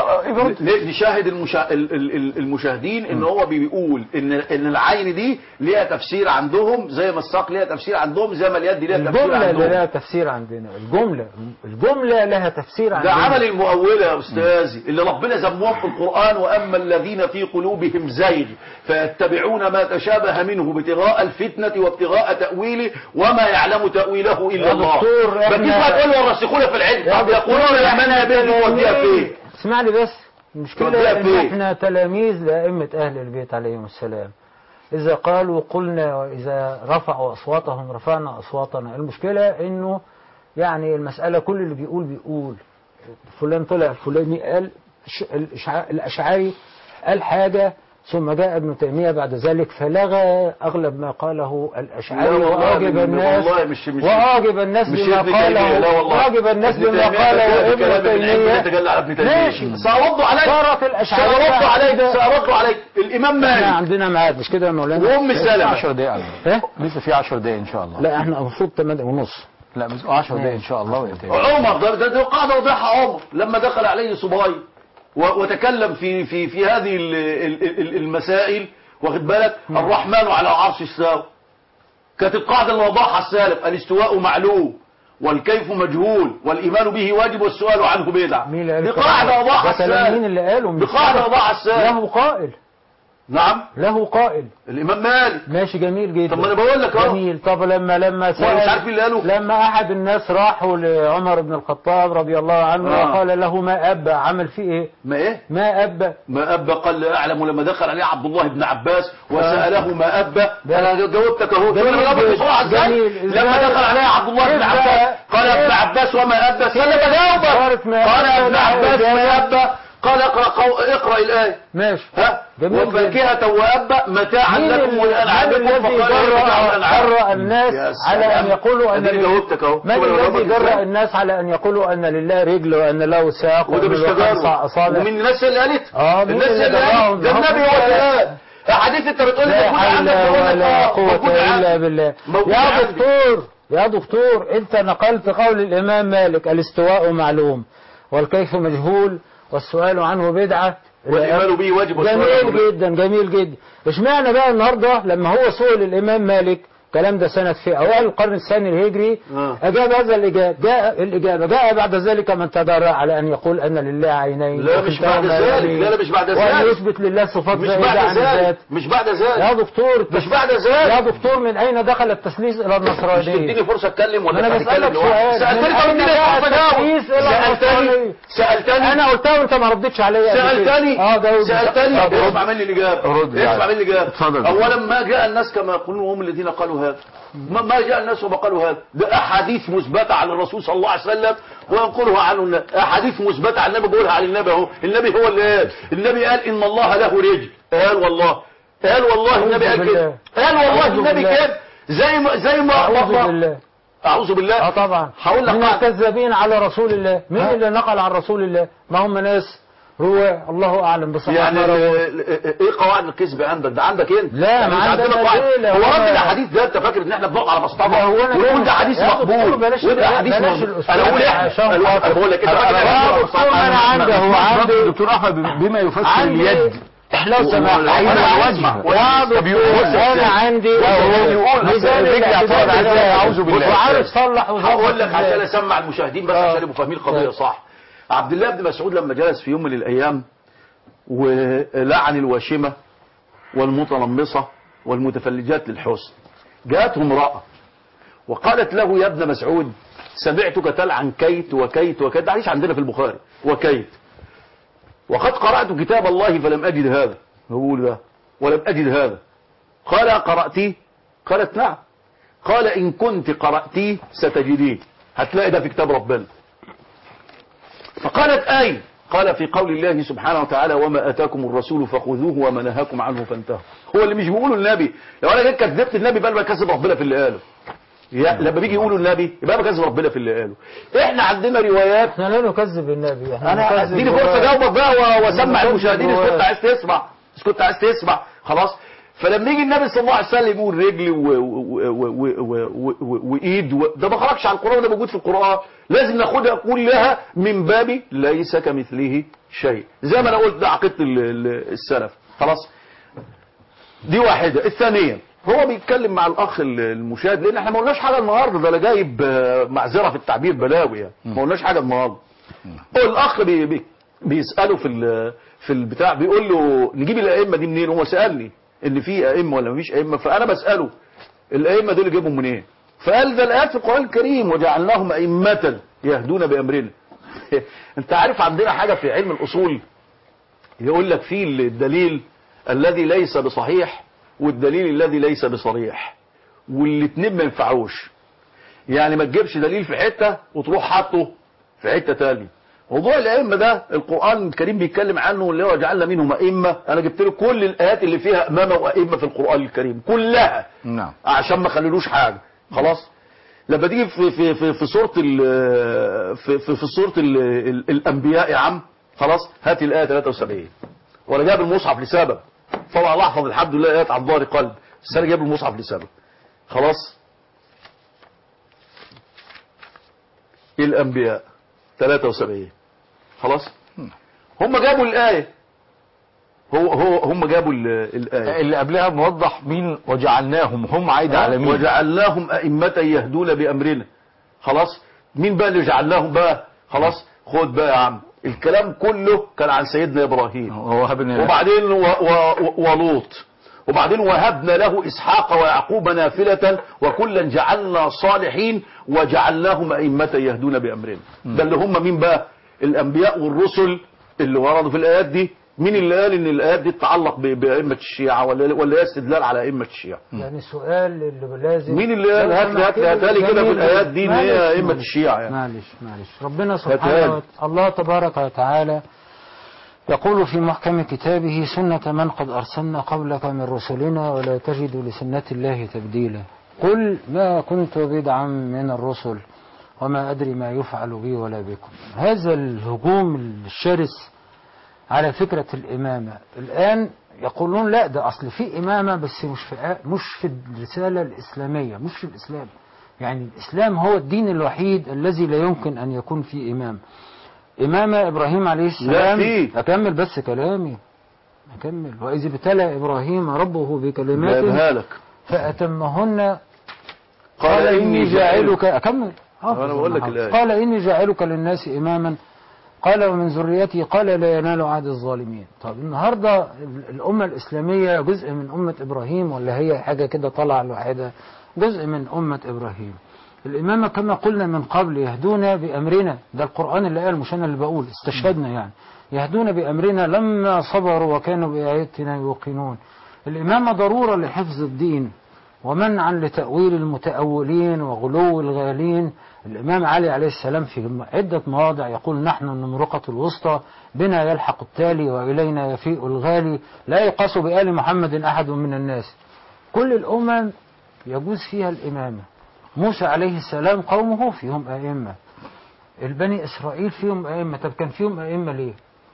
ن- نشاهد المشا... ال- ال- ال- المشاهدين ان هو بيقول ان ان العين دي ليها تفسير عندهم زي ما الساق ليها تفسير عندهم زي ما اليد ليها تفسير الجملة اللي عندهم لها تفسير عندنا الجملة الجملة لها تفسير ده عندنا عمل المؤولة يا أستاذي اللي ربنا ذمهم في القرآن وأما الذين في قلوبهم زيغ فيتبعون ما تشابه منه ابتغاء الفتنة وابتغاء تأويله وما يعلم تأويله إلا يا الله دكتور، إحنا- بكيف ما تقول والراسخون في العلم يا طب يقولون دكتور، يا من يبين توديها فين اسمعني بس المشكلة توديها ان فين؟ احنا تلاميذ لأئمة أهل البيت عليهم السلام إذا قالوا قلنا وإذا رفعوا أصواتهم رفعنا أصواتنا المشكلة إنه يعني المسألة كل اللي بيقول بيقول فلان طلع فلاني قال الش- الإشع- الأشعري قال حاجة ثم جاء ابن تيمية بعد ذلك فلغى أغلب ما قاله الأشعري لا والله وأعجب من- الناس والله مش- مش- وأعجب الناس مش بما ابن تيمية لا قاله والله وأعجب الناس ابن بما تيمية قاله تجلى ابن بكلام العلم تيمية يتجلى على ابن تيمية ماشي سأرد عليك صارت الأشعرية سأرد عليك كده. سأرد عليك الإمام احنا مالك عندنا ميعاد مش كده يا مولانا وأم سلمة 10 دقايق على فكرة. ايه لسه في 10 دقايق ان شاء الله لا احنا المفروض 8 ونص لا بس 10 دقايق ان شاء الله وينتهي عمر ده ده, ده قاعدة وضعها عمر لما دخل عليه صباي و- وتكلم في في في هذه ال- ال- ال- المسائل واخد بالك الرحمن على عرش استوى كانت القاعدة اللي وضعها السالف الاستواء معلوم والكيف مجهول والإيمان به واجب والسؤال عنه بدعة مين اللي قال دي الكلام قاعدة ده؟ وضعها ده كلام مين السالف اللي قاله دي قاعدة وضعها السالف له قائل نعم له قائل الإمام مالك ماشي جميل جدا طب ما أنا بقول لك أهو. جميل طب لما لما وأنا مش سأل عارف مين اللي قاله لما احد الناس راحوا لعمر بن الخطاب رضي الله عنه آه. وقال له ما ابى عمل فيه ايه ما إيه ما ابى ما أبى قال لا أعلم لما دخل عليه عبد الله بن عباس وسأله ما أبى أنا جاوبتك أهو جميل أنا جاوبت جدا. بسرعة إزاي جميل. لما إزاي؟ دخل عليه عبد الله بن كيف عباس بقى؟ قال ابن كيف؟ عباس وما أبى استنى بجاوبك صارت ما قال أبى ابن لا عباس إجابة. ما أبى قال اقرأ قو... اقرأ الآية ماشي ها جميل جدا. وفاكهة وأبى متاعا مين لكم ال- ولأنعامكم من الذي فقال جرأ متاع الأنعام. جرأ الناس يا على سلام. أن يقولوا أن أديني لله- جاوبتك أهو من شوف أنا الذي جاوبك جرأ إزاي. الناس على أن يقولوا أن لله رجل وأن له ساق وده وأن مش له خمس تجارب أصابع ومن الناس اللي قالت آه، مين الناس اللي اللي جرأهم؟ قالت ده هم النبي هو كده. اللي قال احاديث انت بتقول لي لا موجود حول عندك بقول لك ولا اه قوة موجود إلا عندي. بالله موجود يا عندي. دكتور يا دكتور أنت نقلت قول الإمام مالك الاستواء معلوم والكيف مجهول والسؤال عنه بدعة والإيمان به واجب والسؤال عنه جميل بدعة. جدا جميل جدا اشمعنى بقى النهارده لما هو سئل الإمام مالك الكلام ده سنة في أوائل القرن الثاني الهجري آه. أجاب هذا الإجابة جاء الإجابة جاء بعد ذلك من تدرع على أن يقول أن لله عينين لا مش بعد وكلتاهما ذلك يمين، لا لا مش بعد وأن ذلك يثبت لله صفات مش زائدة بعد عن الذات ذلك مش بعد يا ذلك دكتور مش بعد يا ذلك دكتور من أين دخل التسليس إلى مش النصرانية تديني فرصة اتكلم ولا أنا هتتكلم بسألك لوحدك؟ سؤال. سألتني من طب أين اديني جاء فرصة جاوب التسليس إلى سألتني النصرانية؟ سألتني أنا قلتها وأنت ما ردتش عليا قبل كده. سألتني اه جاوب سألتني طب رد. اسمع مني الإجابة رد اسمع يعني. مني الإجابة اتفضل. أولا ما جاء الناس كما يقولون هم الذين قالوا هذا ما ما جاء الناس وما قالوا هذا ده أحاديث مثبتة عن الرسول صلى الله عليه وسلم وينقلها عنه الناس أحاديث مثبتة عن النبي بيقولها عن النبي أهو النبي هو اللي قال النبي قال إن الله له رجل قال والله قال والله النبي قال كده قال والله أعوذ النبي بالله. كده زي ما زي ما أعوذ ما- بالله أعوذ بالله اه طبعا هقول لك من قاعدة. الكذابين على رسول الله مين ها؟ اللي نقل عن رسول الله ما هم ناس روى الله اعلم بصحة يعني ما روى ايه قواعد الكذب عندك ده عندك انت لا، يعني ما مش عندنا عندنا قواعد ليه؟ لا، هو هو رد أنا- الاحاديث ده انت فاكر ان احنا بنقعد على لا، مصطفى هو أنا ونقول جاي- ده حديث يا دكتور مقبول بلاش- وده حديث بلاش مقبول الأسلوب انا اقول ده ايه عشان انا خاطر. بقول لك انت أنا- فاكر أنا- إن يا إحنا دكتور بنقعد على أنا عندي هو عندي دكتور احمد بما يفسر عندي اليد لو سمحت ولا- أنا ولا عندي- وجه. يا دكتور انا عندي ميزان الرجل الاعتدال اعتراض على بتاعي. ازاي؟ أعوذ بالله. وعارف صلح وظبط هقول لك إزاي. عشان اسمع المشاهدين بس آه. عشان يبقوا فاهمين القضيه طيب. صح عبد الله بن مسعود لما جلس في يوم من الايام ولعن الواشمه والمتنمصه والمتفلجات للحسن جاءته امراه وقالت له يا ابن مسعود سمعتك تلعن كيت وكيت وكيت ده حديث عندنا في البخاري وكيت وقد قرأت كتاب الله فلم أجد هذا نقول ده ولم أجد هذا قال قرأتيه قالت نعم قال إن كنت قرأتيه ستجديه هتلاقي ده في كتاب ربنا فقالت أين قال في قول الله سبحانه وتعالى وما أتاكم الرسول فخذوه وما نهاكم عنه فانتهوا هو اللي مش بيقوله النبي لو أنا جيت كذبت النبي بقى بكذب ربنا في اللي قاله يا لما بيجي يقولوا النبي يبقى بكذب ربنا في اللي قاله احنا عندنا روايات احنا لا نكذب النبي احنا انا نكذب اديني هو- فرصه اجاوبك بقى و- واسمع نكذب المشاهدين هو- اذا كنت عايز تسمع اذا كنت عايز تسمع خلاص فلما يجي النبي صلى الله عليه وسلم يقول رجل و- و- و- و- و- و- وايد و- ده ما خرجش على القران ده موجود في القران لازم ناخدها كلها من باب ليس كمثله شيء زي ما انا قلت ده عقيده ال- ال- السلف خلاص دي واحده الثانيه هو بيتكلم مع الاخ ال- المشاهد لان احنا ما قلناش حاجه النهارده ده انا جايب آه، معذره في التعبير بلاوي يعني ما قلناش حاجه النهارده هو الاخ بي بي بيساله في ال- في البتاع بيقول له نجيب الائمه دي منين هو سالني ان في ائمه ولا مفيش ائمه فانا بساله الائمه دول جابهم منين فقال ده الايات في القران الكريم وجعلناهم ائمه يهدون بامرنا انت عارف عندنا حاجه في علم الاصول يقول لك في الدليل الذي ليس بصحيح والدليل الذي ليس بصريح والاثنين ما ينفعوش يعني ما تجيبش دليل في حته وتروح حاطه في حته تانية موضوع الائمه ده القران الكريم بيتكلم عنه اللي هو جعلنا منهم ائمه انا جبت له كل الايات اللي فيها امامه وائمه في القران الكريم كلها نعم عشان ما خللوش حاجه خلاص لما تيجي في في في في سوره ال- في في, في سوره ال- ال- الانبياء يا عم خلاص هات الايه 73 وانا جايب المصحف لسبب طبعا الله احفظ الحمد لله ايات على ظهر قلب بس انا جايب المصحف لسبب خلاص الانبياء 73 خلاص هم جابوا الايه هو هو هم جابوا ال- الايه اللي قبلها موضح مين وجعلناهم هم عايدة على مين وجعلناهم أئمة يهدون بأمرنا خلاص مين بقى اللي جعلناهم بقى خلاص خد بقى يا عم الكلام كله كان عن سيدنا إبراهيم ووهبنا وبعدين و و و ولوط وبعدين وهبنا له إسحاق ويعقوب نافلة وكلا جعلنا صالحين وجعلناهم أئمة يهدون بأمرنا ده اللي هم مين بقى الأنبياء والرسل اللي وردوا في الآيات دي مين اللي قال ان الآيات دي تتعلق ب- بأئمة الشيعة ولا ولا هي استدلال على أئمة الشيعة يعني سؤال اللي لازم مين اللي قال هات لي هات لي هاتها لي كده في الايات دي ان هي ائمه الشيعه يعني معلش معلش ربنا هاتها سبحانه لي. وت- الله تبارك وتعالى يقول في محكم كتابه سنة من قد أرسلنا قبلك من رسلنا ولا تجد لسنة الله تبديلا قل ما كنت بدعا من الرسل وما أدري ما يفعل بي ولا بكم هذا الهجوم الشرس على فكرة الإمامة الآن يقولون لا ده أصل في إمامة بس مش في مش في الرسالة الإسلامية مش في الإسلام يعني الإسلام هو الدين الوحيد الذي لا يمكن أن يكون فيه إمام إمامة إبراهيم عليه السلام فيه. أكمل بس كلامي أكمل وإذ ابتلى إبراهيم ربه بكلمات جايبها لك فأتمهن قال إني جاعلك أكمل حافظ أنا بقول لك حافظ. الآية. قال إني جاعلك للناس إماما قال ومن ذريتي قال لا ينال عهد الظالمين طب النهاردة الأمة الإسلامية جزء من أمة إبراهيم ولا هي حاجة كده طلع لوحدها جزء من أمة إبراهيم الإمامة كما قلنا من قبل يهدون بأمرنا ده القرآن اللي قال مش أنا اللي بقول استشهدنا يعني يهدون بأمرنا لما صبروا وكانوا بآياتنا يوقنون الإمامة ضرورة لحفظ الدين ومنعا لتأويل المتأولين وغلو الغالين الإمام علي عليه السلام في عدة مواضع يقول نحن النمرقة الوسطى بنا يلحق التالي وإلينا يفيء الغالي لا يقاس بآل محمد أحد من الناس كل الأمم يجوز فيها الإمامة موسى عليه السلام قومه فيهم أئمة البني إسرائيل فيهم أئمة طب كان فيهم أئمة ليه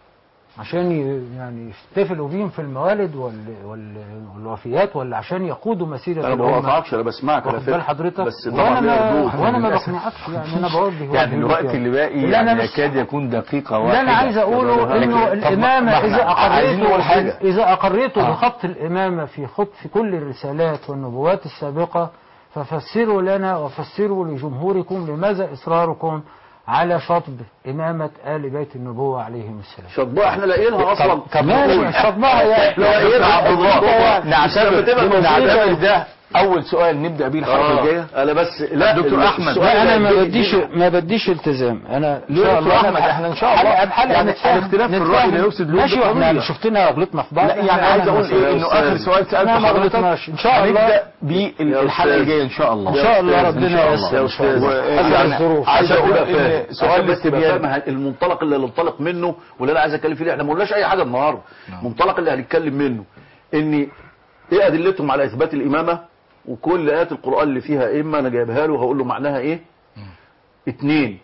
عشان ي- يعني يحتفلوا بيهم في الموالد وال... وال... والوفيات ولا عشان يقودوا مسيرة انا ما الأمة بقطعكش انا بسمعك على واخد بال فكره حضرتك بس وانا طبعا ليها ما ردود وانا ما للأسف. بقنعكش يعني انا بوجه يعني وجهي الوقت لك اللي باقي اللي أنا يعني بس- يكاد يكون دقيقة اللي واحدة انا عايز اقوله لكن- انه طب ما- الامامه ما احنا اذا عايزين نقول اقريته حاجة اذا اقريته آه. بخط الامامه في خط في كل الرسالات والنبوات السابقه ففسروا لنا وفسروا لجمهوركم لماذا اصراركم على شطب امامه ال بيت النبوه عليهم السلام شطبها احنا لاقيينها اصلا طب ماشي شطبها يعني لاقيينها بالظبط نعتبر نعتبر ده أول سؤال نبدأ بيه الحلقة الجاية انا بس لا دكتور ال- أحمد، السؤال لا انا ما ده- بديش ما بديش التزام انا إن شاء الله أحمد احنا إن شاء الله حلقه بحلقه يعني نتفاهم الاختلاف في الرأي نتفاهم. لا يفسد له ماشي واحنا قضية. شفتنا غلطنا في بعض لا يعني عايز اقول ايه انه اخر سؤال سالته أنا ما حضرتك غلطناش. إن شاء الله. هنبدا بالحلقه أستاذ. الجايه ان شاء الله ان شاء الله يا ربنا أستاذ. ييسر يا إن شاء أستاذ. الله. أنا أسأل الظروف عايز عشان اقول أقول إن إن سؤال سؤال بس الاستبيان. تبقى فاهم المنطلق اللي ننطلق منه واللي انا عايز اتكلم فيه احنا ما قلناش اي حاجه النهارده المنطلق اللي هنتكلم منه ان ايه ادلتهم على اثبات الامامه وكل ايات القران اللي فيها ائمه انا جايبها له وهقول له معناها ايه اتنين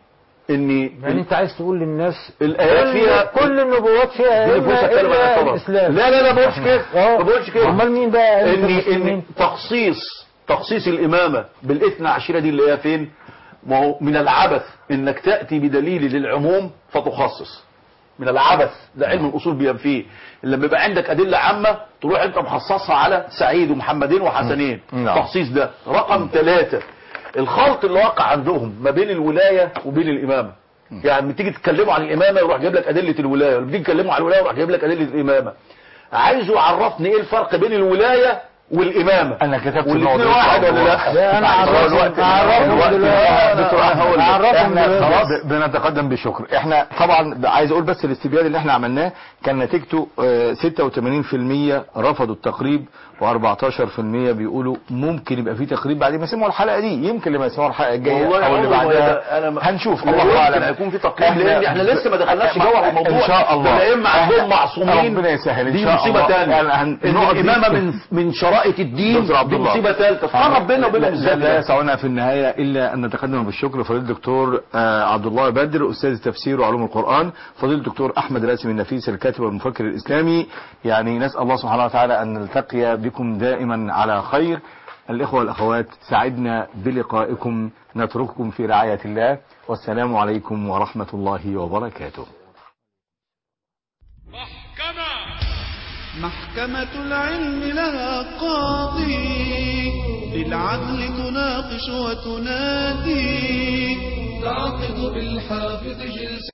ان يعني انت عايز تقول للناس الآيات كل- فيها- كل النبوات فيها دي ائمه نفوس اتكلم عنها الا طبعا. الاسلام لا لا لا ما بقولش كده اه. ما بقولش كده امال مين بقى أئمة ان المسلمين؟ ان تخصيص تخصيص الامامه بالاثنى عشرة دي اللي هي فين ما هو من العبث انك تاتي بدليل للعموم فتخصص من العبث ده علم الاصول بينفيه لما يبقى عندك ادله عامه تروح انت مخصصها على سعيد ومحمدين وحسنين نعم. تخصيص ده رقم ثلاثة الخلط اللي وقع عندهم ما بين الولايه وبين الامامه يعني لما تيجي تتكلموا عن الامامه يروح جايب لك ادله الولايه ولما تيجي تتكلموا عن الولايه يروح جايب لك ادله الامامه عايزه يعرفني ايه الفرق بين الولايه والامامه انا كتبت والاثنين الموضوع واحد ولا لا لا، أنا بعد أعرفهم- الوقت- أعرفهم الوقت- دلوقتي. دكتور أنا هقول لك. أعرفهم احنا دلوقتي. خلاص ب- بنتقدم بالشكر احنا طبعا عايز اقول بس الاستبيان اللي احنا عملناه كان نتيجته آه، 86% رفضوا التقريب و14% بيقولوا ممكن يبقى في تقريب بعد ما يسمعوا الحلقه دي يمكن لما يسمعوا الحلقه الجايه والله او اللي عمره ما بعدها يبقى- أنا ما- هنشوف لا الله يمكن اعلم هيكون في تقريب لان احنا لسه ما دخلناش جوه الموضوع ان شاء الله الائمه عندهم معصومين ربنا يسهل ان دي شاء مصيبه الله ثانيه يعني هن- ان نقعد دي- الامامه من من شرائط الدين دكتور عبد دي الله. مصيبه ثالثه تقرب بيننا وبينهم لا, ازاي لا يسعنا في النهاية إلا أن نتقدم بالشكر لفضيلة الدكتور آه، عبد الله بدر أستاذ التفسير وعلوم القرآن فضيلة الدكتور أحمد راسم النفيس الكاتب والمفكر الإسلامي يعني نسأل الله سبحانه وتعالى أن نلتقي بكم دائما على خير الإخوة والأخوات سعدنا بلقائكم نترككم في رعاية الله والسلام عليكم ورحمة الله وبركاته محكمة العلم لها قاضي بالعدل تناقش وتنادي تعقد بالحافظ جلسة